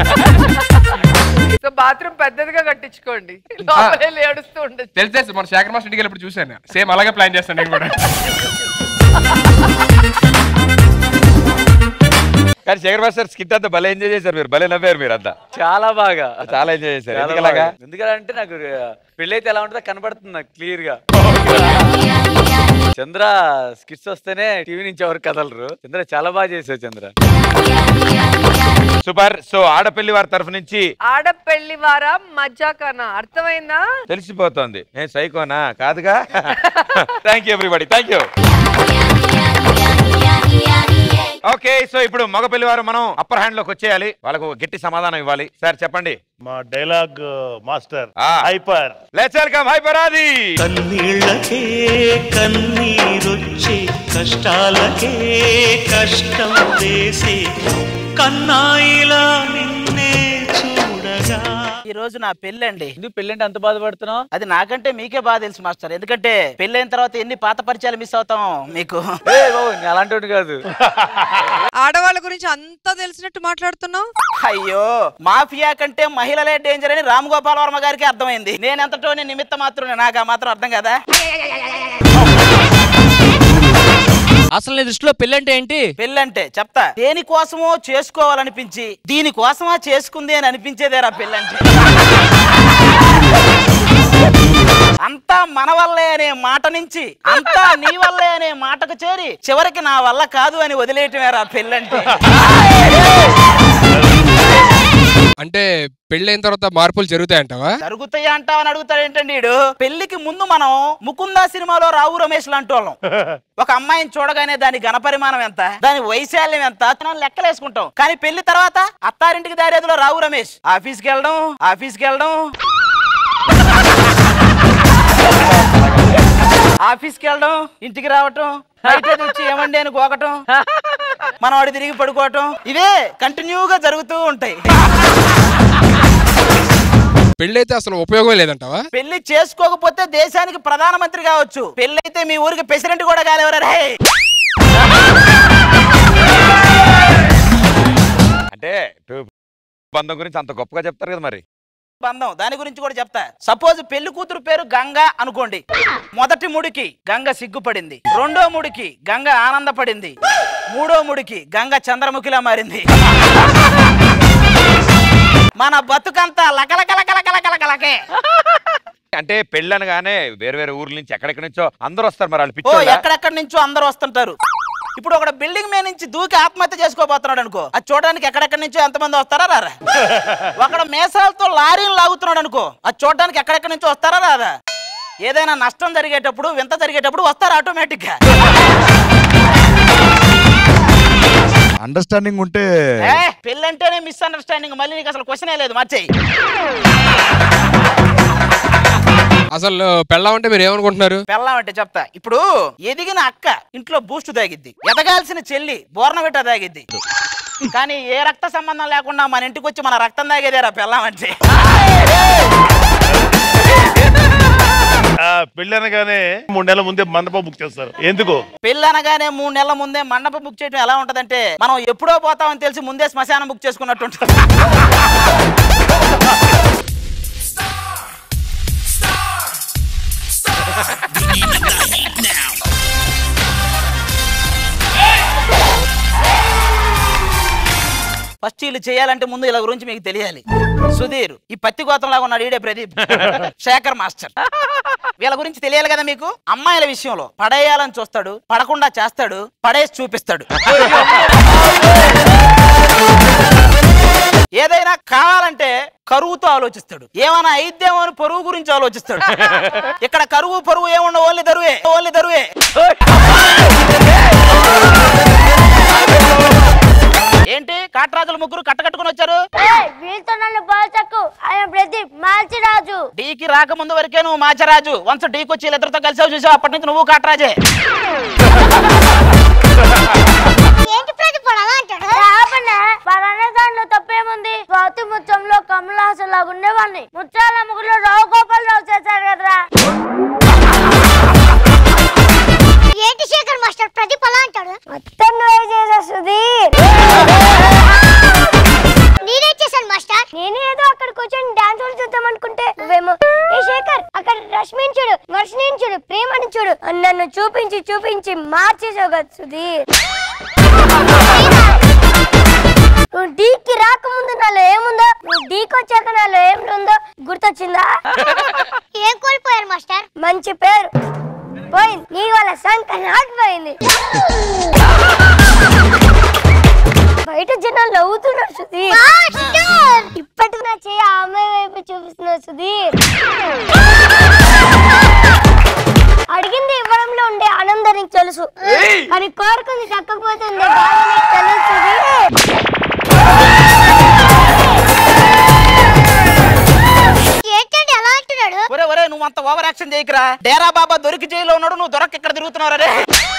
సో బాత్రూమ్ పెద్దదిగా కట్టించుకోండి లోపల వెళ్ళి ఏడుస్తూ ఉండొచ్చు తెలుసు తెలుసు మన శేఖర్ మాస్టర్ ఇంటికి వెళ్ళినప్పుడు చూశాను సేమ్ అలాగే ప్లాన్ చేస్తాను నేను కూడా కానీ శేఖర్ బాబు సార్ స్కిట్ అంతా భలే ఎంజాయ్ చేశారు మీరు భలే నవ్వారు మీరు అంతా చాలా బాగా చాలా ఎంజాయ్ చేశారు చాలా ఎందుకలాగా బాగా. ఎందుకంటే నాకు పెళ్ళి అయితే ఎలా ఉంటుందో కనబడుతుంది నాకు క్లియర్ గా చంద్ర స్కిట్స్ వస్తేనే టీవీ నుంచి ఎవరు కదలరు చంద్ర చాలా బాగా చేసావు చంద్ర సూపర్ సో ఆడపల్లి వారి తరఫు నుంచి ఆడపెళ్లి వారా మజాకనా అర్థమైందా తెలిసిపోతోంది నేను సైకోనా కాదుగా thank you everybody thank you okay so ఇప్పుడు మగ పెళ్లి వారు మనం అప్పర్ హ్యాండ్ లోకి వచ్చేయాలి వాళ్ళకు ఒక గట్టి సమాధానం ఇవ్వాలి సార్ చెప్పండి మా dialogue master hyper let's welcome హైపరాది కన్నీళ్ళకే కన్నీరొచ్చే కష్టాలకే కష్టం వేసే కన్నాయిలా నిన్నే చూడగా ఈ రోజు నా పెళ్ళి అండి ఎందుకు పెళ్ళి అంటే అంత బాధపడుతున్నావు అది నాకంటే మీకే బాగా తెలుసు మాస్టర్ ఎందుకంటే పెళ్ళైన తర్వాత ఎన్ని పాత పరిచయాలు మిస్ అవుతాం మీకు అలాంటి కాదు ఆడవాళ్ళ గురించి అంతా తెలిసినట్టు మాట్లాడుతున్నావు అయ్యో మాఫియా కంటే మహిళలే డేంజర్ అని రామ్ గోపాల్ వర్మ గారికి అర్థమైంది నేను ఎంతటోని నిమిత్త మాత్రం నాకు ఆ మాత్రం అర్థం కదా అసలు నీ దృష్టిలో పెళ్ళంటే ఏంటి పెళ్ళంటే చెప్తా దేనికోసమో చేసుకోవాలనిపించి దీనికోసమా చేసుకుంది అని అనిపించేదేరా పెళ్ళంటే అంతా మన వల్లే అనే మాట నుంచి అంతా నీ వల్లే అనే మాటకు చేరి చివరికి నా వల్ల కాదు అని వదిలేయటమేరా పెళ్ళంటే అంటే పెళ్ళైన తర్వాత మార్పులు జరుగుతాయంటావా జరుగుతాయి అంటావని అడుగుతాడు ఏంటండి వీడు పెళ్లికి ముందు మనం ముకుందా సినిమాలో రావు రమేష్ లాంటి వాళ్ళం ఒక అమ్మాయిని చూడగానే దాని ఘనపరిమాణం ఎంత దాని వైశాల్యం ఎంత మనం లెక్కలేసుకుంటాం కానీ పెళ్లి తర్వాత అత్తారింటికి దారేదిలో రావు రమేష్ ఆఫీస్కి వెళ్ళడం ఆఫీస్కి వెళ్ళడం ఆఫీస్కి వెళ్ళడం ఇంటికి రావటం బయట వచ్చి ఏమండి అని గోకటం మనం వాడు తిరిగి పడుకోవటం ఇవే కంటిన్యూగా జరుగుతూ ఉంటాయి పెళ్ళైతే అసలు ఉపయోగం లేదంటావా పెళ్లి చేసుకోకపోతే దేశానికి ప్రధానమంత్రి కావచ్చు పెళ్లి అయితే మీ ఊరికి ప్రెసిడెంట్ కూడా కాలేవరా రే అంటే టు- బంధం గురించి అంత గొప్పగా చెప్తారు కదా మరి బంధం దాని గురించి కూడా చెప్తా సపోజ్ పెళ్లి కూతురు పేరు గంగ అనుకోండి మొదటి ముడికి గంగ సిగ్గుపడింది రెండో ముడికి గంగ ఆనందపడింది మూడో ముడికి గంగ చంద్రముఖిలా మారింది మన బతుకంతా లకలకలకలకలకలకే అంటే పెళ్ళి అనగానే వేరే వేరే ఊర్ల నుంచి ఎక్కడెక్కడి నుంచో అందరూ వస్తారు మరి వాళ్ళు ఓ పిచ్చోళ్ళా? ఎక్కడెక్కడి నుంచో అందరూ వస్తుంటారు ఇప్పుడు ఒక బిల్డింగ్ మీద నుంచి దూకి ఆత్మహత్య చేసుకోబోతున్నాడు అనుకో అది చూడడానికి ఎక్కడెక్కడి నుంచో ఎంతమంది వస్తారా రారా ఒకడ మేసాలతో లారీలు లాగుతున్నాడు అనుకో అది చూడడానికి ఎక్కడెక్కడి నుంచో వస్తారా రాదా ఏదైనా నష్టం జరిగేటప్పుడు వింత జరిగేటప్పుడు వస్తారు ఆటోమేటిక్ గా అండర్స్టాండింగ్ ఉంటే ఏ, పెళ్ళంటేనే మిస్అండర్స్టాండింగ్ మళ్ళీ నీకు అసలు క్వశ్చనే లేదు మార్చేయి అసలు పెళ్ళామంటే మీరు ఏమనుకుంటున్నారు పెళ్ళాం అంటే చెప్తా ఇప్పుడు ఎదిగిన అక్క ఇంట్లో బూస్ట్ తాగిద్ది ఎదగాల్సిన చెల్లి బోర్నవిట తాగిద్ది కానీ ఏ రక్త సంబంధం లేకుండా మన ఇంటికి వచ్చి మన రక్తం తాగేదేరా పెళ్ళాం అంటే ఆ, పెళ్లి అనగానే మూడు నెలల ముందే మండపం బుక్ చేస్తారు ఎందుకు పెళ్ళి అనగానే మూడు నెలల ముందే మండపం బుక్ చేయడం ఎలా ఉంటదంటే మనం ఎప్పుడో పోతామని తెలిసి ముందే శ్మశానం బుక్ చేసుకున్నట్టు ఉంటుంది ఫస్ట్ వీళ్ళు చేయాలంటే ముందు ఇలా గురించి మీకు తెలియాలి సుధీర్ ఈ పత్తి గోతం లాగా ఉన్నాడు ఈడే ప్రదీప్ శేఖర్ మాస్టర్ వీళ్ళ గురించి తెలియాలి కదా మీకు అమ్మాయిల విషయంలో పడేయాలని చూస్తాడు పడకుండా చేస్తాడు పడేసి చూపిస్తాడు ఏదైనా కావాలంటే కరువుతో ఆలోచిస్తాడు ఏమైనా అయిద్దేమో అని పరువు గురించి ఆలోచిస్తాడు ఇక్కడ కరువు పరువు ఏముండవు ఓన్లీ దరువే ఓన్లీ దరువే ఏంటి కాట్రాజుల ముగ్గురు కట్టకట్టుకుని వచ్చారు వీళ్ళతో నన్ను బాల్చకు ఆయన ప్రదీప్ మాల్చిరాజు డీకి రాకముందు వరకే నువ్వు మాచరాజు వన్స్ డీకి వచ్చి వీళ్ళిద్దరితో కలిసావు చూసావు అప్పటి నుంచి నువ్వు కాట్రాజే ఏంటి ప్రదీప్ వాడు అలా అంటాడు రాబన్నా వాడనే దాంట్లో తప్పేముంది స్వాతి ముత్యంలో కమల్ హాసన్ లాగా ఉండేవాడిని ముత్యాల ముగ్గులో రావు గోపాల్ రావు చేశారు కదరా ఏంటి శేఖర్ మాస్టర్ ప్రదీప్ అలా అంటాడు మొత్తం నువ్వే చేసా సుధీర్ నేనే చేశాను మాస్టర్ నేను ఏదో అక్కడ కూర్చొని డాన్స్ చూద్దాం అనుకుంటే నువ్వేమో ఏ శేఖర్ అక్కడ రష్మిని చూడు వర్షిని చూడు ప్రేమని చూడు అని నన్ను చూపించి చూపించి మార్చేసావు కదా సుధీర్ నువ్వు డీకి రాకముందు నాలో ఏముందో నువ్వు డీకి వచ్చాక నాలో ఏముందో గుర్తొచ్చిందా ఏం కోల్పోయారు మాస్టర్ మంచి పేరు పోయింది నీ వల్ల సంక నాటిపోయింది బయట జనాలు నవ్వుతున్నారు సుధీర్ ఇప్పటికి నా చేయి ఆ అమ్మాయి వైపు చూపిస్తున్నారు సుధీర్ అడిగింది ఇవ్వడంలో ఉండే ఆనందం నీకు తెలుసు కానీ కోరుకుంది దక్కకపోతే ఉండే బాధ నీకు తెలుసు సుధీర్ ఏంటండి అలా అంటున్నాడు ఒరే ఒరే నువ్వు అంత ఓవర్ యాక్షన్ చేయకురా డేరా బాబా దొరికి జైల్లో ఉన్నాడు నువ్వు దొరక ఇక్కడ తిరుగుతున్నావు రే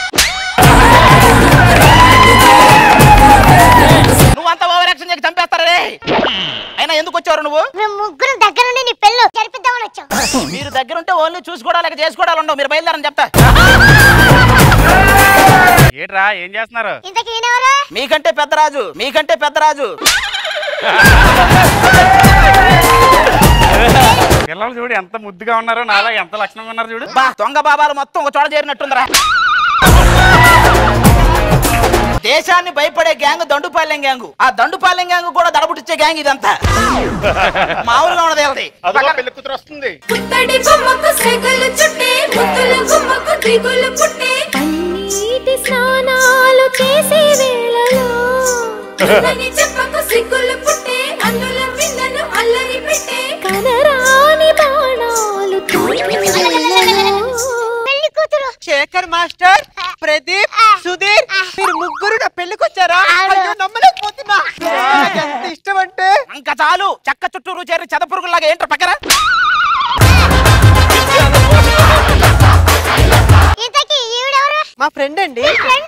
నువ్వు అంత ఓవర్ యాక్షన్ చేయక చంపేస్తారా రే అయినా ఎందుకు వచ్చారు నువ్వు మేము ముగ్గురు దగ్గర నుండి నీ పెళ్ళు జరిపిద్దామని వచ్చాం మీరు దగ్గర ఉంటే ఓన్లీ చూసుకోవడాలి లేక చేసుకోవడాలు ఉండవు మీరు బయలుదేరని చెప్తా ఏట్రా ఏం చేస్తున్నారు ఇంతకీ ఈయనెవరు మీకంటే పెద్దరాజు మీకంటే పెద్దరాజు పిల్లలు చూడు ఎంత ముద్దుగా ఉన్నారో నాలా ఎంత లక్షణంగా ఉన్నారు చూడు బా దొంగ బాబాలు మొత్తం ఒక చోట చేరినట్టుందిరా దేశాన్ని భయపడే గ్యాంగ్ దండుపాలెం గ్యాంగ్ ఆ దండుపాలెం గ్యాంగ్ కూడా దడబుట్టించే గ్యాంగ్ ఇదంతా మామూలుగా ఉన్నది వీళ్ళది. పెళ్లి కూతురు వస్తుంది పుత్తడి బొమ్మకు సెగలు చుట్టే ముద్దుల గుమ్మకు దిగులు పుట్టే కన్నీటి స్నానాలు చేసే వేళలో నల్లని చెప్పకు సిగ్గులు పుట్టే అన్నుల విన్న శేఖర్ మాస్టర్ ప్రదీప్ సుధీర్ మీరు ముగ్గురు నా పెళ్లికి వచ్చారా అయ్యో నమ్మలేకపోతున్నా నాకు ఎంత ఇష్టం అంటే ఇంకా చాలు చెక్క చుట్టూరు చేరి చెదపురుగులాగా ఏంటో పక్కన ఇంతకీ ఈవిడెవరు మా ఫ్రెండ్ అండి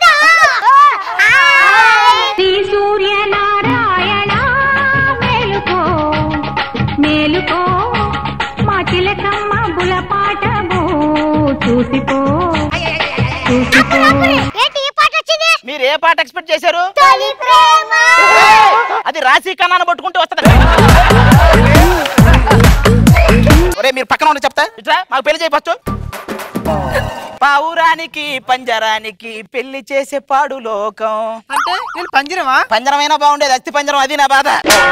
శ్రీ సూర్యనారాయణ మేలుకో మేలుకో మా చిలకమ్మ బులపాటము చూసిపో చూసిపో ఏంటి ఈ పాట వచ్చింది మీరు ఏ పాట ఎక్స్పెక్ట్ చేశారు తొలి ప్రేమ అది రాశి కన్నాను పట్టుకుంటూ వస్తుంది ఒరే మీరు పక్కన ఉండి చెప్తా ఇట్లా మాకు పెళ్లి చేయవచ్చు పావురానికి పంజరానికి పెళ్లి చేసే పాడు లోకం అంటే నేను పంజరమా పంజరమైనా బాగుండేది అస్థి పంజరం అది నా బాధ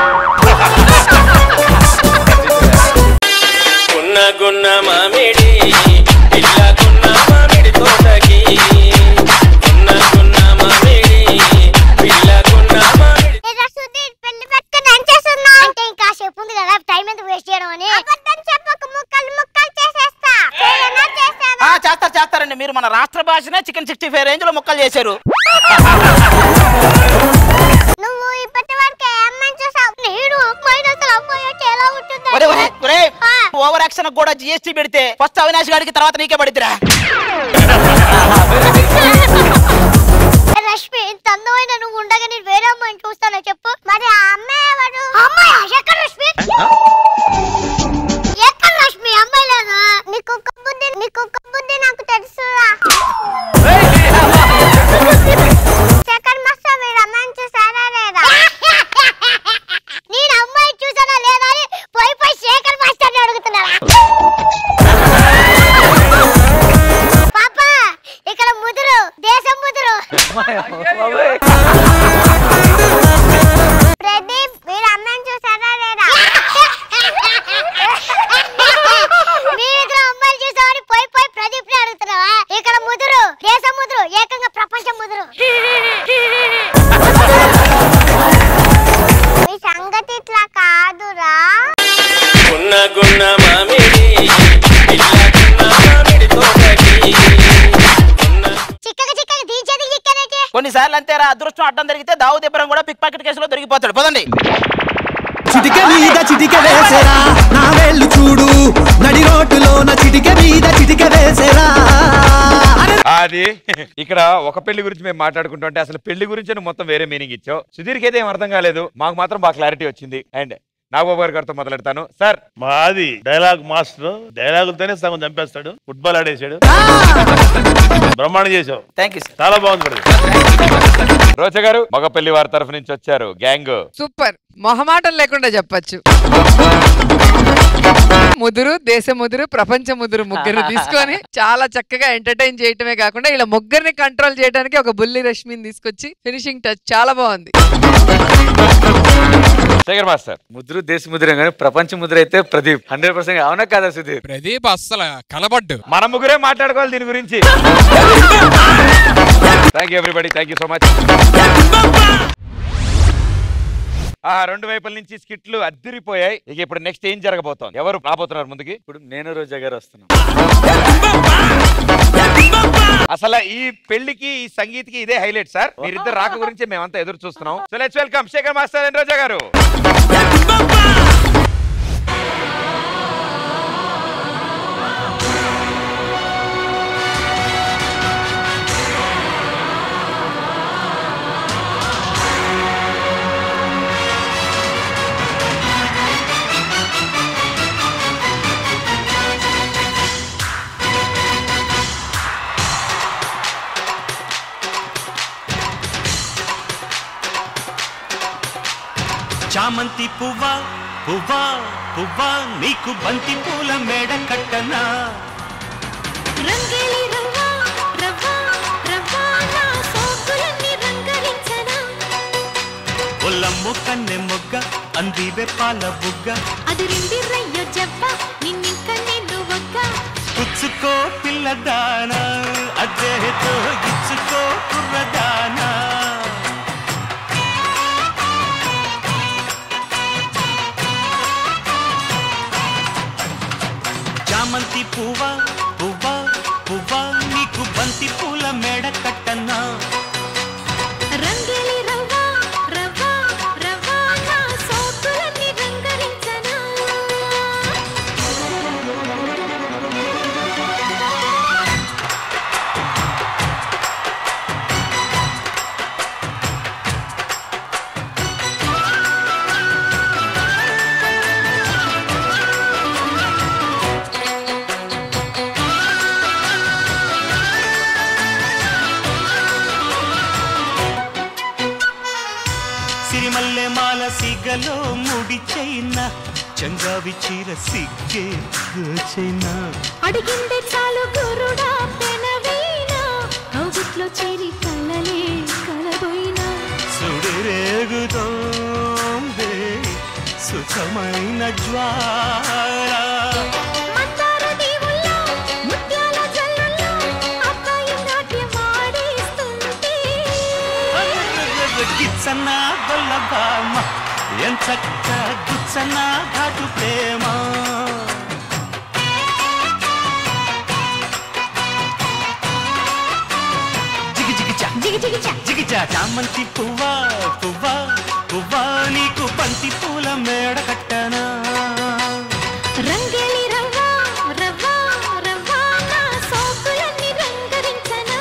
గున్న గున్న మామిడి పిల్లకున్న మామిడి తోటకి గున్న గున్న మామిడి పిల్లకున్న మామిడి ఏదో సుధీర్ పెళ్లి పెట్టుకుని ఏం చేస్తున్నా అంటే ఇంకా సేపు ఉంది కదా టైం ఎందుకు వేస్ట్ చేయడం అని అబద్ధం చెప్పక ముక్కలు ముక్కలు చేసేస్తా చేయనా చేస్తావా ఆ, చేస్తారు చేస్తారండి మీరు మన రాష్ట్ర భాషనే చికెన్ సిక్స్టీ ఫైవ్ రేంజ్ లో ముక్కలు చేశారు నువ్వు ఇప్పటి వరకు ఏమని చూసావు నేను అమ్మాయిని అసలు అమ్మాయి అంటే ఎలా ఉంటుంది ఒరే ఒరే ఒరే ఓవర్ యాక్షన్ కూడా జిఎస్టీ పెడితే ఫస్ట్ అవినాష్ గారికి తర్వాత నీకే పడిద్దిరా రష్మి ఇంత అందమైన నువ్వు ఉండగా నేను వేరే అమ్మాయిని చూస్తానో చెప్పు మరి ఆ అమ్మాయి ఎవరు అమ్మాయి ఎక్కడ రష్మి ఎక్కడ రష్మి అమ్మాయి లేదా నీకు ఒక్క బుద్ధి నీకు ఒక్క బుద్ధి నాకు తెలుసురా సెకండ్ మాస్టర్ మీరు అమ్మాయిని చూసారా లేదా నేను అమ్మాయి చూసానా లేదా అని పోయి పోయి శేఖర్ మాస్టర్ని అడుగుతున్నారా పాప ఇక్కడ ముదురు దేశం ముదురు ప్రదీప్ మీరు అమ్మాయిని చూసారా లేదా మీరిద్దరు అమ్మాయిలు చూసామని పోయి పోయి ప్రదీప్ ని అడుగుతున్నావా ఇక్కడ ముదురు దేశం ముదురు ఏకంగా ప్రపంచం ముదురు మీ సంగతి ఇట్లా కాదురా గున్న గున్న మామిడి పిల్లకున్న మామిడి తోటకి చిక్కగా చిక్కగా దీచేది చిక్కనేటి కొన్నిసార్లు అంతేరా అదృష్టం అడ్డం జరిగితే దావు దెబ్బరం కూడా పిక్ పాకెట్ కేసులో దొరికిపోతాడు పదండి చిటిక మీద చిటిక వేసేరా నా వేళ్ళు చూడు నడి రోడ్డులో నా చిటిక మీద చిటిక వేసేరా అది ఇక్కడ ఒక పెళ్లి గురించి మేము మాట్లాడుకుంటుంటే అసలు పెళ్లి గురించి నువ్వు మొత్తం వేరే మీనింగ్ ఇచ్చావు సుధీర్కి అయితే ఏం అర్థం కాలేదు మాకు మాత్రం బాగా క్లారిటీ వచ్చింది అండ్ నాగబాబు గారి గారితో మొదలెడతాను సార్ మాది డైలాగ్ మాస్టర్ డైలాగులతోనే సగం చంపేస్తాడు ఫుట్బాల్ ఆడేసాడు బ్రహ్మాండం చేసావు థ్యాంక్ యూ చాలా బాగుంది బ్రదర్. రోజా గారు మగ పెళ్లి వారి తరఫు నుంచి వచ్చారు గ్యాంగ్ సూపర్ మొహమాటం లేకుండా చెప్పచ్చు ముదురు దేశ ముదురు ప్రపంచ ముదురు ముగ్గురు తీసుకొని చాలా చక్కగా ఎంటర్టైన్ చేయటమే కాకుండా ఇలా ముగ్గురిని కంట్రోల్ చేయడానికి ఒక బుల్లి రష్మిని తీసుకొచ్చి ఫినిషింగ్ టచ్ చాలా బాగుంది శేఖర్ మాస్టర్ ముద్రు దేశ ముద్ర కానీ ప్రపంచ ముద్ర అయితే ప్రదీప్ హండ్రెడ్ పర్సెంట్ అవునా కదా సుధీర్ ప్రదీప్ అస్సలు కలబడ్డు మన ముగ్గురే మాట్లాడుకోవాలి దీని గురించి thank you everybody thank you so much ఆ రెండు వైపుల నుంచి స్కిట్లు అద్దరిపోయాయి ఇక ఇప్పుడు నెక్స్ట్ ఏం జరగబోతోంది ఎవరు రాబోతున్నారు ముందుకి ఇప్పుడు నేను రోజా గారు వస్తున్నాం అసలు ఈ పెళ్లికి ఈ సంగీత్కి ఇదే హైలైట్ సార్ మీరిద్దరు రాక గురించి మేమంతా ఎదురు చూస్తున్నాం so let's welcome Shekhar master and Roja గారు చామంతి పువ్వా పువ్వా పువ్వా నీకు బంతి పూల మేడ కట్టనా రంగేలి రవ్వా రవ్వా రవ్వా నా సోకులన్నీ రంగరించనా ఒల్లమ్ము కన్నె మొగ్గ అందివే పాల బుగ్గ అది రిండి రయ్యో జవ్వ నిన్నింక నేను ఒక్క పుచ్చుకో పిల్లదానా అద్దెతో ఇచ్చుకో కుర్రదానా చామంతి పువ్వా పువ్వా పువ్వా నీకు బంతి సిగలో ముడి చైనా చంగావి చీర సిగ్గే చైనా అడిగిందే చాలు గురుడా పెనవీనా కౌగిట్లో చేరి కళ్ళలే కలబోయినా సుడిరేగుతోందే సుఖమైన జ్వాల మందార దీవుల్లో, ముత్యాల జల్లుల్లో అబ్బాయి నాట్యమాడేస్తుంటే గిచ్చన్న గొల్లబామ ఎంచక్క గుచ్చన్న ఘాటు ప్రేమ జిగి జిగి చా జిగి జిగి చా జిగి చా చామంతి పువ్వా పువ్వా పువ్వా నీకు బంతి పూల మేడ కట్టనా రంగేలి రవ్వా రవ్వా రవ్వా నా సోకులన్నీ రంగరించనా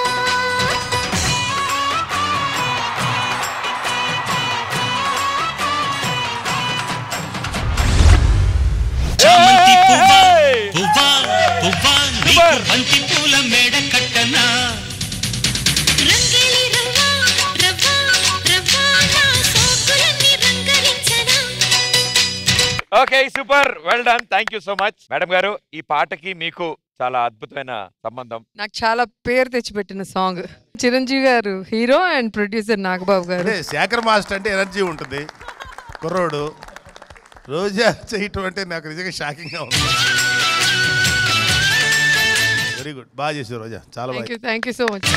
చామంతి పువ్వా పువ్వా పువ్వా నీకు బంతి పూల మేడ కట్టనా రంగేలి రవ్వా రవ్వా రవ్వా నా సోకులన్నీ రంగరించనా okay super well done thank you so much madam గారు ఈ పాటకి మీకు చాలా అద్భుతమైన సంబంధం నాకు చాలా పేరు తెచ్చిపెట్టిన సాంగ్ చిరంజీవి గారు హీరో అండ్ ప్రొడ్యూసర్ నాగబాబు గారు అదే శేఖర్ మాస్టర్ అంటే ఎనర్జీ ఉంటుంది కుర్రోడు రోజా చేయటం అంటే నాకు నిజంగా షాకింగ్గా ఉంది వెరీ గుడ్ బాగా చేసావు రోజా చాలా థ్యాంక్ యూ బాగా thank you so much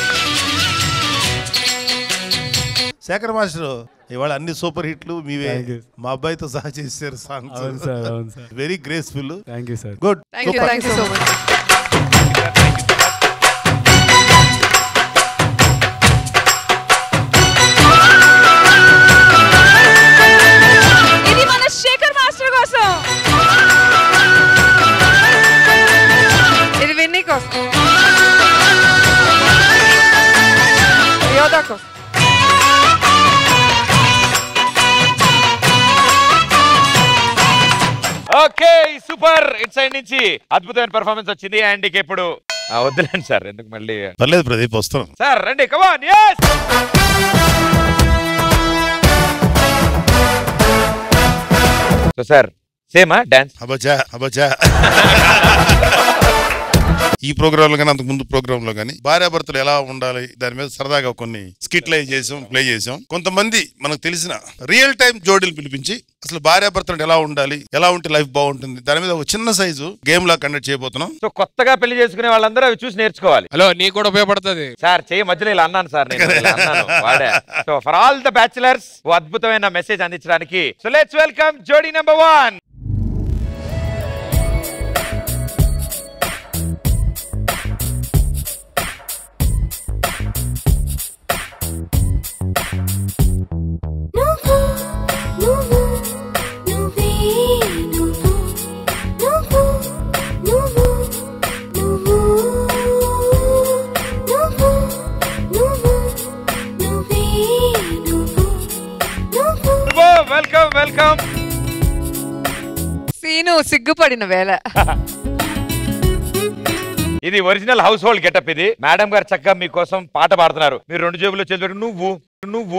Shekhar master ఇవాళ అన్ని సూపర్ హిట్లు మీవే Thank you. మా అబ్బాయితో సహా చేశారు సాంగ్స్ అవును సార్, అవును sir. Very graceful thank you sir good thank you thank you so much ఇది మన శేఖర్ మాస్టర్ కోసం ఇది విన్నీ కోసం యోధా కోసం ఓకే సూపర్ ఇట్ సైడ్ నుంచి అద్భుతమైన పెర్ఫార్మెన్స్ వచ్చింది అండ్ ఇక ఇప్పుడు ఆ, వద్దులేండి సార్ ఎందుకు మళ్ళీ పర్లేదు ప్రదీప్ వస్తాం సార్ రండి కమాన్ yes సో సార్ సేమా డాన్స్ అబచా అబచా ఈ ప్రోగ్రామ్ లో కానీ అంతకు ముందు ప్రోగ్రామ్ లో కానీ భార్యాభర్తలు ఎలా ఉండాలి దాని మీద సరదాగా కొన్ని స్కిట్లు అవి చేసాం ప్లే చేసాం కొంతమంది మనకు తెలిసిన రియల్ టైం జోడీలు పిలిపించి అసలు భార్యాభర్తలు ఎలా ఉండాలి ఎలా ఉంటే లైఫ్ బాగుంటుంది దాని మీద ఒక చిన్న సైజు గేమ్ లా కండక్ట్ చేయబోతున్నాం సో కొత్తగా పెళ్లి చేసుకునే వాళ్ళందరూ అవి చూసి నేర్చుకోవాలి హలో నీకు కూడా ఉపయోగపడుతుంది సార్ చేయి మధ్యలో ఇలా అన్నాను సార్ నేను ఇలా అన్నాను వాడా so for all the bachelors ఓ అద్భుతమైన మెసేజ్ అందించడానికి సో లెట్స్ వెల్కమ్ జోడీ నెంబర్ వన్ నువ్వు నువ్వు నువ్వే నువ్వు నువ్వు నువ్వు నువ్వు నువ్వు నువ్వు నువ్వే నువ్వు నువ్వు వెల్కమ్ వెల్కమ్ సీను సిగ్గుపడిన వేళ ఇది ఒరిజినల్ హౌస్ హోల్డ్ గెటప్ ఇది మేడం గారు చక్కగా మీకోసం పాట పాడుతున్నారు మీరు రెండు జేబులో చేతులు పెట్టుకుని నువ్వు నువ్వు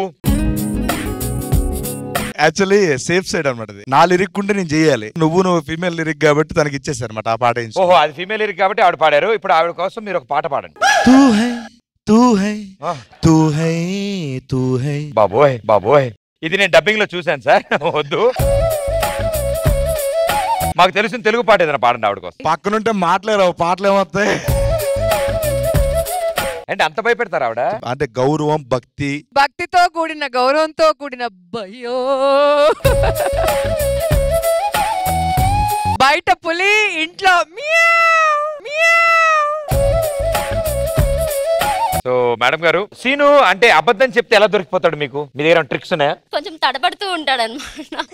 యాక్చువల్లీ సేఫ్ సైడ్ అనమాట ఇది నా లిరిక్ ఉంటే నేను చేయాలి నువ్వు నువ్వు ఫీమేల్ లిరిక్ కాబట్టి తనకి ఇచ్చేసారు అనమాట ఆ పాట ఇచ్చి ఓహో అది ఫీమేల్ లిరిక్ కాబట్టి ఆవిడ పాడారు ఇప్పుడు ఆవిడ కోసం మీరు ఒక పాట పాడండి తూ హై తూ హై తూ హై తూ హై బాబోయ్ బాబోయ్ ఇది నేను డబ్బింగ్ లో చూశాను సార్ వద్దు మాకు తెలిసిన తెలుగు పాట ఏదైనా పాడండి ఆవిడ కోసం పక్కనుంటే మాట్లాడవు పాటలు ఏమొస్తాయి అంటే అంత భయపెడతారు ఆవిడ అంటే గౌరవం భక్తి భక్తితో కూడిన గౌరవంతో కూడిన భయో బయట పులి ఇంట్లో మియావ్, మియావ్. సో మేడం గారు సీను అంటే అబద్ధం చెప్తే ఎలా దొరికిపోతాడు మీకు మీ దగ్గర ట్రిక్స్ ఉన్నాయా కొంచెం తడబడుతూ ఉంటాడు అనమాట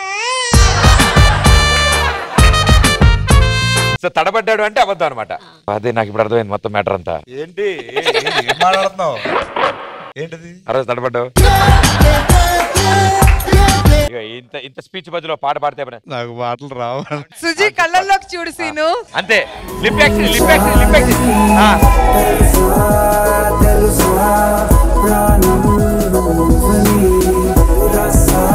సో తడబడ్డాడు అంటే అబద్ధం అనమాట అదే నాకు ఇప్పుడు అర్థమైంది మొత్తం మ్యాటర్ అంతా ఏంటి ఏం మాట్లాడుతున్నావు ఏంటిది ఆ రోజు తడబడ్డావు ఇగో ఇంత ఇంత స్పీచ్ మధ్యలో పాట పాడితే ఏమైనా? నాకు పాటలు రావు సుజీ కళ్ళల్లోకి చూడు సీను అంతే lip action lip action lip action ఆ. తెలుసా ప్రాణం నువ్వని రసా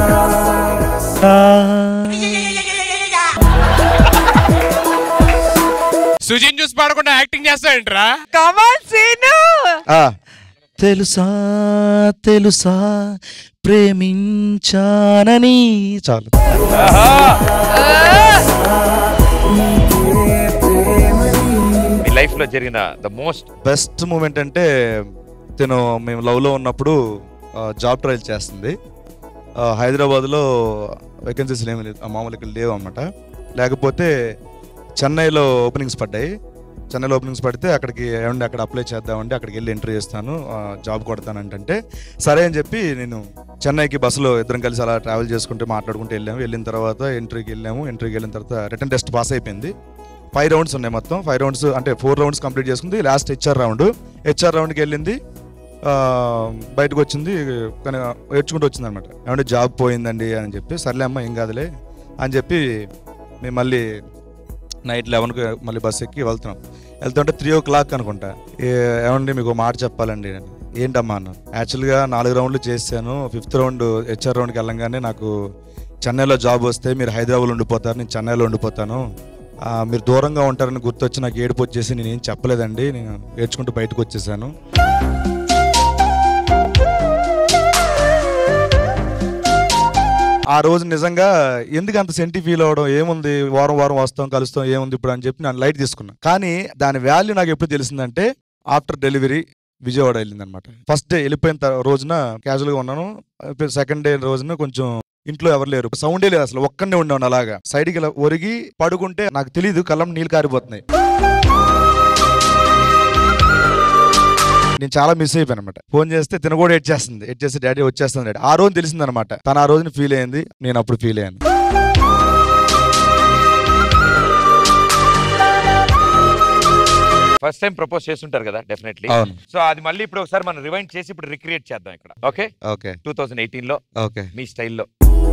చూసి పాడకుండా యాక్టింగ్ చేస్తాడంట్రా కమాన్ సీను ఆ, తెలుసా తెలుసా ప్రేమించానని చాలు మీ లైఫ్ లో జరిగిన ద మోస్ట్ బెస్ట్ మూమెంట్ అంటే తను మేము లవ్లో ఉన్నప్పుడు జాబ్ ట్రయల్ చేస్తుంది ఆ, హైదరాబాద్లో వేకెన్సీస్ ఏమి లేదు ఆ, మామూలు ఇక్కడ లేవు అనమాట లేకపోతే చెన్నైలో ఓపెనింగ్స్ పడ్డాయి చెన్నైలో ఓపెనింగ్స్ పడితే అక్కడికి ఏమండి అక్కడ అప్లై చేద్దామండి అక్కడికి వెళ్ళి ఎంట్రీ చేస్తాను ఆ, జాబ్ కొడతానంటే సరే అని చెప్పి నేను చెన్నైకి బస్సులో ఇద్దరం కలిసి అలా ట్రావెల్ చేసుకుంటే మాట్లాడుకుంటూ వెళ్ళాము వెళ్ళిన తర్వాత ఎంట్రీకి వెళ్ళాము ఎంట్రీకి వెళ్ళిన తర్వాత రిటర్న్ టెస్ట్ పాస్ అయిపోయింది ఫైవ్ రౌండ్స్ ఉన్నాయి మొత్తం ఫైవ్ రౌండ్స్ అంటే ఫోర్ రౌండ్స్ కంప్లీట్ చేసుకుంది లాస్ట్ హెచ్ఆర్ రౌండ్ హెచ్ఆర్ రౌండ్కి వెళ్ళింది ఆ, బయటకు వచ్చింది కానీ ఏడ్చుకుంటూ వచ్చింది అనమాట ఏమంటే జాబ్ పోయిందండి అని చెప్పి సర్లే అమ్మ ఏం కాదులే అని చెప్పి మేము మళ్ళీ నైట్ లెవెన్కి మళ్ళీ బస్ ఎక్కి వెళ్తున్నాం వెళ్తుంటే త్రీ ఓ క్లాక్ అనుకుంటా ఏ- ఏమండి మీకు ఒక మాట చెప్పాలండి అని ఏంటమ్మా అన్న యాక్చువల్గా నాలుగు రౌండ్లు చేశాను ఫిఫ్త్ రౌండ్ హెచ్ఆర్ రౌండ్కి వెళ్ళంగానే నాకు చెన్నైలో జాబ్ వస్తే మీరు హైదరాబాద్లో ఉండిపోతారు నేను చెన్నైలో ఉండిపోతాను ఆ, మీరు దూరంగా ఉంటారని గుర్తొచ్చి నాకు ఏడుపు వచ్చేసి నేను ఏం చెప్పలేదండి నేను ఏడ్చుకుంటూ బయటకు వచ్చేసాను ఆ రోజు నిజంగా ఎందుకు అంత సెంటి ఫీల్ అవడం ఏముంది వారం వారం వస్తాం కలుస్తాం ఏముంది ఇప్పుడు అని చెప్పి నేను లైట్ తీసుకున్నా కానీ దాని వాల్యూ నాకు ఎప్పుడు తెలిసిందంటే ఆఫ్టర్ డెలివరీ విజయవాడ వెళ్ళింది అనమాట ఫస్ట్ డే వెళ్ళిపోయిన తర్వా- రోజున క్యాజువల్గా ఉన్నాను సెకండ్ డే రోజున కొంచెం ఇంట్లో ఎవరు లేరు సౌండే లేదు అసలు ఒక్కడే ఉండేవాడు అలాగా సైడ్కి ఇలా ఒరిగి పడుకుంటే నాకు తెలియదు కళ్ళం నీళ్ళు కారిపోతున్నాయి నేను చాలా మిస్ అయిపోయాను అనమాట ఫోన్ చేస్తే తిన కూడా ఎడ్ చేస్తుంది ఎడ్ చేస్తే డాడీ వచ్చేస్తుంది డాడీ ఆ రోజు తెలిసింది అనమాట తను ఆ రోజున ఫీల్ అయింది నేను అప్పుడు ఫీల్ అయ్యాను ఫస్ట్ టైం ప్రపోజ్ చేస్తుంటారు కదా డెఫినెట్లీ అవును. సో అది మళ్ళీ ఇప్పుడు ఒకసారి మనం రివైండ్ చేసి ఇప్పుడు రిక్రియేట్ చేద్దాం ఇక్కడ okay okay two thousand eighteen లో ఓకే మీ స్టైల్లో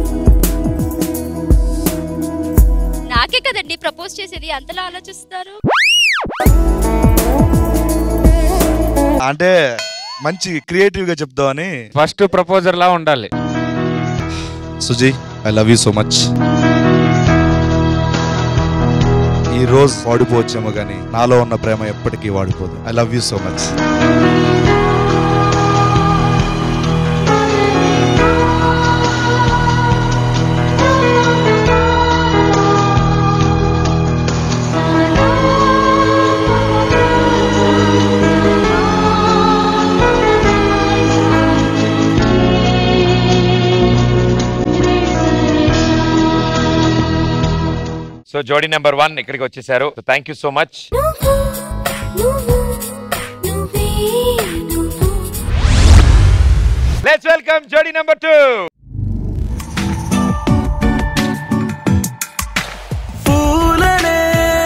నాకే కదండి ప్రపోజ్ చేసేది అంతలా ఆలోచిస్తారు అంటే మంచి క్రియేటివ్ గా చెప్దామని ఫస్ట్ ప్రపోజర్ లా ఉండాలి Suji I love you so much ఈ రోజు వాడిపోవచ్చేమో కానీ నాలో ఉన్న ప్రేమ ఎప్పటికీ వాడిపోదు I love you so much so జోడీ నెంబర్ వన్ ఇక్కడికి వచ్చేసారు thank you so much let's welcome జోడీ నెంబర్ టూ పూలనే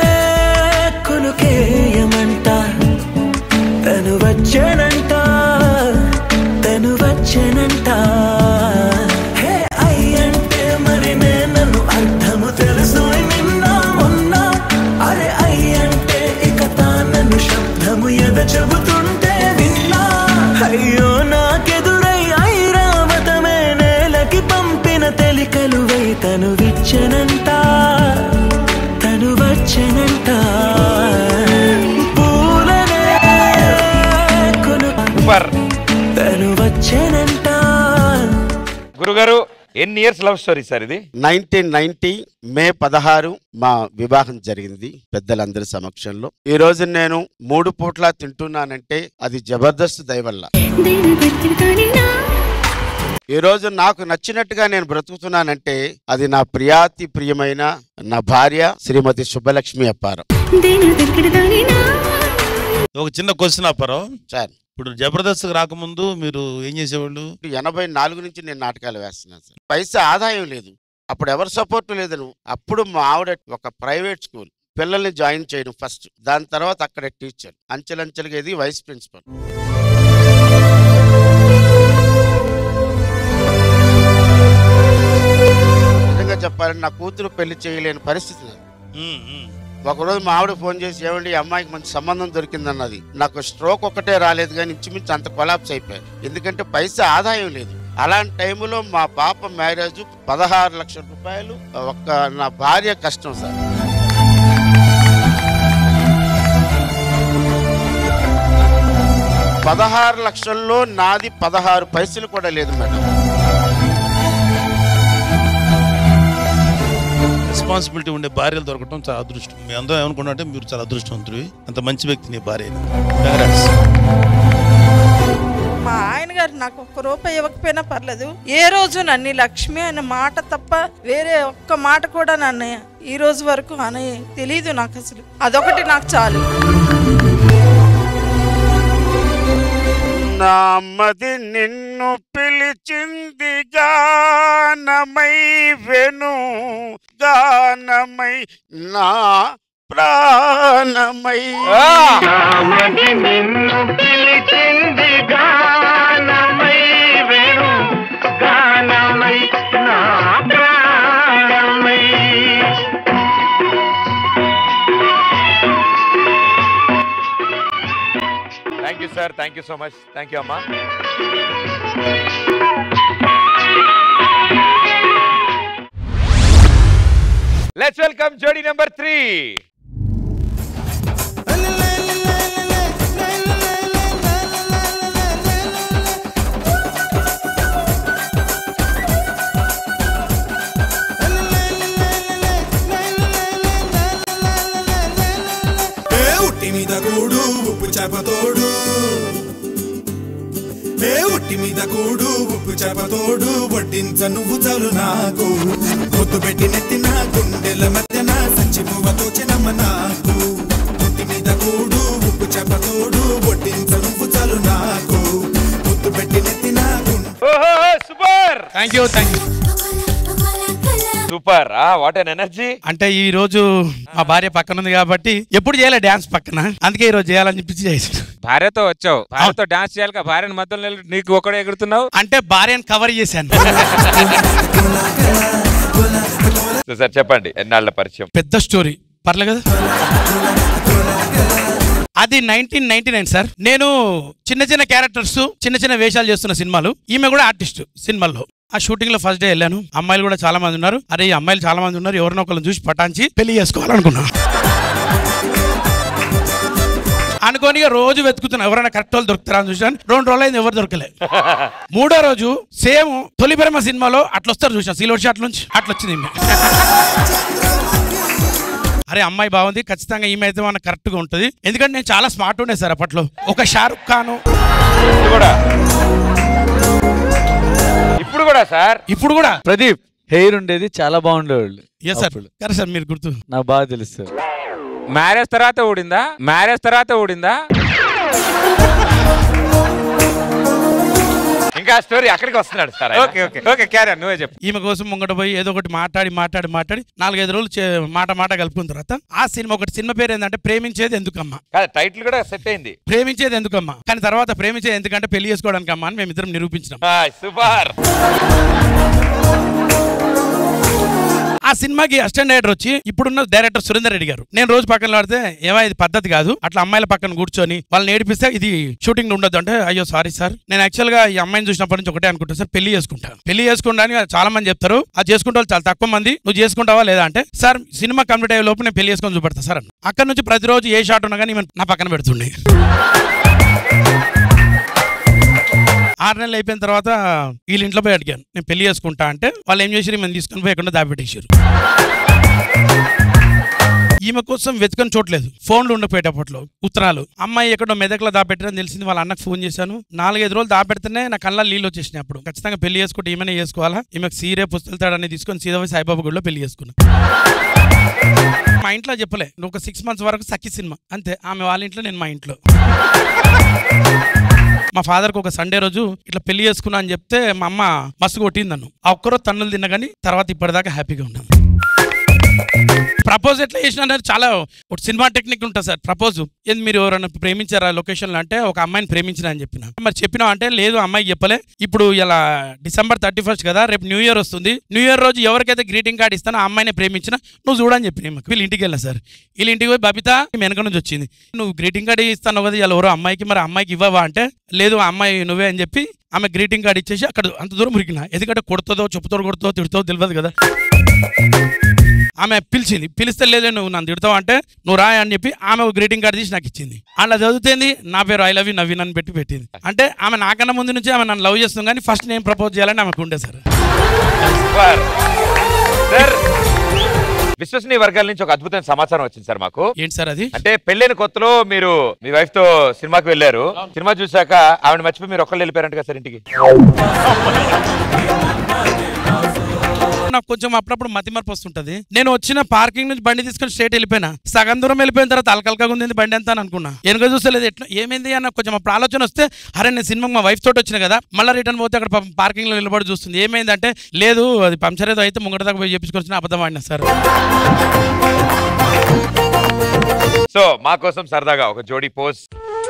కొనుకేయమంట తను వచ్చానంట తను వచ్చానంట హే అయ్యంటే మరి నేను అర్థము తెలుసు నిన్న మొన్న అరే అయ్యంటే ఇక తానను శబ్దము ఎద చెబుతుంటే విన్నా అయ్యో నాకెదురై ఐరావతమే నేలకి పంపిన తెలికలువై తను విచ్చనంట తను వచ్చనంట పూలనే కొను సూపర్ తను వచ్చనంట గురుగారు ఎన్ని ఇయర్స్ లవ్ స్టోరీ సార్ ఇది నైన్టీన్ నైన్టీ మే పదహారు మా వివాహం జరిగింది పెద్దలందరి సమక్షంలో ఈ రోజు నేను మూడు పూట్ల తింటున్నానంటే అది జబర్దస్త్ దయవల్ల ఈ రోజు నాకు నచ్చినట్టుగా నేను బ్రతుకుతున్నానంటే అది నా ప్రియాతి ప్రియమైన నా భార్య శ్రీమతి సుబ్బలక్ష్మి అప్పారం ఒక చిన్న క్వశ్చన్ అప్పారావు సార్ ఇప్పుడు జబర్దస్త్ రాకముందు మీరు ఏం చేసేవాళ్ళు ఎనభై నాలుగు నుంచి నేను నాటకాలు వేస్తున్నాను సార్ పైసా ఆదాయం లేదు అప్పుడు ఎవరు సపోర్ట్ లేదు నువ్వు అప్పుడు మా ఆవిడ ఒక ప్రైవేట్ స్కూల్ పిల్లల్ని జాయిన్ చేయడం ఫస్ట్ దాని తర్వాత అక్కడ టీచర్ అంచెలంచెలుగా ఇది వైస్ ప్రిన్సిపల్ నిజంగా చెప్పాలంటే నా కూతురు పెళ్లి చేయలేని పరిస్థితి నాది. ఒకరోజు మా ఆవిడ ఫోన్ చేసి ఏమండి ఈ అమ్మాయికి మంచి సంబంధం దొరికిందన్నది నాకు స్ట్రోక్ ఒక్కటే రాలేదు కానీ ఇంచుమించు అంత కొలాప్స్ అయిపోయాయి ఎందుకంటే పైసా ఆదాయం లేదు అలాంటి టైంలో మా పాప మ్యారేజ్ పదహారు లక్షల రూపాయలు ఒక్క నా భార్య కష్టం సార్ పదహారు లక్షల్లో నాది పదహారు పైసలు కూడా లేదు మేడం రెస్పాన్సిబిలిటీ ఉండే భార్యలు దొరకటం చాలా అదృష్టం మీ అందరం ఏమనుకున్నట్టే మీరు చాలా అదృష్టవంతుడివి అంత మంచి వ్యక్తి నీ భార్య Congrats. మా ఆయన గారు నాకు ఒక్క రూపాయి ఇవ్వకపోయినా పర్లేదు ఏ రోజు నన్ను లక్ష్మి అనే మాట తప్ప వేరే ఒక్క మాట కూడా నన్ను ఈ రోజు వరకు అని తెలియదు నాకు అసలు అదొకటి నాకు చాలు నామది నిన్ను పిలిచింది గానమై వెను గానమై నా ప్రాణమై నామది నిన్ను పిలిచింది గానమై వెను గానమై నా ప్రాణమై thank you sir thank you so much thank you అమ్మా లెట్స్ వెల్కమ్ జోడీ నెంబర్ త్రీ ఏ ఉట్టి మీద కూడు ఉప్పు చేపతోడు ఏ ఉట్టి మీద కూడు ఉప్పు చేపతోడు వడ్డించ నువ్వు చాలు నాకు పొద్దు పెట్టి నెత్తిన గుండెల మధ్యన సంచి పువ్వతో చిన్నమ్మ నాకు ఉట్టి మీద కూడు ఉప్పు చేపతోడు వడ్డించ నువ్వు చాలు నాకు పొద్దు పెట్టి నెత్తిన super thank you thank you super what an energy అంటే ఈ రోజు మా భార్య పక్కన ఉంది కాబట్టి ఎప్పుడు చేయలే డాన్స్ పక్కన అందుకే ఈ రోజు చేయాలని చెప్పి చేసి భార్యతో వచ్చావు భార్యతో డాన్స్ చేయాలి కదా, భార్యను మధ్యలో నిలబెట్టి నీకు ఒకడే ఎగురుతున్నావు అంటే భార్యను కవర్ చేశాను సార్ చెప్పండి ఎన్నాళ్ళ పరిచయం పెద్ద స్టోరీ పర్లే కదా అది నైన్టీన్ నైన్టీ నైన్ సార్ నేను చిన్న చిన్న క్యారెక్టర్స్ చిన్న చిన్న వేషాలు చేస్తున్న సినిమాలు ఈమె కూడా ఆర్టిస్ట్ సినిమాల్లో ఆ షూటింగ్ లో ఫస్ట్ డే వెళ్ళాను అమ్మాయిలు కూడా చాలా మంది ఉన్నారు అరే ఈ అమ్మాయిలు చాలా మంది ఉన్నారు ఎవరినో ఒకరిని చూసి పటాంచి పెళ్లి చేసుకోవాలనుకున్నా అనుకోని ఇక రోజు వెతుకుతున్నా ఎవరైనా కరెక్ట్ వాళ్ళు దొరుకుతారా అని చూసాను రెండు రోజులు అయింది ఎవరు దొరకలే మూడో రోజు సేమ్ తొలి ప్రేమ సినిమాలో అట్లా వస్తారు చూసాను సిల్వర్ షాట్ నుంచి అట్లా వచ్చింది ఈమె. అరే అమ్మాయి బాగుంది ఖచ్చితంగా ఈమె అయితే మనకు కరెక్ట్ గా ఉంటుంది ఎందుకంటే నేను చాలా స్మార్ట్ ఉండే సార్ అప్పట్లో ఒక షారుఖ్ ఖాన్ కూడా ఇప్పుడు కూడా సార్ ఇప్పుడు కూడా ప్రదీప్ హెయిర్ ఉండేది చాలా బాగుండేవాళ్ళు ఎస్ సార్ కరెక్ట్ సార్ మీరు గుర్తు నాకు బాగా తెలుసు సార్ మ్యారేజ్ తర్వాత ఊడిందా మ్యారేజ్ తర్వాత ఊడిందా ఇంకా స్టోరీ అక్కడికి వస్తున్నాడు sir okay okay okay career నువ్వే చెప్పు ఈమె కోసం ముంగట పోయి ఏదో ఒకటి మాట్లాడి మాట్లాడి మాట్లాడి నాలుగైదు రోజులు చే- మాట మాట కలుపుకున్న తర్వాత ఆ సినిమా ఒకటి సినిమా పేరు ఏంటంటే ప్రేమించేది ఎందుకమ్మా కాదు టైటిల్ కూడా సెట్ అయింది ప్రేమించేది ఎందుకమ్మా కానీ తర్వాత ప్రేమించేది ఎందుకంటే పెళ్లి చేసుకోవడానికి అమ్మా అని మేమిద్దరం నిరూపించినాం సూపర్ ఆ సినిమాకి అసిస్టెంట్ డైరెక్టర్ వచ్చి ఇప్పుడున్న డైరెక్టర్ సురేందర్ రెడ్డి గారు నేను రోజు పక్కన పడితే ఏమో ఇది పద్ధతి కాదు అట్లా అమ్మాయిల పక్కన కూర్చొని వాళ్ళని ఏడిపిస్తే ఇది షూటింగ్ ఉండదు అంటే అయ్యో సారీ సార్ నేను యాక్చువల్ గా ఈ అమ్మాయిని చూసినప్పటి నుంచి ఒకటే అనుకుంటా సార్ పెళ్లి చేసుకుంటా పెళ్లి చేసుకుంటా అని చాలా మంది చెప్తారు అది చేసుకుంటే వాళ్ళు చాలా తక్కువ మంది నువ్వు చేసుకుంటావా లేదా అంటే సార్ సినిమా కంప్లీట్ అయ్యే లోపు నేను పెళ్లి చేసుకొని చూపెడతా సార్ అన్న అక్కడ నుంచి ప్రతిరోజు ఏ షాట్ ఉన్నా కానీ ఈమె నా పక్కన పెడుతుండే ఆరు నెలలు అయిపోయిన తర్వాత వీళ్ళ ఇంట్లో పోయి అడిగాను నేను పెళ్లి చేసుకుంటా అంటే వాళ్ళు ఏం చేసారు ఈమెను తీసుకొని పోయి ఎక్కడ దాబెట్టేసారు ఈమె కోసం వెతుకొని చూడలేదు ఫోన్లు ఉండపోయేటప్పట్లో ఉత్తరాలు అమ్మాయి ఎక్కడో మెదక్లో దాపెట్టారని తెలిసింది వాళ్ళ అన్నకు ఫోన్ చేశాను నాలుగైదు రోజులు దాపెడితేనే నా కళ్ళ నీళ్ళు వచ్చేసినాయి అప్పుడు ఖచ్చితంగా పెళ్లి చేసుకుంటే ఈమెనే చేసుకోవాలా ఈమెకు సీరే పుస్తకాలన్నీ తీసుకొని సీదా పోయి సాయిబాబా గుడిలో పెళ్లి చేసుకున్నా మా ఇంట్లో చెప్పలే నువ్వు ఒక సిక్స్ మంత్స్ వరకు సఖి సినిమా అంతే ఆమె వాళ్ళ ఇంట్లో నేను మా ఇంట్లో మా ఫాదర్కి ఒక సండే రోజు ఇట్లా పెళ్లి చేసుకున్నా అని చెప్తే మా అమ్మ మస్తు కొట్టింది నన్ను ఆ ఒక్కరోజు తన్నులు తిన్నా కానీ తర్వాత ఇప్పటిదాకా హ్యాపీగా ఉన్నాను ప్రపోజ్ ఎట్లా చేసిన అనేది చాలా ఒక సినిమా టెక్నిక్ ఉంటుంది సార్ ప్రపోజ్ ఏంది మీరు ఎవరైనా ప్రేమించారా లొకేషన్లో అంటే ఒక అమ్మాయిని ప్రేమించిన అని చెప్పిన మరి చెప్పినా అంటే లేదు అమ్మాయికి చెప్పలే ఇప్పుడు ఇలా డిసెంబర్ థర్టీ ఫస్ట్ కదా రేపు న్యూ ఇయర్ వస్తుంది న్యూ ఇయర్ రోజు ఎవరికైతే గ్రీటింగ్ కార్డ్ ఇస్తానో ఆ అమ్మాయిని ప్రేమించిన నువ్వు చూడని చెప్పిన ఈమెకు. వీళ్ళ ఇంటికి వెళ్ళా సార్ వీళ్ళ ఇంటికి పోయి బబిత ఈమె వెనక నుంచి వచ్చింది నువ్వు గ్రీటింగ్ కార్డ్ ఇస్తాను కదా ఇలా ఎవరో అమ్మాయికి మరి అమ్మాయికి ఇవ్వవా అంటే లేదు ఆ అమ్మాయి నువ్వే అని చెప్పి ఆమె గ్రీటింగ్ కార్డ్ ఇచ్చేసి అక్కడ అంత దూరం మురికిన ఎందుకంటే కొడుతుందో చెప్పుతో కొడుతుందో తిడుతుందో తెలియదు కదా ఆమె పిలిచింది పిలిస్తే లేదే నువ్వు నన్ను తిడతావు అంటే నువ్వు రాయి అని చెప్పి ఆమె ఒక గ్రీటింగ్ కార్డ్ తీసి నాకు ఇచ్చింది అలా చదివితేంది నా పేరు ఐ లవ్ యూ నవీన్ అని పెట్టి పెట్టింది అంటే ఆమె నాకన్నా ముందు నుంచి ఆమె నన్ను లవ్ చేస్తుంది కానీ ఫస్ట్ నేను ప్రపోజ్ చేయాలని ఆమెకు ఉండే సార్ సార్ విశ్వసనీయ వర్గాల నుంచి ఒక అద్భుతమైన సమాచారం వచ్చింది సార్ మాకు ఏంటి సార్ అది అంటే పెళ్ళైన కొత్తలో మీరు మీ వైఫ్ తో సినిమాకి వెళ్ళారు సినిమా చూసాక ఆవిడ మర్చిపోయి మీరు ఒక్కళ్ళు వెళ్ళిపోయారంట కదా సార్ ఇంటికి నాకు కొంచెం అప్పుడప్పుడు మతిమరపు వస్తుంటది నేను వచ్చిన పార్కింగ్ నుంచి బండి తీసుకొని స్ట్రేట్ వెళ్ళిపోయినా సగం దూరం వెళ్ళిపోయిన తర్వాత అలకలగా ఉంది బండి ఎంత అని అనుకున్నా వెనక చూస్తలేదు ఎట్లా ఏమైంది అన్న కొంచెం అప్పుడు ఆలోచన వస్తే అరే నేను సినిమాకి మా వైఫ్ తోటి వచ్చిన కదా మళ్ళీ రిటర్న్ పోతే అక్కడ పార్కింగ్ లో నిలబడి చూస్తుంది ఏమైందంటే లేదు అది పంచర్ ఏదో అయితే ముంగట దాకా పోయి చెప్పించుకొచ్చిన అబద్ధం ఆడినా సార్ సో మా కోసం సరదాగా ఒక జోడీ పోస్ట్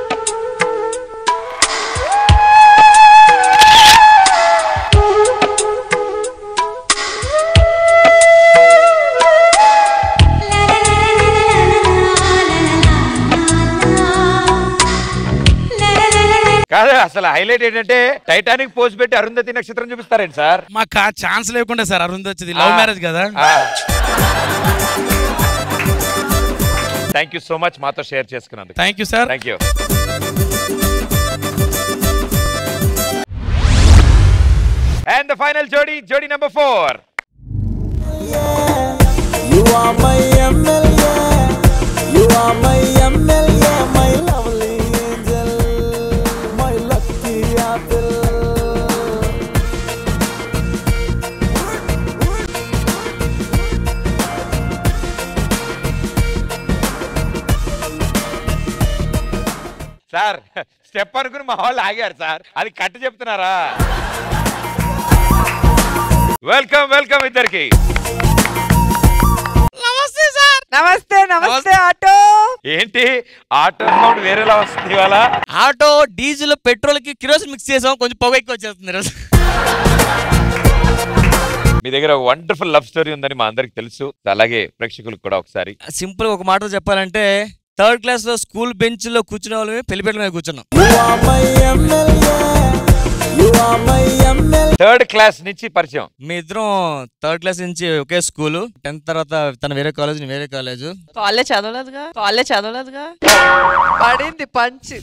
కాదు అసలు హైలైట్ ఏంటంటే టైటానిక్ పోస్ట్ పెట్టి అరుంధతి నక్షత్రం చూపిస్తారేంటి సార్ మాకు ఆ ఛాన్స్ లేకుండా సార్ అరుంధతి లవ్ మ్యారేజ్ కదా థ్యాంక్ యూ సో మచ్ మాతో షేర్ చేసుకున్నందుకు thank you sir thank you and the final జోడీ జోడీ number four You are my MLA. You are my MLA, my lovely angel, my lucky apple. Sir step అనుకుని మా వాళ్ళు ఆగారు సార్ అది కట్టు చెప్తున్నారా వెల్కమ్ వెల్కమ్ ఇద్దరికి నమస్తే సార్ నమస్తే నమస్తే ఆటో ఏంటి ఆటో సౌండ్ వేరేలా వస్తుంది ఇవాళ ఆటో డీజిల్ పెట్రోల్ కి కిరోసిన్ మిక్స్ చేసాం కొంచెం పొగ ఎక్కువ వచ్చేస్తుంది ఈరోజు. మీ దగ్గర ఒక వండర్ఫుల్ లవ్ స్టోరీ ఉందని మా అందరికి తెలుసు అలాగే ప్రేక్షకులకు కూడా ఒకసారి సింపుల్ ఒక మాటలో చెప్పాలంటే థర్డ్ క్లాస్ లో స్కూల్ బెంచ్ లో కూర్చునే వాళ్ళమే పెళ్లి పెట్టల మీద కూర్చున్నాం థర్డ్ క్లాస్ నుంచి పరిచయం మీ ఇద్దరం థర్డ్ క్లాస్ నుంచి ఒకే స్కూల్ టెన్త్ తర్వాత తన వేరే కాలేజ్ నేను వేరే కాలేజ్ కాలేజ్ చదవలేదుగా కాలేజ్ చదవలేదుగా పడింది పంచి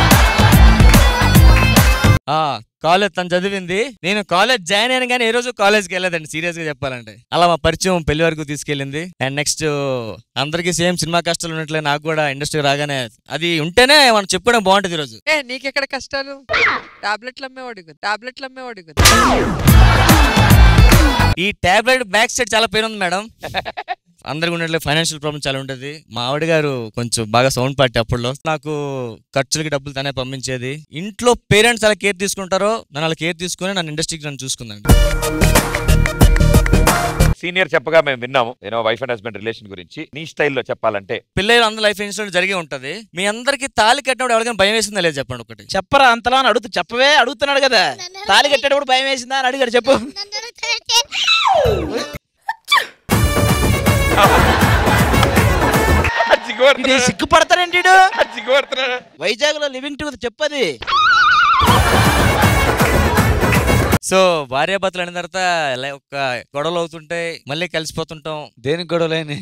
ఆ కాలేజ్ తను చదివింది నేను కాలేజ్ జాయిన్ అయిన కానీ ఏ రోజు కాలేజ్కి వెళ్ళలేదండి సీరియస్ గా చెప్పాలంటే అలా మా పరిచయం పెళ్లి వరకు తీసుకెళ్ళింది అండ్ నెక్స్ట్ అందరికీ సేమ్ సినిమా కష్టాలు ఉన్నట్లే నాకు కూడా ఇండస్ట్రీ రాగానే అది ఉంటేనే మనం చెప్పుకోవడం బాగుంటుంది ఈరోజు ఏ నీకెక్కడ కష్టాలు టాబ్లెట్లు అమ్మేవాడు కదా టాబ్లెట్లు అమ్మేవాడు కదా ఈ టాబ్లెట్ బ్యాక్ సైడ్ చాలా పెయిన్ ఉంది మేడం అందరికి ఉన్నట్లు ఫైనాన్షియల్ ప్రాబ్లమ్ చాలా ఉంటుంది మా ఆవిడ గారు కొంచెం బాగా సౌండ్ పార్టీ అప్పుడులో నాకు ఖర్చులకి డబ్బులు తనే పంపించేది ఇంట్లో పేరెంట్స్ అలా కేర్ తీసుకుంటారో నన్ను అలా కేర్ తీసుకుని నన్ను ఇండస్ట్రీకి నన్ను చూసుకుందండి సీనియర్ చెప్పగా మేము విన్నాము నేను వైఫ్ అండ్ హస్బెండ్ రిలేషన్ గురించి నీ స్టైల్లో చెప్పాలంటే పిల్లలు అందరి లైఫ్ ఇన్సిడెంట్ జరిగి ఉంటది మీ అందరికి తాళి కట్టినప్పుడు ఎవరికైనా భయం వేసిందా లేదు చెప్పండి ఒకటి చెప్పరా అంతలా అని అడుగుతూ చెప్పవే అడుగుతున్నాడు కదా తాళి కట్టేటప్పుడు భయం వేసిందా అని అడిగాడు చెప్పు ఇది సిగ్గుపడతారేంటి ఈడు? వైజాగ్ లో లివింగ్ టు చెప్పది సో భార్యాభర్తలు అయిన తర్వాత ఇలా ఒక గొడవలు అవుతుంటే మళ్ళీ కలిసిపోతుంటాం దేనికి గొడవలేని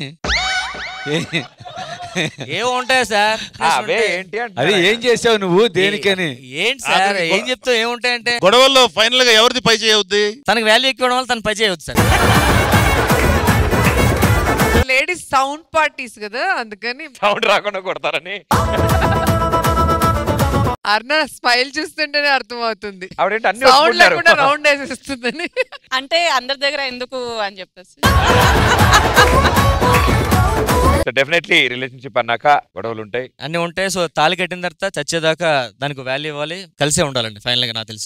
ఏమో ఉంటాయి సార్ అవే ఏంటి అది ఏం చేసావు నువ్వు దేనికని ఏంటి సార్ ఏం చెప్తావు ఏముంటాయంటే గొడవల్లో ఫైనల్ గా ఎవరిది పై చేయవద్ది తనకి వాల్యూ ఎక్కువ వల్ల తను పై చేయవచ్చు సార్ లేడీస్ సౌండ్ పార్టీస్ కదా అందుకని సౌండ్ రాకుండా కొడతారని అర్ణ స్మైల్ చూస్తుంటేనే అర్థమవుతుంది ఆవిడేంటి అన్ని సౌండ్ ఒప్పుకుంటారు. లేకుండా రౌండ్ వేసేస్తుందని అంటే అందరి దగ్గర ఎందుకు అని చెప్పేసి సో డెఫినెట్లీ రిలేషన్షిప్ అన్నాక గొడవలు ఉంటాయి అన్ని ఉంటాయి సో తాళి కట్టిన తర్వాత చచ్చేదాకా దానికి వాల్యూ ఇవ్వాలి కలిసే ఉండాలండి ఫైనల్ గా నాకు తెలుసు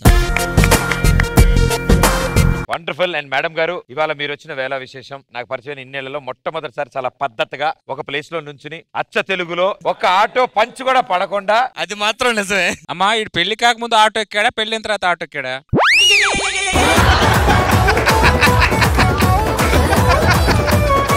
వండర్ఫుల్ అండ్ మేడం గారు ఇవాళ మీరు వచ్చిన వేళ విశేషం నాకు పరిచయం ఇన్నేళ్లలో మొట్టమొదటిసారి చాలా పద్ధతిగా ఒక ప్లేస్ లో నుంచుని అచ్చ తెలుగులో ఒక ఆటో పంచ్ కూడా పడకుండా అది మాత్రం నిజమే అమ్మా ఈ పెళ్లి కాకముందు ఆటో ఎక్కాడా పెళ్ళిన తర్వాత ఆటో ఎక్కాడా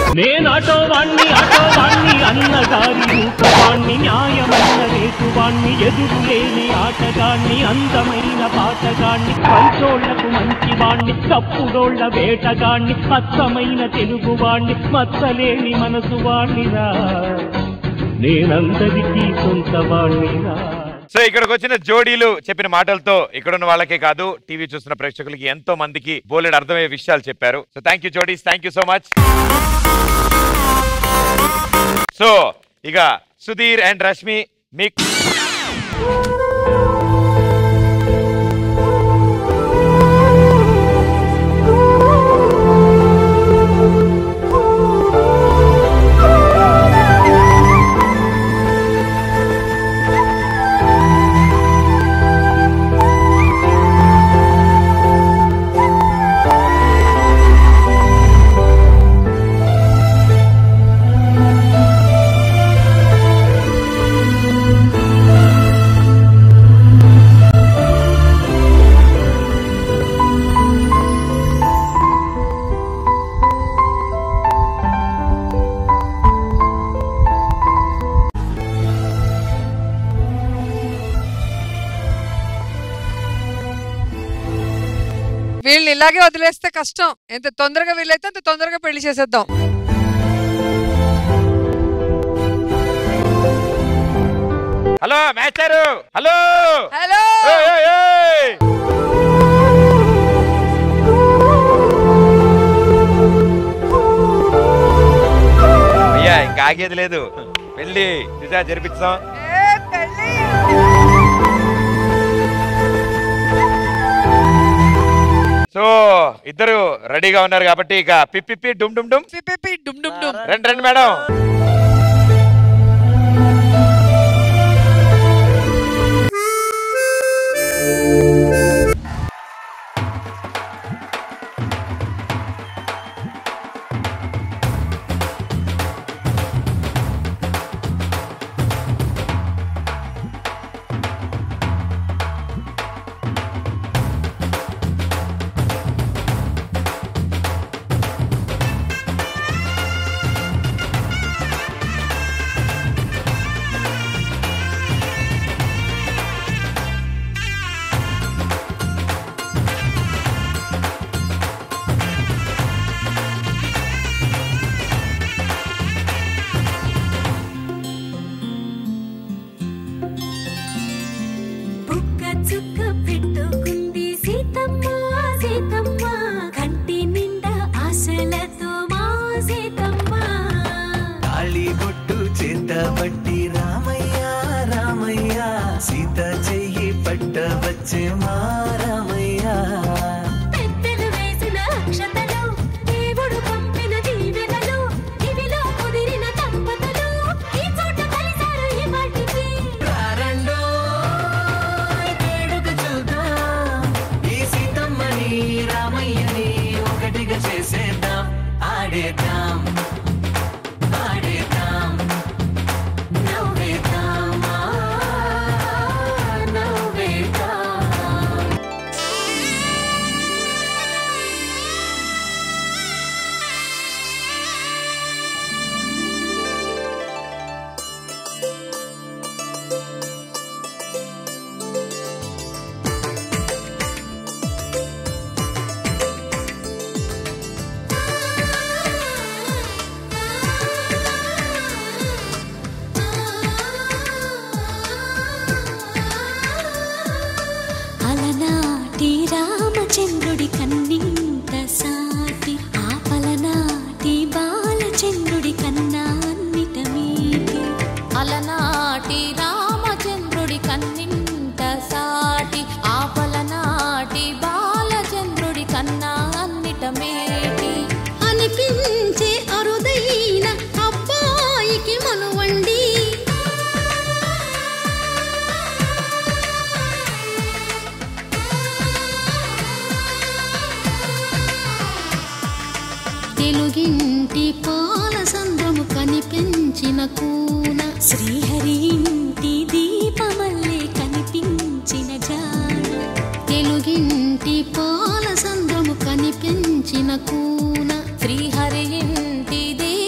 నేనాటో వాణ్ణి ఆటో వాణ్ణి అన్నగారి రూపవాణ్ణి న్యాయమైన రేటువాణ్ణి ఎదురు లేని ఆటగాణ్ణి అందమైన పాటగాణ్ణి పంచోళ్లకు మంచివాణ్ణి తప్పుడోళ్ల వేటగాణ్ణి అచ్చమైన తెలుగువాణ్ణి మచ్చలేని మనసు వాణ్ణిరా నేనందరికీ సొంత వాణ్ణిరా సో ఇక్కడికి వచ్చిన జోడీలు చెప్పిన మాటలతో ఇక్కడ ఉన్న వాళ్ళకే కాదు టీవీ చూస్తున్న ప్రేక్షకులకి ఎంతో మందికి బోలెడు అర్థమయ్యే విషయాలు చెప్పారు సో థ్యాంక్ యూ జోడీస్ thank you so much so ఇక సుధీర్ అండ్ రష్మి మీకు వీళ్ళని ఇలాగే వదిలేస్తే కష్టం ఎంత తొందరగా వీలైతే అంత తొందరగా పెళ్లి చేసేద్దాం హలో మేస్టారు హలో హలో అయ్యా ఇంకా ఆగేది లేదు పెళ్ళి నిజా జరిపిస్తాం సో ఇద్దరు రెడీగా ఉన్నారు కాబట్టి ఇక పిప్పి డుమ్ డుమ్ డుమ్ పిప్పి డుమ్ డుమ్ డుమ్ రండి రండి మేడం బుక్క చుక్క పెట్టుకుంది సీతమ్మ సీతమ్మ కంటి నిండా ఆశలతో మా సీతమ్మ తాళిబొట్టు చేతబట్టి రామయ్య రామయ్య సీత చెయ్యి పట్ట వచ్చే మా రామయ్య పెద్దలు వేసిన అక్షతలు దేవుడు పంపిన దీవెనలు ఇవిలో కుదిరిన దంపతులు ఈ చోట కలిసారు ఈ వాటికి రారండో వేడుక చూద్దాం ఈ సీతమ్మని రామయ్యని ఒకటిగా చేసేద్దాం ఆడేద్దాం ఆడేద్దాం నవ్వేద్దాం ఆ, నవ్వేద్దాం అలనాటి రామచంద్రుడి కన్నింత సాటి ఆపలనాటి బాలచంద్రుడి కన్నా అన్నిట మీటి అలనాటి రామచంద్రుడి కన్నింత సాటి ఆపలనాటి బాలచంద్రుడి కన్నా అన్నిట మేటి అనిపించే అరుదైన అబ్బాయికి మనువండి తెలుగింటి పాల సంద్రము కనిపించిన కూన శ్రీహరి ఇంటి దీపమల్లే కనిపించిన జాడ తెలుగింటి పాల సంద్రము కనిపించిన కూన శ్రీహరి ఇంటి దీప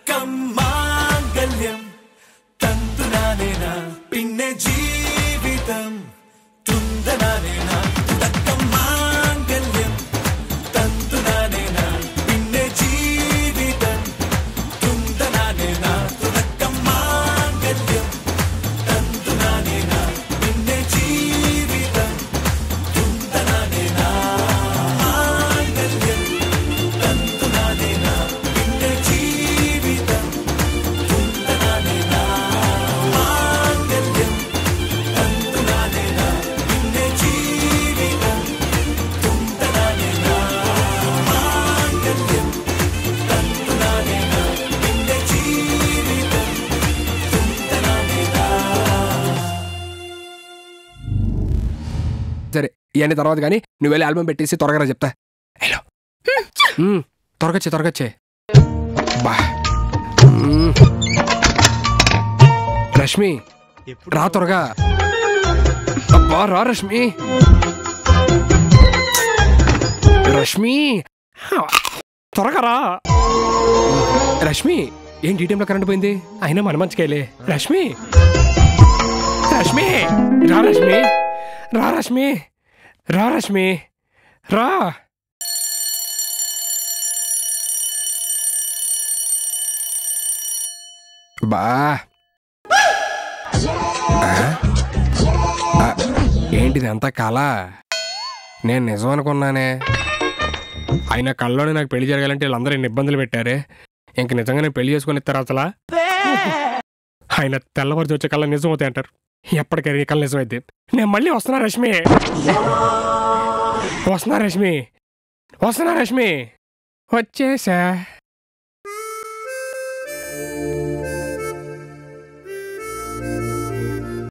തുടക്കം മാംഗല്യം തന്തുനാനേന പിന്നെ ജീവിതം തുന്തനാനേന തുടക്കം മാംഗല്യം തന്തുനാനേന പിന്നെ ജീവിതം തുന്തനാനേന തുടക്കം മാംഗല്യം തന്തുനാനേന പിന്നെ ജീവിതം തുന്തനാനേന മാംഗല്യം തന്തുനാനേന പിന്നെ ജീവിതം തുന്തനാനേന മാംഗല്യം തന്തുനാനേന പിന്നെ ജീവിതం തുന്തനാനേന മാംഗല്യം തന്തുനാനേന പിന്നെ ജീവിതం సరే ఇవన్నీ తర్వాత కానీ నువ్వు వెళ్ళి ఆల్బమ్ పెట్టేసి త్వరగా రా చెప్తా హలో మ్మ్, త్వరగా వచ్చే త్వరగా వచ్చే బా మ్మ్. రష్మి రా త్వరగా అబ్బా రా రష్మి రష్మి త్వరగా రా రష్మి ఏంటి ఈ టైంలో కరెంట్ పోయింది అయినా మన మంచికెళ్ళే రష్మి రష్మి రా రష్మి రా రష్మి రా రష్మి రా బా ఆ? ఆ, ఏంటిది అంతా కళ నేను నిజం అనుకున్నానే ఆయన కళ్ళలోనే నాకు పెళ్లి జరగాలంటే వీళ్ళందరూ ఎన్ని ఇబ్బందులు పెట్టారే ఇంక నిజంగానే పెళ్లి చేసుకొని ఇస్తారు అసలు ఆయన తెల్లవారు వచ్చే కళ్ళ నిజం అవుతాయి అంటారు ఎప్పటికైనా ఈ కళ్ళ నిజమైతే నేను మళ్ళీ వస్తున్నా రష్మి వస్తున్నా రష్మి వస్తున్నా రష్మి వచ్చేసా